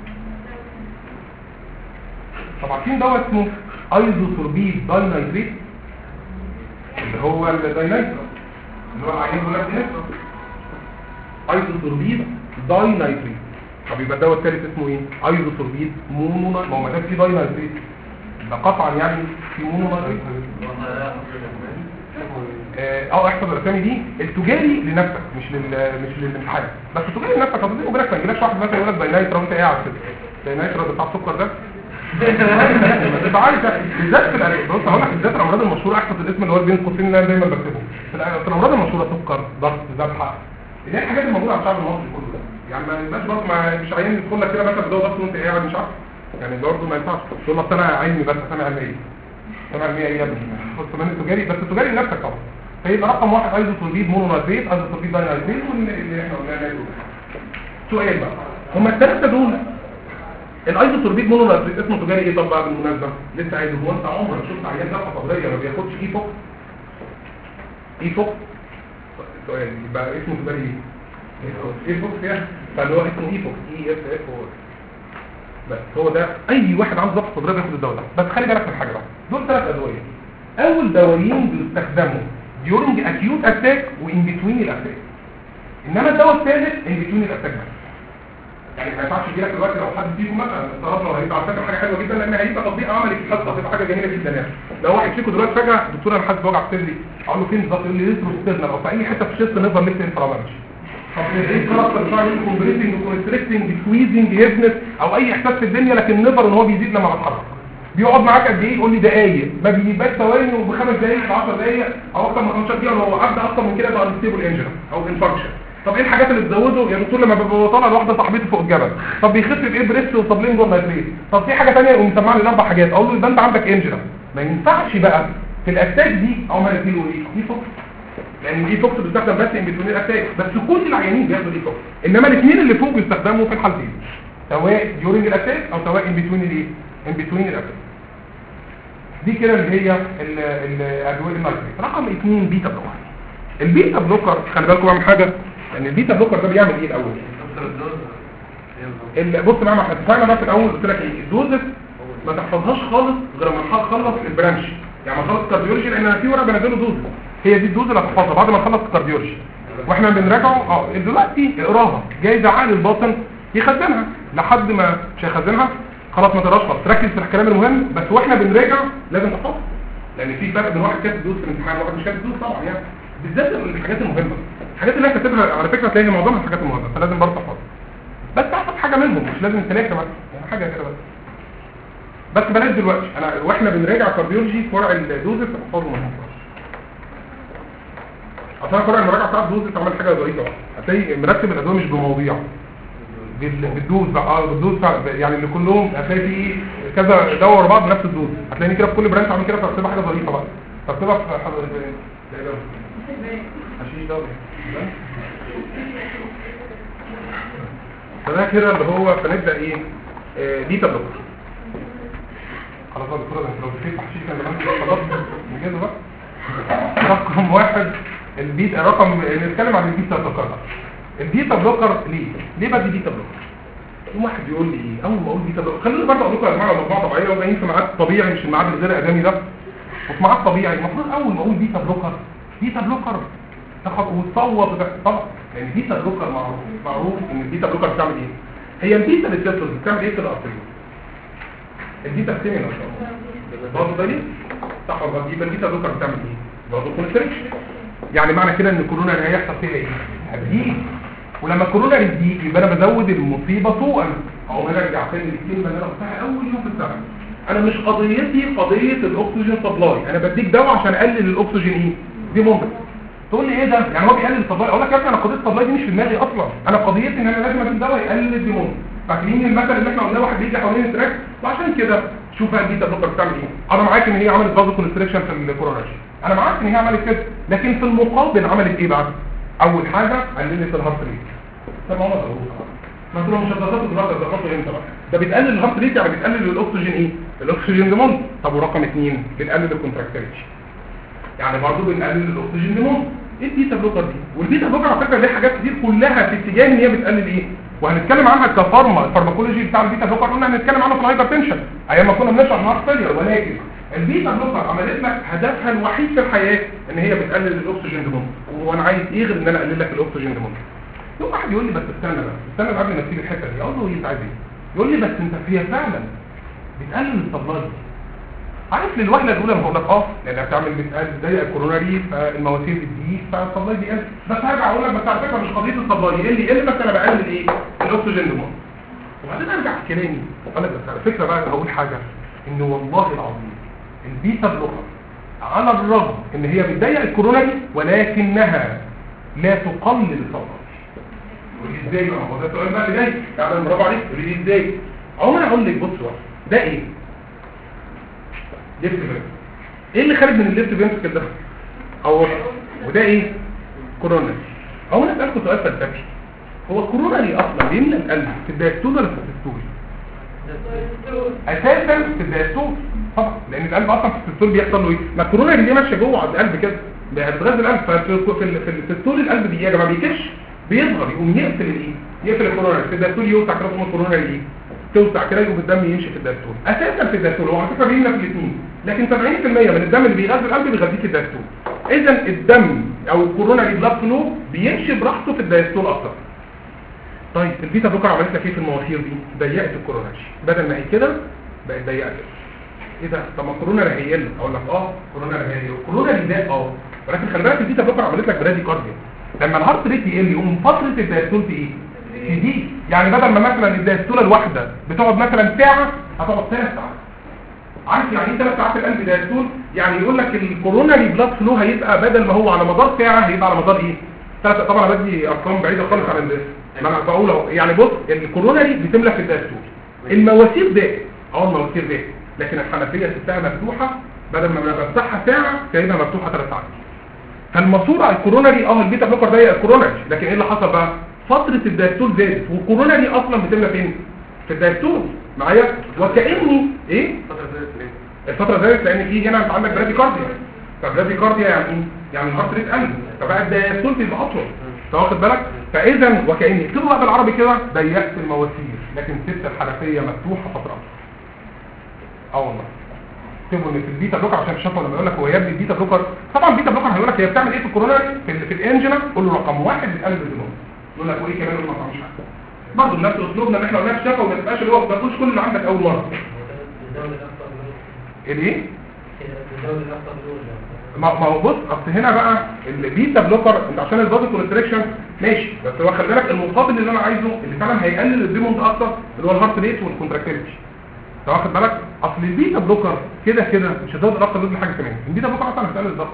[SPEAKER 1] طب عارفين دواء اسمه ايزوسوربيد داينايتريت اللي هو الداينايترو اللي هو العيان بيقول لك نيترو ايزوسوربيد داينايتريت طب يبقى الدواء الثالث اسمه ايه ايزوسوربيد مونو ما هو ما دام في داينايتريت ده قطعا يعني في مونو نايتريت اه آه، احفظ الاسامي دي التجاري لنفسك مش لل مش للامتحان بس التجاري لنفسك اصل بيني وبينك ما يجيلكش واحد مثلا يقول لك داينايترا وانت قاعد كده داينايترا ده بتاع السكر ده تبقى عارف ده. بالذات في الأ- بص هقول لك بالذات الامراض المشهوره احفظ الاسم اللي هو بين قوسين اللي انا دايما بكتبه في الأ- في الامراض المشهوره سكر ضغط ذبحه اللي هي الحاجات الموجوده على الشعب المصري كله ده يعني ما يبقاش برضه ما مش عيان يدخل لك كده مثلا بدواء ضغط وانت قاعد مش عارف يعني برضه ما ينفعش تقول لك انا علمي بس انا علمي سمع المية ايه يا ابني بص كمان التجاري بس التجاري لنفسك طبعا فيبقى رقم واحد ايزوتروبيد مونونايتريت ايزوتروبيد داينايتريت واللي احنا قلناه ده سؤال بقى هما الثلاثه دول الايزوتروبيد مونونايتريت اسمه تجاري ايه طب بقى بالمناسبه لسه عايز هو انت عمرك شفت عيان ذبحه صدريه ما بياخدش اي فوق اي فوق سؤال يبقى اسمه تجاري ايه ايه فوق فيها فاللي هو اسمه اي فوق اي اف اف او بس هو ده اي واحد عنده ضغط صدري بياخد الدواء ده بس خلي بالك من حاجه بقى دول ثلاث ادويه اول دوايين بيستخدموا during acute attack وان بتوين الاتاك انما الدواء الثالث ان بتوين الاتاك بس يعني ما ينفعش يجي لك دلوقتي لو حد فيكم مثلا افترضنا وهيبقى على فكره حاجه حلوه جدا لان هيبقى تطبيق عملي في الحصه هتبقى حاجه جميله جدا يعني لو واحد فيكم دلوقتي فجاه دكتور انا حاسس بوجع في صدري اقول له فين بالظبط يقول لي ريتروستيرنال او في اي حته في الشيست نقدر نكتب انفلاماتش طب ايه الكاركتر بتاع الكومبريسنج وكونستريكتنج سكويزنج هيفنس او اي احساس في الدنيا لكن نقدر ان هو بيزيد لما بتحرك بيقعد معاك قد ايه يقول لي دقايق ما بيبقاش ثواني وبخمس دقايق ب 10 دقايق او اكتر من 15 دقيقه لو عدى اكتر من كده يبقى انستيبل انجن او انفكشن طب ايه الحاجات اللي تزوده يا دكتور لما ببقى طالع لواحده صاحبتي فوق الجبل طب بيخف بايه بريست وطبلين جوه نايتريت طب في حاجه ثانيه يقوم مسمعني الاربع حاجات اقول له يبقى انت عندك انجن ما ينفعش بقى في الاتاك دي او ما نديله ايه دي فوق لان دي فوكس بيستخدم بس ان بتوين الاتاك بس كل العيانين بياخدوا دي فوكس انما الاثنين اللي فوق بيستخدموا في الحالتين سواء ديورنج الاتاك او سواء ان بتوين الايه ان بتوين الاتاك دي كده اللي هي ال- ال- الادويه النايتريت رقم اثنين بيتا بلوكر البيتا بلوكر خلي بالكم بعمل حاجه ان البيتا بلوكر ده بيعمل ايه الاول
[SPEAKER 2] أكثر الدوز يلا.
[SPEAKER 1] ال- بص بقى ما احنا اتفقنا بقى في الاول قلت لك ايه الدوزس ما تحفظهاش خالص غير ما تخلص البرانش يعني ما تخلص الكارديولوجي لان انا في ورقه بنزله دوز هي دي الدوز اللي هتحفظها بعد ما تخلص الكارديولوجي واحنا بنراجعه اه دلوقتي اقراها جايز عقل الباطن يخزنها لحد ما مش هيخزنها خلاص ما تقراش خالص ركز في الكلام المهم بس واحنا بنراجع لازم تحفظها لان في فرق بين واحد كاتب دوز في الامتحان وواحد مش كاتب دوز طبعا يعني بالذات الحاجات المهمه الحاجات اللي انا كاتبها على فكره تلاقي معظمها حاجات مهمه فلازم برضه تحفظ بس تحفظ حاجه منهم مش لازم ثلاثه بس يعني حاجه كده بس بس بلاش دلوقتي انا واحنا بنراجع كارديولوجي فرع الدوزس تحفظه منهم اصلا فرع المراجعه بتاع الدوزس عمل حاجه ظريفه بقى هتلاقي مرتب الادويه مش بمواضيع بال- بالدوز بقى اه بالدوز بقى يعني اللي كلهم هتلاقي في كذا دواء ورا بعض نفس الدوز هتلاقيني كده في كل براند عامل كده فبتبقى حاجه ظريفه بقى فبتبقى في حاجه لا لا حشيش ده ولا إيه؟ فده كده اللي هو فنبدا ايه آه بيتا بلوكر خلاص بقى الدكتوره ده انت لو دخلت حشيش كان زمان كده خلاص نجهزه بقى رقم واحد البيتا رقم نتكلم عن البيتا بلوكر بقى. البيتا بلوكر ليه؟ ليه بدي بيتا بلوكر؟ يوم واحد يقول لي ايه؟ اول ما اقول بيتا بلوكر خليني برضه اقول لكم يا جماعه مجموعه طبيعيه وجايين في ميعاد طبيعي مش الميعاد الغير ادمي ده وفي ميعاد طبيعي المفروض اول ما اقول بيتا بلوكر بيتا بلوكر تاخد وتصوت ده طبعا لان بيتا بلوكر معروف معروف ان البيتا بلوكر بتعمل ايه؟ هي البيتا ريسبتورز بتعمل ايه في الارتريول؟ البيتا ستيمينال برضه ده ليه؟ صح ولا غلط؟ يبقى البيتا بلوكر بتعمل ايه؟ برضه كونستريكشن يعني معنى كده ان الكورونا اللي هيحصل فيها ايه؟ هتزيد ولما الكورونا تزيد يبقى انا بزود المصيبه سوءا او انا ارجع تاني للكلمه اللي انا قلتها اول يوم في السنه انا مش قضيتي قضيه الاكسجين سبلاي انا بديك دواء عشان اقلل الاكسجين ايه؟ دي ممكن تقول لي ايه ده يعني هو بيقلل السبلاي اقول لك يا ابني انا قضيه السبلاي دي مش في دماغي اصلا انا قضيتي ان انا لازم اديك دواء يقلل الديمون فاكرين المثل اللي احنا قلناه واحد بيجي حوالين التراك وعشان كده شوف بقى البيتا بلوكر بتعمل ايه انا معاك ان هي عملت فازو كونستريكشن في الكورونا انا معاك ان هي عملت كده لكن في المقابل عملت ايه بقى اول حاجه قللت الهارت ريت طب ما هو ضروري ما انتوا لو مش هتضغطوا الهارت هتضغطوا امتى بقى ده بتقلل الهارت ريت يعني بتقلل الاكسجين ايه الاكسجين ديموند طب ورقم اثنين بنقلل الكونتراكتيليتي يعني برضه بنقلل الاكسجين ديموند ايه البيتا بلوكر دي والبيتا بلوكر على فكره ليها حاجات كتير كلها في اتجاه ان هي بتقلل ايه وهنتكلم عنها كفارما الفارماكولوجي بتاع البيتا بلوكر قلنا هنتكلم عنه في الهايبرتنشن ايام ما كنا بنشرح هارت فيلير ولكن البيتا بلوكر عملت لك هدفها الوحيد في الحياه ان هي بتقلل الاكسجين ديموند وانا عايز ايه غير ان انا اقلل لك الاكسجين ديموند يوم واحد يقول لي بس استنى بس استنى قبل ما تسيب الحته دي اقول له ايه انت عايز ايه يقول لي بس انت هي فعلا بتقلل السبلاي عارف للوهله الاولى لما اقول لك اه لانها بتعمل بتضيق الكوروناري فالمواسير بتزيد فالسبلاي بيقل بس هرجع اقول لك بس على فكره مش قضيه السبلاي يقل يقل بس انا بقلل ايه الاكسجين ديموند وبعدين ارجع في كلامي اقول لك بس على فكره بقى هقول حاجه ان والله العظيم البيتا بلوكر على الرغم ان هي بتضيق الكوروناري ولكنها لا تقلل السبلاي تقول لي ازاي بقى هو ده السؤال بقى اللي جاي يعني برافو عليك تقول لي ازاي عمر اقول لك بص بقى ده ايه ليفت فينتركل ايه اللي خارج من الليفت فينتركل ده او وده ايه كورونا او انا اسالكم سؤال فلسفي هو الكوروناري اصلا بيملى القلب في الدايستول ولا في السيستول اساسا في الدايستول طبعا لان القلب اصلا في السيستول بيحصل له ايه ما الكوروناري دي ماشيه جوه على القلب كده بتغذي القلب ففي في ال- في السيستول القلب بي يا جماعه بيكش بيظهر يقوم يقفل الايه يقفل الكوروناري في الدايستول يوسع كده اسمه الكوروناري ايه توسع كده يقوم الدم يمشي في الدايستول اساسا في الدايستول هو على فكره بيملى في الاثنين لكن 70% من الدم اللي بيغذي القلب بيغذيه في الدايستول اذا الدم او الكوروناري بلاد فلو بيمشي براحته في الدايستول اكتر طيب البيتا بلوكر عملت لك ايه في المواسير دي ضيقت الكوروناري بدل ما هي كده بقت ضيقه كده ايه ده طب ما الكوروناري هيقل اقول لك اه الكوروناري هيقل الكوروناري ده اه ولكن خلي بالك البيتا بلوكر عملت لك برادي كارديا لما الهارت ريت يقل يقوم فتره الدايستول في ايه تزيد يعني بدل ما مثلا الدايستوله الواحده بتقعد مثلا ساعه هتقعد ثلاث ساعات عارف يعني ايه ثلاث ساعات القلب دايستول يعني يقول لك الكوروناري بلاد فلو هيبقى بدل ما هو على مدار ساعه هيبقى على مدار ايه ثلاث طبعا انا بدي ارقام بعيده خالص عن ال ما انا بقول اهو يعني بص الكوروناري بتملى في الدايستول المواسير ضاقت اه المواسير ضاقت لكن الحنفيه سبتها مفتوحه بدل ما انا بفتحها ساعه سايبها مفتوحه ثلاث ساعات فالماسوره الكوروناري اه البيتا بلوكر ضيق الكوروناري لكن ايه اللي حصل بقى فتره الدايستول زادت والكوروناري اصلا بتملى فين في الدايستول معايا وكاني ايه
[SPEAKER 2] فترة زادت ليه؟
[SPEAKER 1] الفتره زادت لان في هنا انت عندك برادي كارديا فبرادي كارديا يعني ايه يعني الهارت ريت قل فبقى الدايستول بيبقى اطول انت واخد بالك فاذا وكاني اكتبوا بقى بالعربي كده ضيقت المواسير لكن سبت الحنفيه مفتوحه فتره اه والله اكتبوا ان في البيتا بلوكر عشان تشوفوا لما يقول لك هو يا ابني البيتا بلوكر طبعا البيتا بلوكر هيقول لك هي بتعمل ايه في الكوروناري في, ال- في الانجنا قول له رقم واحد بتقلل الدموع يقول لك وايه كمان يقول ما تعملش حاجه برضه نفس اسلوبنا اللي احنا قلناه في الشفا وما تبقاش اللي هو ما تقولش كل اللي عندك اول مره
[SPEAKER 3] الدولة الأفضل
[SPEAKER 1] الايه
[SPEAKER 3] الدولة الأفضل
[SPEAKER 1] ما ما هو بص اصل هنا بقى البيتا بلوكر انت عشان البادي كونستريكشن ماشي بس هو خلي بالك المقابل اللي انا عايزه اللي فعلا هيقلل الديموند اكتر اللي هو الهارت ريت والكونتراكتيلتي انت واخد بالك اصل البيتا بلوكر كده كده مش هتقدر اكتر من حاجه كمان البيتا بلوكر اصلا هتقلل الضغط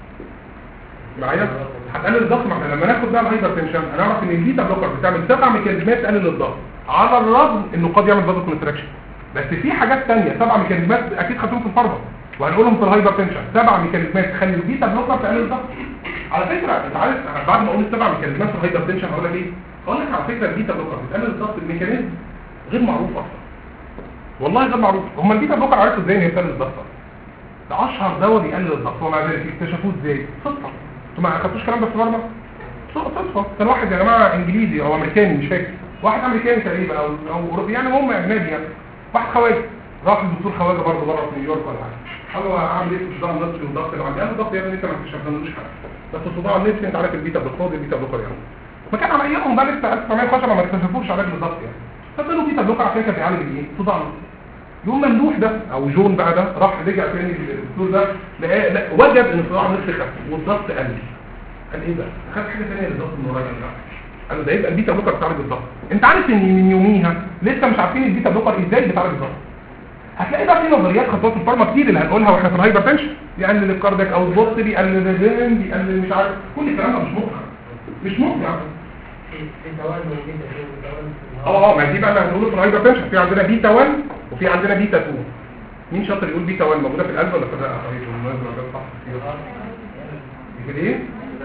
[SPEAKER 1] معايا هتقلل الضغط ما احنا لما ناخد بقى الهايبر تنشن هنعرف ان البيتا بلوكر بتعمل سبع ميكانيزمات تقلل الضغط على الرغم انه قد يعمل بادي كونستريكشن بس في حاجات تانية سبع ميكانيزمات اكيد خدتهم في الفارما وهنقولهم في الهايبر تنشن سبع ميكانيزمات تخلي البيتا بلوكر تقلل الضغط على فكره انت عارف أنا بعد ما اقول السبع ميكانيزمات في الهايبر تنشن هقول لك ايه هقول لك على فكره البيتا بلوكر بتقلل الضغط الميكانيزم غير معروف اصلا والله غير معروف هم البيتا بلوكر عرفوا ازاي ان هي بتقلل الضغط ده اشهر دواء بيقلل الضغط ومع ذلك اكتشفوه ازاي صدفه انتوا ما اخدتوش الكلام ده في الفارما صدفه كان واحد يا جماعه انجليزي او امريكاني مش فاكر واحد امريكاني تقريبا او او اوروبي يعني هم اجنبي يعني واحد خواجه راح للدكتور خواجه برضه بره في نيويورك ولا حاجه قال له اعمل ايه في الصداع النصفي والضغط اللي عندي قال له الضغط يا ابني انت ما اكتشفتلوش حاجه بس الصداع النصفي انت عارف البيتا بلوكر البيتا بلوكر يعني ما كان على ايامهم بقى لسه 1910 ما اكتشفوش علاج للضغط يعني فاداله بيتا بلوكر عشان كان بيعالج الايه صداع النصفي يوم ممدوح ده او جون بقى ده راح رجع تاني للدكتور ده لقى لا وجد ان الصداع النصفي خف والضغط قل قال ايه ده خد حاجه ثانيه للضغط من قريب ده قال له ده يبقى البيتا بلوكر بتعالج الضغط انت عارف ان من يوميها لسه مش عارفين البيتا بلوكر ازاي بتعالج الضغط هتلاقي بقى في نظريات خطوات الفارما كتير اللي هنقولها واحنا في الهايبر تنشن بيقلل الكاردياك او البوست بيقلل الريم بيقلل مش عارف كل الكلام ده مش مقنع مش مقنع
[SPEAKER 3] في توازن كده في توازن
[SPEAKER 1] اه اه ما دي بقى اللي هنقوله في الهايبر تنشن في عندنا بيتا 1 وفي عندنا بيتا 2 مين شاطر يقول بيتا 1 موجوده في القلب ولا في الرئه طيب بالمناسبه ده صح كده ايه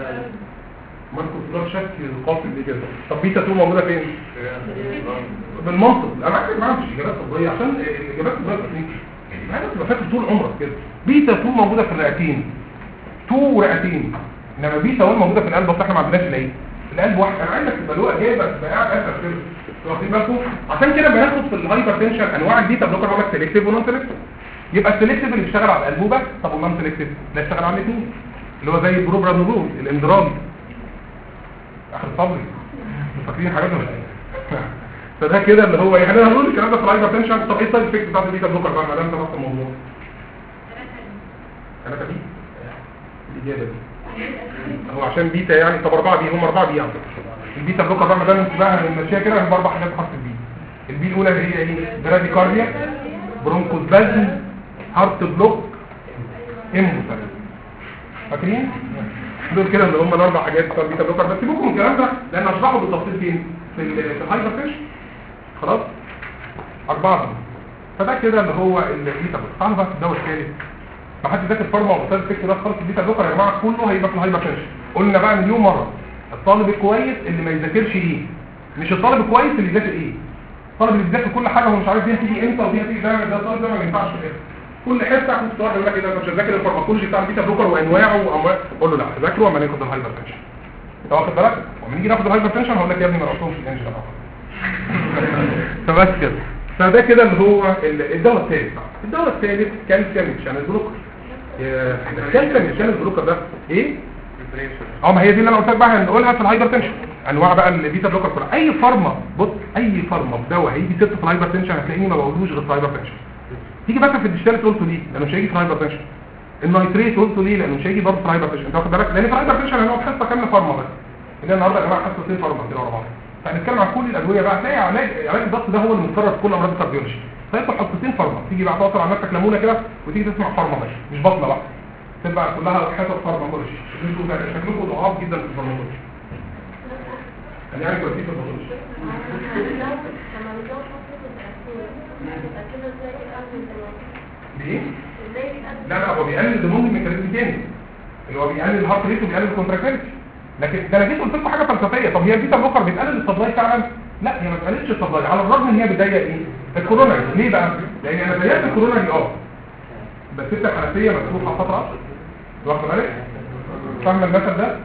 [SPEAKER 1] ماركو فلور شك القاصد دي كده طب بيتا 2 موجوده فين بالمنطق انا عايز ما عنديش اجابات طبيه عشان الاجابات الطبيه تكنيك ما تبقى فاكر طول عمرك كده بيتا 2 موجوده في الرئتين 2 ورئتين انما بيتا 1 موجوده في القلب بس احنا ما عندناش الايه القلب واحد انا عايزك تبقى له اجابه تبقى قاعد اسف كده انتوا واخدين بالكم عشان كده بناخد في الهايبر تنشن انواع البيتا بلوكر هقول لك سيلكتيف ونون سيلكتيف يبقى السيلكتيف اللي بيشتغل على القلب بس طب والنون سيلكتيف اللي بيشتغل على الاثنين اللي هو زي البروبرانولول الاندرال اخر صبري فاكرين حاجات ولا ايه فده كده اللي هو يعني انا هقول الكلام ده في الهايبر تنشن طب ايه السايد افكت بتاعت البيتا بلوكر بقى ما دام ده نفس الموضوع ثلاثه بي الاجابه دي هو عشان بيتا يعني طب اربعه بي هم اربعه بي يعني البيتا بلوكر بقى ما دام انت بقى ماشيه كده يبقى اربع حاجات بحرف البي البي الاولى اللي هي ايه براديكارديا برونكوسبازم هارت بلوك امبوسال فاكرين دول كده اللي هم الاربع حاجات بتوع البيتا بلوكر بس سيبوكم من الكلام ده لان اشرحه بالتفصيل فين في ال- في الهايبر فيش خلاص اربعه دول. فده كده اللي هو البيتا بلوكر تعالوا بقى في الدواء الثالث ما حد ذاكر فارما ومثال فكر ده خالص البيتا بلوكر يا جماعه كله هيبقى في الهايبر فيش قلنا بقى مليون مره الطالب الكويس اللي ما يذاكرش ايه مش الطالب الكويس اللي يذاكر ايه الطالب اللي بيذاكر كل حاجه وهو مش عارف دي هتيجي امتى ودي هتيجي ده ده الطالب ده ما ينفعش في الاخر كل حته اخد سؤال يقول لك ايه ده أنت مش هتذاكر الفارماكولوجي بتاع البيتا بلوكر وانواعه واموال قول له لا ذاكره وما ناخد الهايبر تنشن انت واخد بالك وما نيجي ناخد الهايبر تنشن هقول لك يا ابني ما رحتهمش في الانجل فبس كده فده كده اللي هو ال- الدواء الثالث بقى. الدواء الثالث كالسيوم شانل بلوكر يا الكالسيوم شانل بلوكر ده ايه اه ما هي دي اللي انا قلت لك بقى هنقولها في الهايبر تنشن انواع بقى البيتا بلوكر كلها اي فارما بص اي فارما بدواء هيجي ست في الهايبر تنشن هتلاقيني ما بقولوش غير في الهايبر تنشن تيجي بقى في الديجيتال قلته ليه لانه مش هيجي في الهايبر تنشن النايتريت قلته ليه لانه مش هيجي برضه في الهايبر تنشن انت واخد بالك لان في الهايبر تنشن هنقعد حصه كامله فارما بس اللي النهارده يا جماعه حصتين فارما كده ورا بعض فهنتكلم عن كل الادويه بقى هتلاقي علاج علاج الضغط ده هو المكرر في كل امراض الكارديولوجي فانت حصتين فارما تيجي بقى تعصر على نفسك ليمونه كده وتيجي تسمع فارما بس مش بطنه بقى تبقى كلها حصص فارماكولوجي انتوا بقى شكلكم ضعاف جدا في الفارماكولوجي يعني يعني كويسين في الفارماكولوجي ليه؟ لا لا هو بيقلل الدمون الميكانيزم تاني اللي هو بيقلل الهارت ريت وبيقلل الكونتراكتيلتي لكن ده انا جيت قلت لكم حاجه فلسفيه طب هي البيتا بلوكر بتقلل السبلاي فعلا لا هي ما بتقللش السبلاي على الرغم ان هي بتضيق ايه الكوروناري ليه بقى لان انا ضيقت الكوروناري اه بس انت الحنفيه مفتوحه فتره واخد بالك فاهم المثل ده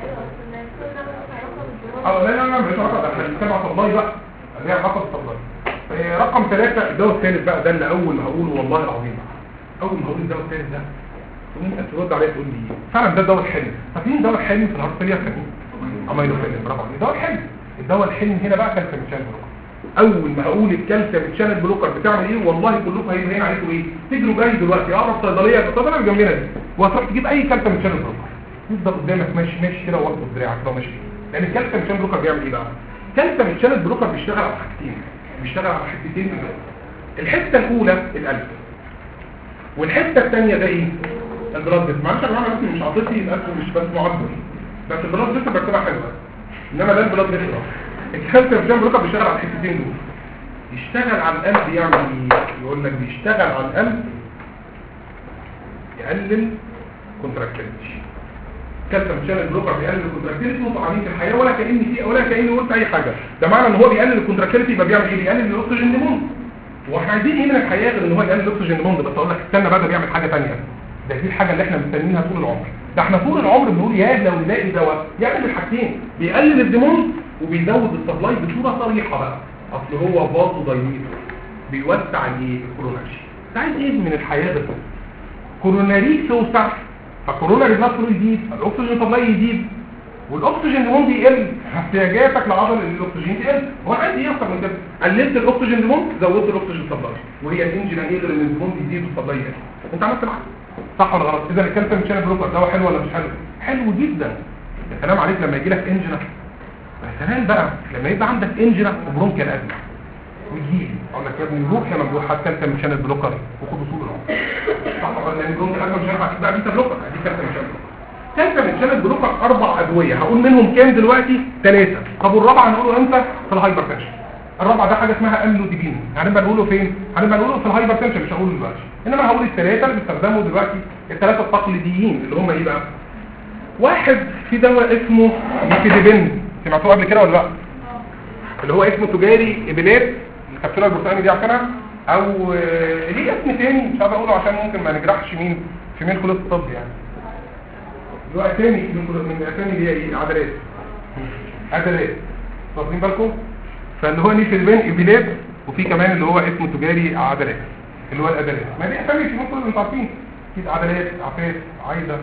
[SPEAKER 1] اه لا لا لا مش علاقه ده احنا بنتكلم على سبلاي بقى اللي هي علاقه بالسبلاي آه، رقم ثلاثة الدواء الثالث بقى ده اللي اول ما هقوله والله العظيم بقى. اول ما هقول الدواء الثالث ده ممكن ترد عليا تقول لي فعلا ده الدواء الحلم فاكرين الدواء الحلم في الهارت فيلير كان ايه اميلوفيلين برافو عليك الدواء الحلم الدواء الحلم هنا بقى كالسيوم شانل بلوكر اول ما هقول الكالسيوم شانل بلوكر بتعمل ايه والله كلكم هيبقى هنا عليكم ايه تجروا جاي دلوقتي اقرب صيدليه الصيدليه اللي جنبنا دي وهتروح تجيب اي كالسيوم شانل بلوكر يفضل قدامك ماشي ماشي كده واخده بدراعك كده ماشي لان الكالسيوم شانل بلوكر بيعمل ايه بقى كالسيوم شانل بلوكر بيشتغل على حاجتين بيشتغل على حتتين في الجسم الحته الاولى القلب والحته الثانيه ده ايه البلاد فيسل معلش يا جماعه بس مش عاطفي القلب مش بس معبر بس البلاد فيسل بكتبها حلوه انما ده البلاد فيسل الكالسيوم شانل بلوكر بيشتغل على الحتتين دول يشتغل على القلب يعمل ايه يقول لك بيشتغل على القلب يقلل كونتراكتيليتي كالسيوم شانل بلوكر بيقلل الكونتراكتيليتي وطبعا في الحياه ولا كاني في ولا كاني قلت اي حاجه ده معنى ان هو بيقلل الكونتراكتيليتي يبقى بيعمل ايه بيقلل الاكسجين ديموند واحنا عايزين ايه من الحياه غير ان هو يقلل الاكسجين ديموند بس اقول لك استنى بقى ده بيعمل حاجه ثانيه ده دي الحاجه اللي احنا مستنيينها طول العمر ده احنا طول العمر بنقول يا لو نلاقي دواء يعمل الحاجتين بيقلل الديموند وبيزود السبلاي بصوره صريحه بقى اصل هو برضه دايميتر بيوسع الايه الكوروناري انت عايز ايه من الحياه ده كوروناري توسع فكوروناري بلاد فلو يزيد الاكسجين سبلاي يزيد والاكسجين ديموند يقل احتياجاتك لعضل الاكسجين تقل هو انا عايز ايه اكتر من كده قللت الاكسجين ديموند زودت الاكسجين سبلاي وهي الانجن هيقدر ان الديموند يزيد والسبلاي يقل انت عملت معاك صح ولا غلط اذا الكالسيوم شانل بلوكر دواء حلو ولا مش حلو حلو جدا يا سلام عليك لما يجي لك انجنا يا سلام بقى لما يبقى عندك انجنا وبرونكيال ازمه ويجيلي اقول لك يا ابني روح يا ممدوح هات كالسيوم شانل بلوكر وخد طول العمر صح ولا لان البرونكيال ازمه مش هينفع تبقى بيتا بلوكر دي كالسيوم شانل بلوكر كالسيوم شانل بلوكر اربع ادويه هقول منهم كام دلوقتي ثلاثه طب والرابعه هنقوله امتى في الهايبر تنشن الرابعه ده حاجه اسمها املوديبين هنبقى نقوله فين هنبقى نقوله في الهايبر تنشن مش هقوله دلوقتي انما هقول الثلاثه اللي بيستخدموا دلوقتي الثلاثه التقليديين اللي هم ايه بقى واحد في دواء اسمه ميفيديبين سمعتوه قبل كده ولا لا اللي هو اسمه تجاري ابيلات الكبسوله البرتقالي دي عارفينها او آه، ليه اسم تاني مش عارف اقوله عشان ممكن ما نجرحش مين في مين كليه الطب يعني اللي هو اسامي من كل- من الاسامي اللي هي ايه عدلات عدلات واخدين بالكم فاللي هو نيفيديبين ابيلات وفي كمان اللي هو اسمه تجاري عدلات اللي هو الادلات ما دي اسامي في مصر انتوا عارفين اكيد عدلات عفاف عايده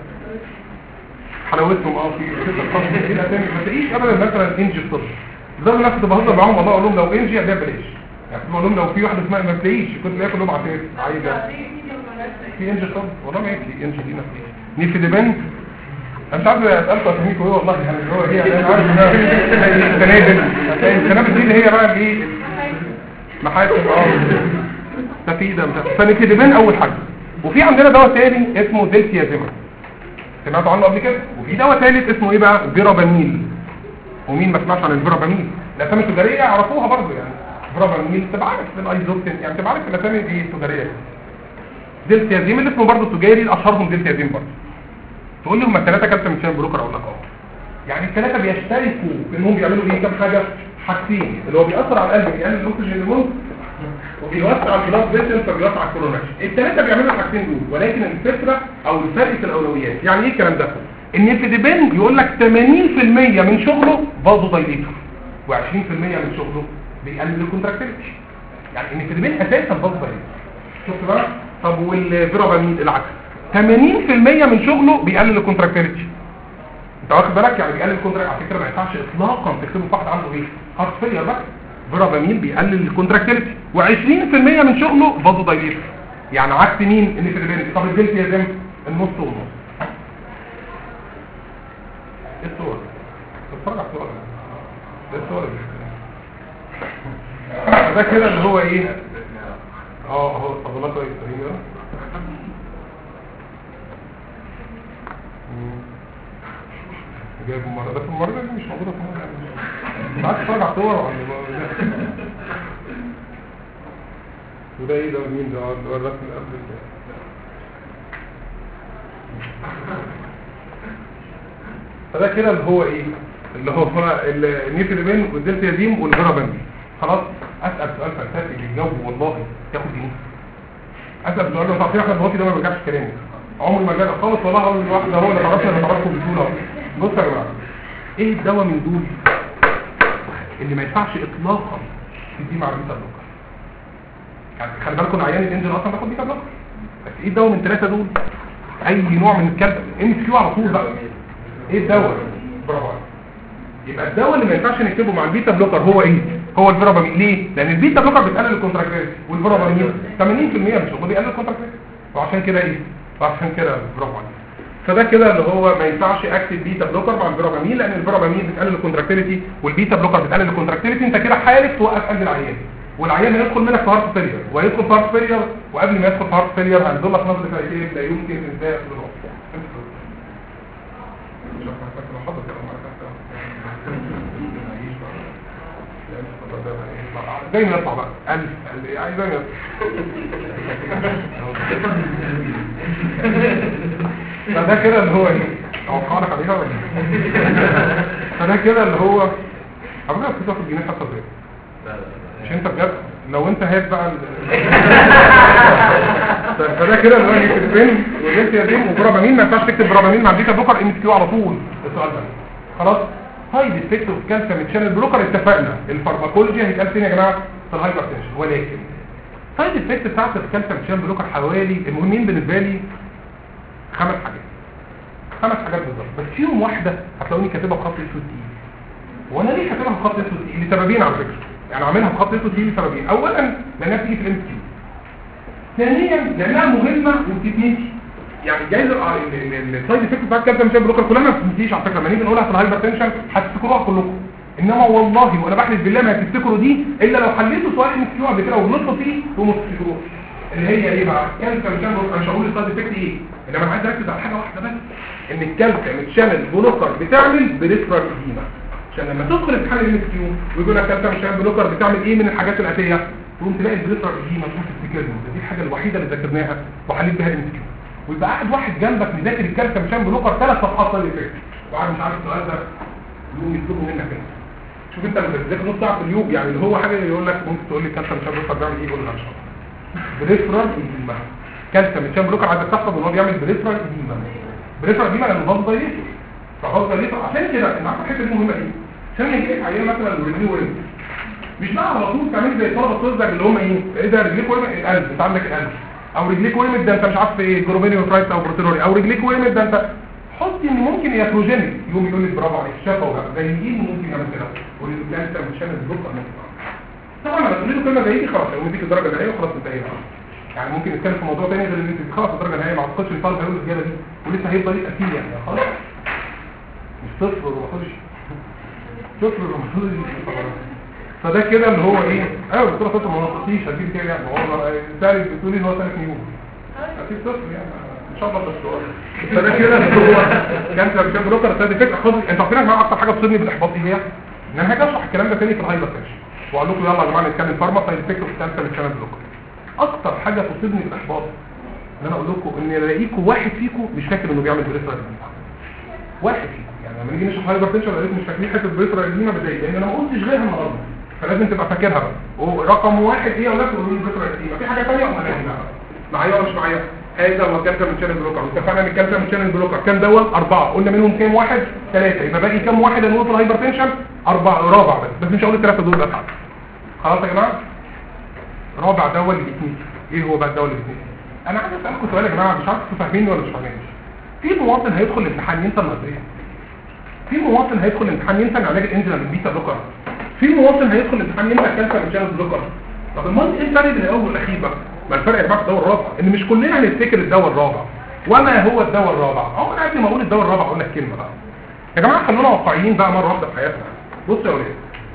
[SPEAKER 1] حلاوتهم اه في ست الخاص دي الاسامي ما تلاقيش ابدا مثلا انجي الطب لدرجه ان انا كنت بهزر معاهم والله اقول لهم لو انجي ابيع بلاش يعني كنت بقول لهم لو في واحده اسمها ما تلاقيش كنت بلاقي كلهم عفاف عايده في انجي الطب والله ما في انجي دي نفسي نيفي ديبند انا مش عارف اسالكم اساميكم ايه والله يعني اللي هو هي انا عارف انها السنابل السنابل دي اللي هي بقى الايه محاسب اه تفيدة فنيفيديبين اول حاجة وفي عندنا دواء تاني اسمه دلتيازيما سمعتوا عنه قبل كده وفي دواء ثالث اسمه ايه بقى فيراباميل ومين ما سمعش عن الفيراباميل الاسامي التجاريه يعرفوها برضه يعني فيراباميل تبقى عارف الايزوبتين يعني تبقى عارف الاسامي دي التجاريه دلتيازيم اللي اسمه برضه تجاري اشهرهم دلتيازيم برضه تقول لي هم الثلاثه كابتن مشان بروكر اقول لك اه يعني الثلاثه بيشتركوا في انهم بيعملوا ايه كام حاجه حاجتين اللي هو بيأثر على القلب بيقلل الاكسجين المنت وبيوسع البلاد فيسل فبيوسع الكوروناري الثلاثه بيعملوا الحاجتين دول ولكن الفكره او الفرق في الاولويات يعني ايه الكلام ده ان الفيديبين يقول لك 80% من شغله فازو دايليتور و20% من شغله بيقلل الكونتراكتيليتي يعني ان الفيديبين اساسا فازو دايليتور شفت بقى طب والفيرابامين العكس 80% من شغله بيقلل الكونتراكتيليتي انت واخد بالك يعني بيقلل الكونتراكت على فكره ما ينفعش اطلاقا تكتبه في واحد عنده ايه هارت فيلير بقى فيرابامين بيقلل الكونتراكتيليتي و20% من شغله فازو دايليتور يعني عكس مين اللي في البين طب الجلد يا زم النص والنص ايه الصور اتفرج على الصور ايه الصور دي ده كده اللي هو ايه اه اهو الفضلات كويس اهي جايبه مرة بس المرة دي مش موجودة في مصر مش عارف تتفرج على صور ولا وده ايه ده مين ده اللي هو الرسم اللي قبل ده فده كده اللي هو ايه اللي هو النيتريبين والدلتيازيم والفيرابين خلاص اسال سؤال فلسفي بيجاوب والله ياخد ايه اسال سؤال لو تعرفين احمد الوقت ده ما بيرجعش كلامي عمري ما جاب خالص والله اول واحده هو اللي تعرفنا اللي تعرفكم بسهوله بصوا يا جماعه ايه الدواء من دول اللي ما ينفعش اطلاقا تديه مع البيتا بلوكر يعني خلي بالكم عيان الانجل اصلا بياخد بيتا بلوكر بس ايه الدواء من الثلاثه دول اي نوع من الكلب ام كيو على طول بقى ايه الدواء برافو عليك يبقى الدواء اللي ما ينفعش نكتبه مع البيتا بلوكر هو ايه هو الفيرابامين ليه لان البيتا بلوكر بتقلل الكونتراكتيليتي والفيرابامين 80% من شغله بيقلل الكونتراكتيليتي وعشان كده ايه وعشان كده برافو عليك فده كده اللي هو ما ينفعش اكتب بيتا بلوكر مع الفيرابامين لان الفيرابامين بتقلل الكونتراكتيليتي والبيتا بلوكر بتقلل الكونتراكتيليتي انت كده حالف توقف قلب العيان والعيان هيدخل منك في هارت فيلير وهيدخل في هارت فيلير وقبل ما يدخل في هارت فيلير هينزل لك نبض كرايتيريا لا يمكن انتهاء الروح زي ما يطلع بقى ألف ألف يعني زي ما يطلع فده كده اللي هو ايه توقعنا عليها ولا إيه؟ فده كده اللي هو عمرنا كنت تاخد جنيه حتى ازاي مش انت بجد لو انت هات بقى ال... طيب فده كده اللي هو يكتب فين وجبت يا دين وبرابامين ما ينفعش تكتب برابامين مع بيتا بلوكر ام كيو على طول السؤال ده خلاص هاي ديفكت اوف كالسيوم تشانل بلوكر اتفقنا الفارماكولوجي هيتقال فين يا جماعه في الهايبرتنشن ولكن سايد افكت بتاعت الكالسيوم تشانل بلوكر حوالي المهمين بالنسبه لي خمس حاجات خمس حاجات بالظبط بس فيهم واحده هتلاقوني كاتبها بخط اسود تقيل وانا ليه كاتبها بخط اسود تقيل لسببين على فكره يعني عاملها بخط اسود تقيل لسببين اولا لانها بتيجي في الام كيو ثانيا لانها مهمه وبتتنسي يعني جايز السايد افكت بتاعت الكالسيوم تشانل بلوكر كلها ما بتنسيش على فكره لما نيجي نقولها في الهايبرتنشن هتفتكروها كلكم انما والله وانا بحلف بالله ما هتفتكروا دي الا لو حليتوا سؤال ام كيو قبل كده وغلطتوا فيه وما تفتكروش اللي هي ايه بقى الكالسيوم شانل بلوكر مش هقول السايد افكت ايه انما انا عايز اركز على حاجه واحده بس ان الكالسيوم شانل بلوكر بتعمل بريفرال اديما عشان لما تدخل امتحان الام كيو ويقول لك الكالسيوم شانل بلوكر بتعمل ايه من الحاجات الاتيه تقوم تلاقي البريفرال اديما تقوم تفتكرهم دي الحاجه الوحيده اللي ذاكرناها وحليت بيها الام كيو ويبقى قاعد واحد جنبك مذاكر الكالسيوم شانل بلوكر ثلاث صفحات سايد افكت وقاعد مش عارف السؤال ده يقوم يطلبه منك انت شوف انت لما بتذاكر نص ساعه في اليوم يعني اللي هو حاجه يقول لك ممكن تقول لي الكالسيوم شانل بلوكر بيعمل ايه يقول لك مش بريفرال اديما كالسيوم شانل بلوكر عايزك تحفظ ان هو بيعمل بريفرال اديما بريفرال اديما لانه ضغط دايليتور فضغط دايليتور عشان كده انت عارف الحته دي مهمه ايه عشان ما يجيلك عيان مثلا رجليه ورم مش بقى على طول تعمل زي طلبه الطب اللي هم ايه ايه ده رجليك ورم القلب انت عندك القلب او رجليك ورمت ده انت مش عارف ايه جروبينيوفرايتس او بروتينوري او رجليك ورمت ده انت حط ان ممكن ياتروجينيك يقوم يقول لك برافو عليك شافه بقى زي الايد ممكن يعمل كده والكانسر مش عامل بلوك طبعا لما تقول له كلمه زي دي خلاص يقوم يديك الدرجه النهائيه وخلاص انتهينا يعني ممكن نتكلم في موضوع تاني غير ان انت خلاص الدرجه النهائيه ما اعتقدش ان الطالب هيقول الزياده دي ولسه هيفضل يسال فيه يعني خلاص مش صفر ولا خدش صفر ولا خدش فده كده اللي هو ايه ايوه الدكتوره صفر ما نقصتيش هتجيب كام يعني هو سالي بتقولي ان هو سالك نيوم اكيد صفر يعني ان شاء الله بس فده كده اللي هو كان كان بروكر سادي فكره خد انت عارفين يا جماعه اكتر حاجه بتصيبني بالاحباط دي هي ان انا هاجي اشرح الكلام ده تاني في الهايبر تنشن واقول لكم يلا يا جماعه نتكلم فارما سايد افكت والثالثه للشانل بلوكر اكتر حاجه تصيبني بالاحباط ان انا اقول لكم ان الاقيكم واحد فيكم مش فاكر انه بيعمل بريفرال واحد فيكم يعني لما نيجي نشرح هايبر تنشن الاقيكم مش فاكرين حته بريفرال اديما بتضايق لان انا ما قلتش غيرها النهارده فلازم تبقى فاكرها بقى ورقم واحد ايه يا ولاد تقولوا لي بريفرال اديما في حاجه ثانيه ولا لا معايا ولا مش معايا هذا هو كالسيوم من شانل بلوكر اتفقنا ان الكالسيوم من شانل بلوكر كام دواء اربعه قلنا منهم كام واحد ثلاثه يبقى باقي كام واحد هنقول في الهايبر تنشن اربعه رابع بس بس مش هقول الثلاثه دول بس خلاص يا جماعه رابع دواء اللي بيتنسي ايه هو بقى الدواء اللي بيتنسي انا عايز اسالكم سؤال يا جماعه مش عارف انتوا فاهميني ولا مش فاهميني في مواطن هيدخل الامتحان ينسى النظريه في مواطن هيدخل الامتحان ينسى علاج الانزيم بالبيتا بلوكر في مواطن هيدخل الامتحان ينسى الكالسيوم من شانل بلوكر طب المهم ايه الفرق بين الاول والاخير بقى ما الفرق يا جماعه في الدواء الرابع ان مش كلنا هنفتكر الدواء الرابع وما هو الدواء الرابع هو انا قبل ما اقول الدواء الرابع اقول لك كلمه بقى يا جماعه خلونا واقعيين بقى مره واحده في حياتنا بص يا ولاد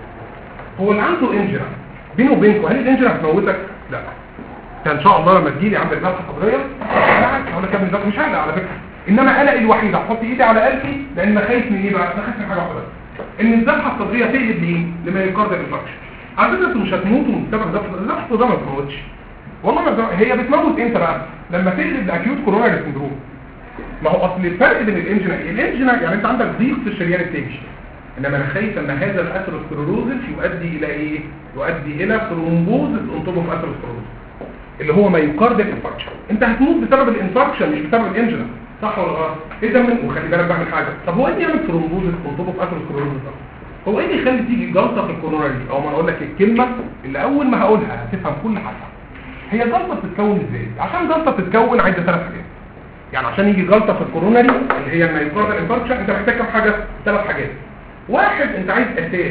[SPEAKER 1] هو اللي عنده انجرا بينه وبينكم هل الانجرا هتموتك لا كان ان شاء الله لما تجيلي عندك ذبحه صدريه انا عارف هقول لك يا ابني مش هقلق على فكره انما قلقي الوحيد هحط ايدي على قلبي لان خايف من ايه بقى انا خايف من حاجه واحده بس ان الذبحه الصدريه تقلب ليه لمايوكارديال انفكشن على فكره انتوا مش هتموتوا بسبب ذبحه الذبحه ده ما بتموتش والله ما بتموت. هي بتموت امتى بقى لما تقلب لاكيوت كوروناري سندروم ما هو اصل الفرق بين الانجنا الانجنا يعني انت عندك ضيق في الشريان التاجي انما انا خايف ان هذا الاثيروسكليروزس يؤدي الى ايه يؤدي الى ثرومبوزس انطبه في اثيروسكليروزس اللي هو مايوكارديال انفاركشن انت هتموت بسبب الانفاركشن مش بسبب الانجنا صح ولا غلط ايه ده من وخلي بالك بعمل حاجه طب هو ايه اللي يعمل ثرومبوزس انطبه في اثيروسكليروزس ده هو ايه اللي يخلي تيجي جلطه في الكوروناري او ما اقول لك الكلمه اللي اول ما هقولها هتفهم كل حاجه هي جلطه بتتكون ازاي عشان جلطه تتكون عايزه ثلاث حاجات يعني عشان يجي جلطه في الكوروناري اللي هي المايوكارديال انفاركشن انت محتاج كام حاجه ثلاث حاجات واحد انت عايز اساس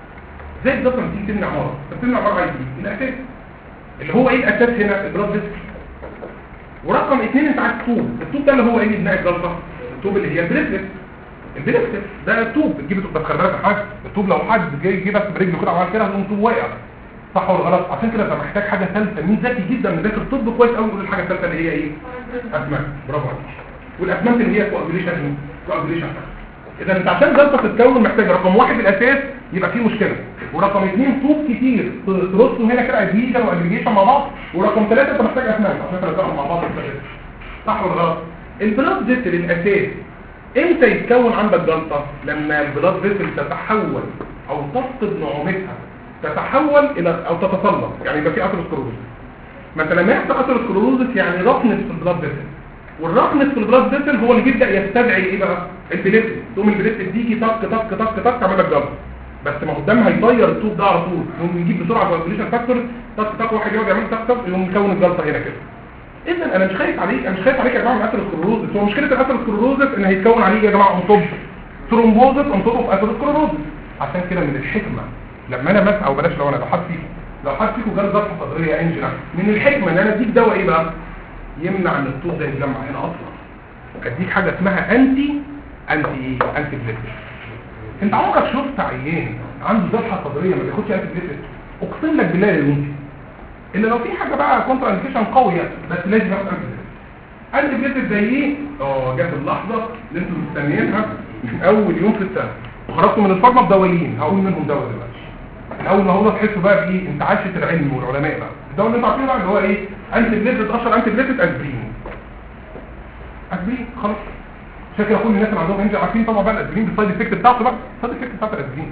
[SPEAKER 1] زي بالظبط لما تيجي تبني عماره انت بتبني عماره عايز ايه الاساس اللي هو ايه الاساس هنا البلاد فيسل ورقم اثنين انت عايز طوب الطوب ده اللي هو ايه بناء الجلطه الطوب اللي هي البليتلت البليتلت ده الطوب بتجيب الطوب بس خلي بالك يا حاج الطوب لو حد جاي يجيبك برجله كده وعمل كده هتقوم طوب واقع صح ولا غلط عشان كده انت محتاج حاجه ثالثه مين ذكي جدا من ذاكر الطب كويس قوي يقول الحاجه الثالثه اللي هي ايه اسماك برافو عليك والاسماك اللي هي كوابيليشن ايه كوابيليشن اذا انت عشان جلطه تتكون محتاج رقم واحد الاساس يبقى فيه مشكله ورقم اثنين طوب كتير ترصوا هنا كده ادهيجن واجريجيشن مع بعض ورقم ثلاثه انت محتاج اسماك عشان ترجعهم مع بعض بالثلاثه صح ولا غلط البلاد فيسل الاساس امتى يتكون عندك جلطه لما البلاد فيسل تتحول او تفقد نعومتها تتحول الى او تتصلب يعني يبقى في اثيروسكلروز ما انت لما يحصل اثيروسكلروز يعني رقنه في البلاد فيسل والرقنه في البلاد فيسل هو اللي بيبدا يستدعي ايه بقى البليتلت تقوم البليتلت تيجي طق طق طق طق تعمل لك جلطه بس ما قدامها هيطير الطوب ده على طول يقوم يجيب بسرعه كوagulation فاكتور طق طق واحد يقعد يعمل طق طق يقوم يكون الجلطه هنا كده اذا انا مش خايف عليك انا مش خايف عليك يا جماعه من اثيروسكلروز هو مشكله الاثيروسكلروز ان هيتكون عليه يا جماعه انطب ثرومبوزس انطب في اثيروسكلروز عشان كده من الحكمه لما انا مثلا او بلاش لو انا لو حد فيكم لو حد فيكم جاله ضغط صدريه انجنا من الحكمه ان انا اديك دواء ايه بقى يمنع ان الطوب ده يتجمع هنا اصلا اديك حاجه اسمها انتي انتي ايه انتي بليتلت انت عمرك شفت عيان عنده ذبحه صدريه ما بياخدش انتي بليتلت اقسم لك بالله يا بنتي ان لو في حاجه بقى كونترا انديكيشن قويه بس لازم ياخد انتي بليتلت انتي بليتلت زي ايه اه جت اللحظه اللي انتم مستنيينها من اول يوم في السنه وخرجتوا من الفارما بدوايين هقول منهم دواء دلوقتي الاول ما هو تحسوا بقى بايه انت عاشت العلم والعلماء بقى الدواء اللي انتوا عارفينه بقى اللي هو ايه انتي بليتلت اشهر انتي بليتلت اسبرين اسبرين خلاص عشان كده كل الناس اللي عندهم انجل عارفين طبعا بقى الاسبرين بالسايد افكت بتاعته بقى السايد افكت بتاعت الاسبرين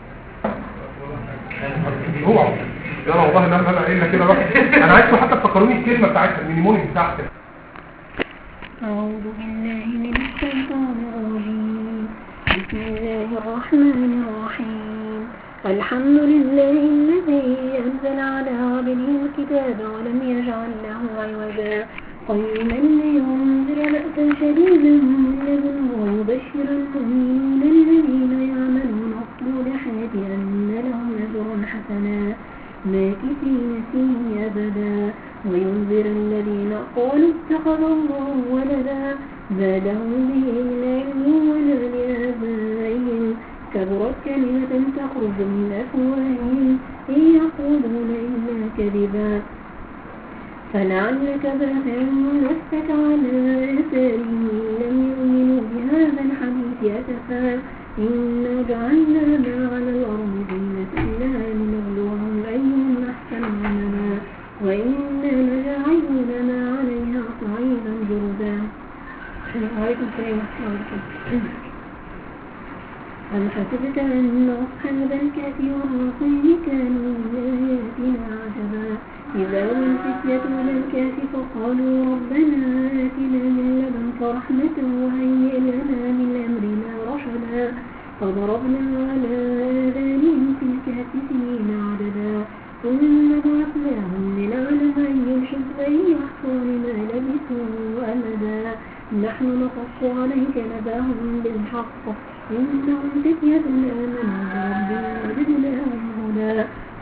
[SPEAKER 1] اوعى يلا والله لا لا لا قايل كده بقى انا عايزكم حتى تفكروني الكلمه بتاعتها المينيموني بتاعتها
[SPEAKER 4] أعوذ بالله من الشيطان الرجيم بسم الله الرحمن الرحيم الحمد لله الذي أنزل على عبده الكتاب ولم يجعل له عوجا قيما لينذر بأسا شديدا من لدنه ويبشر المؤمنين الذين يعملون الصالحات أن لهم أجرا حسنا ماكثين فيه أبدا وينذر الذين قالوا اتخذ الله ولدا ما لهم به من علم ولا لآبائهم كبرت كلمة تخرج من أفواههم إن يقولون إلا كذبا فلعلك باخع نفسك على آثارهم لم يؤمنوا بهذا الحديث أسفا إنا جعلنا ما على الأرض زينة لها لنبلوهم أيهم أحسن عملا وإنا لجاعلون ما عليها صعيدا جردا عليكم السلام ورحمة الله وبركاته أم حسبت أن أصحاب الكهف والرقيم كانوا من آياتنا عجبا إذا أوى الفتية إلى الكهف فقالوا ربنا آتنا من لدنك رحمة وهيئ لنا من أمرنا رشدا فضربنا على آذانهم في الكهف سنين عددا ثم بعثناهم لنعلم أي الحزبين أحصى لما لبثوا أمدا نحن نقص عليك نبأهم بالحق إنهم فتية آمنوا بربهم وزدناهم هدى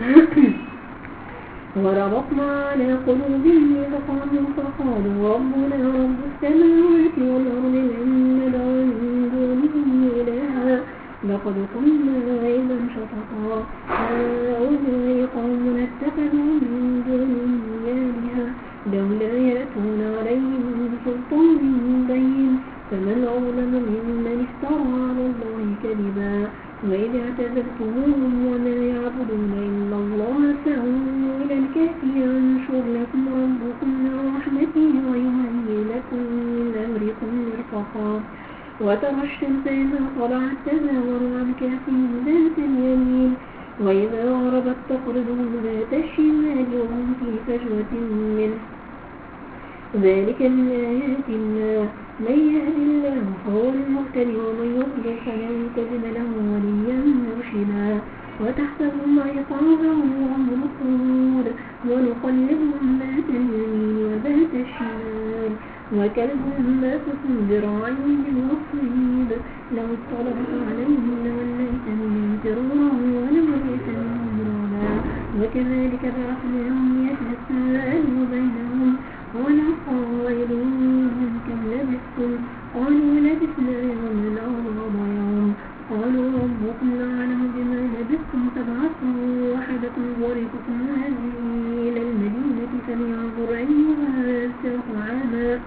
[SPEAKER 4] وربطنا على قلوبهم إذ قاموا فقالوا ربنا رب السماوات والأرض لن ندعو من دونه إلها لقد قلنا إذا شططا هؤلاء قوم اتخذوا من دونه آلهة لولا يأتون عليهم بسلطان بين فمن أظلم ممن افترى على الله كذبا وإذ اعتزلتموهم وما يعبدون إلا الله فأووا إلى الكهف ينشر لكم ربكم من رحمته ويهيئ لكم من أمركم مرفقا وترى الشمس إذا طلعت تزاور عن كهفهم ذات اليمين وإذا غربت تقرضهم ذات الشمال وهم في فجوة منه ذلك من آيات الله من يهد الله فهو المهتدي ومن يضلل فلن تجد له وليا مرشدا وتحسبهم أيقاظا وهم رقود ونقلبهم ذات اليمين وذات الشمال وكلبهم باسط ذراعين بالوصيد لو اطلعت عليهم لوليت منهم فرورا ولملئت منهم رعبا وكذلك بعثناهم يتساءلوا بينهم قال قائل منهم كم لبثتم قالوا لبثنا يوما أو بعض يوم قالوا ربكم أعلم بما لبثتم فابعثوا أحدكم غريبكم هذه إلى المدينة فلينظر أيها أزكى طعاما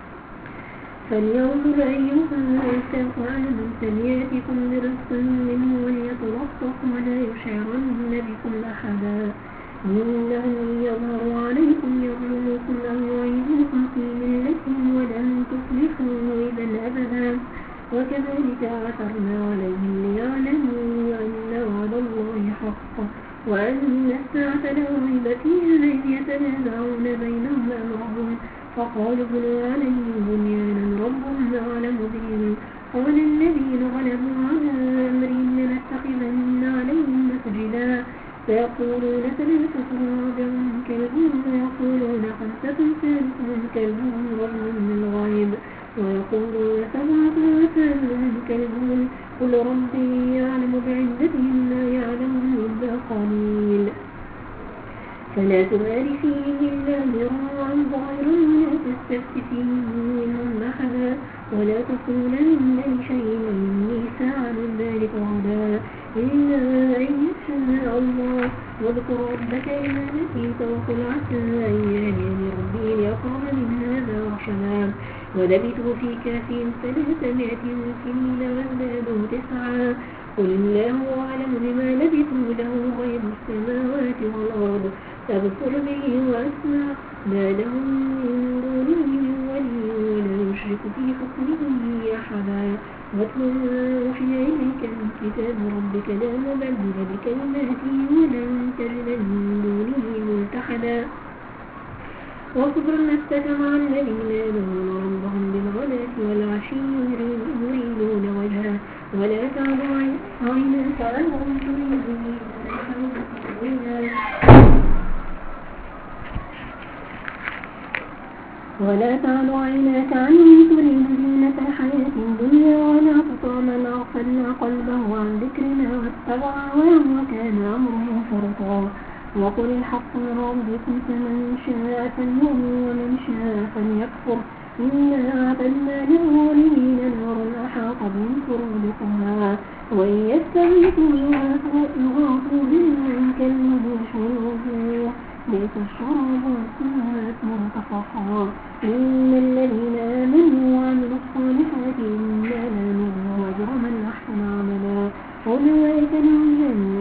[SPEAKER 4] فلينظر أيها أزكى طعاما فليأتكم برزق منه وليتلطف ولا يشعرن بكم أحدا إنه يظهر عليكم يظلمكم أو يعيدكم في ملتهم ولن تفلحوا إذا أبدا وكذلك عثرنا عليهم ليعلموا أن وعد الله حق وأن الساعة لا ريب فيها إذ يتنازعون بينهم أمرهم فقالوا ابنوا عليهم بنيانا ربهم أعلم بهم قال الذين غلبوا على أمرهم لنتخذن عليهم مسجدا فيقولون ثلاثة رابعهم كلبهم ويقولون خمسة ثالثهم كلبهم رجل من الغيب ويقولون سبعة وثامنهم كلبهم قل ربي يعلم بعدتهم ما يعلمهم إلا قليل فلا تمار فيهم إلا مراعا ظاهرا ولا تستفت فيهم منهم أحدا ولا تقولن لشيء إني فاعل ذلك غدا إلا أن يشاء الله واذكر ربك إذا نسيت وقل عسى أن يهديني ربي لأقرب من هذا رشدا ولبثوا في كافهم ثلاثمائة سنين وازدادوا تسعا قل الله أعلم بما لبثوا له غيب السماوات والأرض أبصر به وأسمع ما لهم من دونه من ولي ولا يشرك في حكمه أحدا واتل ما أوحي إليك من كتاب ربك لا مبدل لكلماته ولن تجد من دونه ملتحدا واصبر نفسك مع الذين يدعون ربهم بالغداة والعشي يريدون وجهه ولا تعد عيناك عنهم تريد ولا تعد عيناك عنهم تريد زينة الحياة الدنيا ولا تطع من أغفلنا قلبه عن ذكرنا واتبع هواه وكان أمره فرطا وقل الحق من ربكم فمن شاء فليؤمن ومن شاء فليكفر إنا أعتدنا للظالمين نارا أحاط بهم سرادقها وإن يستغيثوا يغاثوا بالماء كالمهل الوجوه بئس الشراب والسماوات مرتفقا إن الذين آمنوا وعملوا الصالحات إنا لا نضيع أجر من أحسن عملا أولئك لهم جنات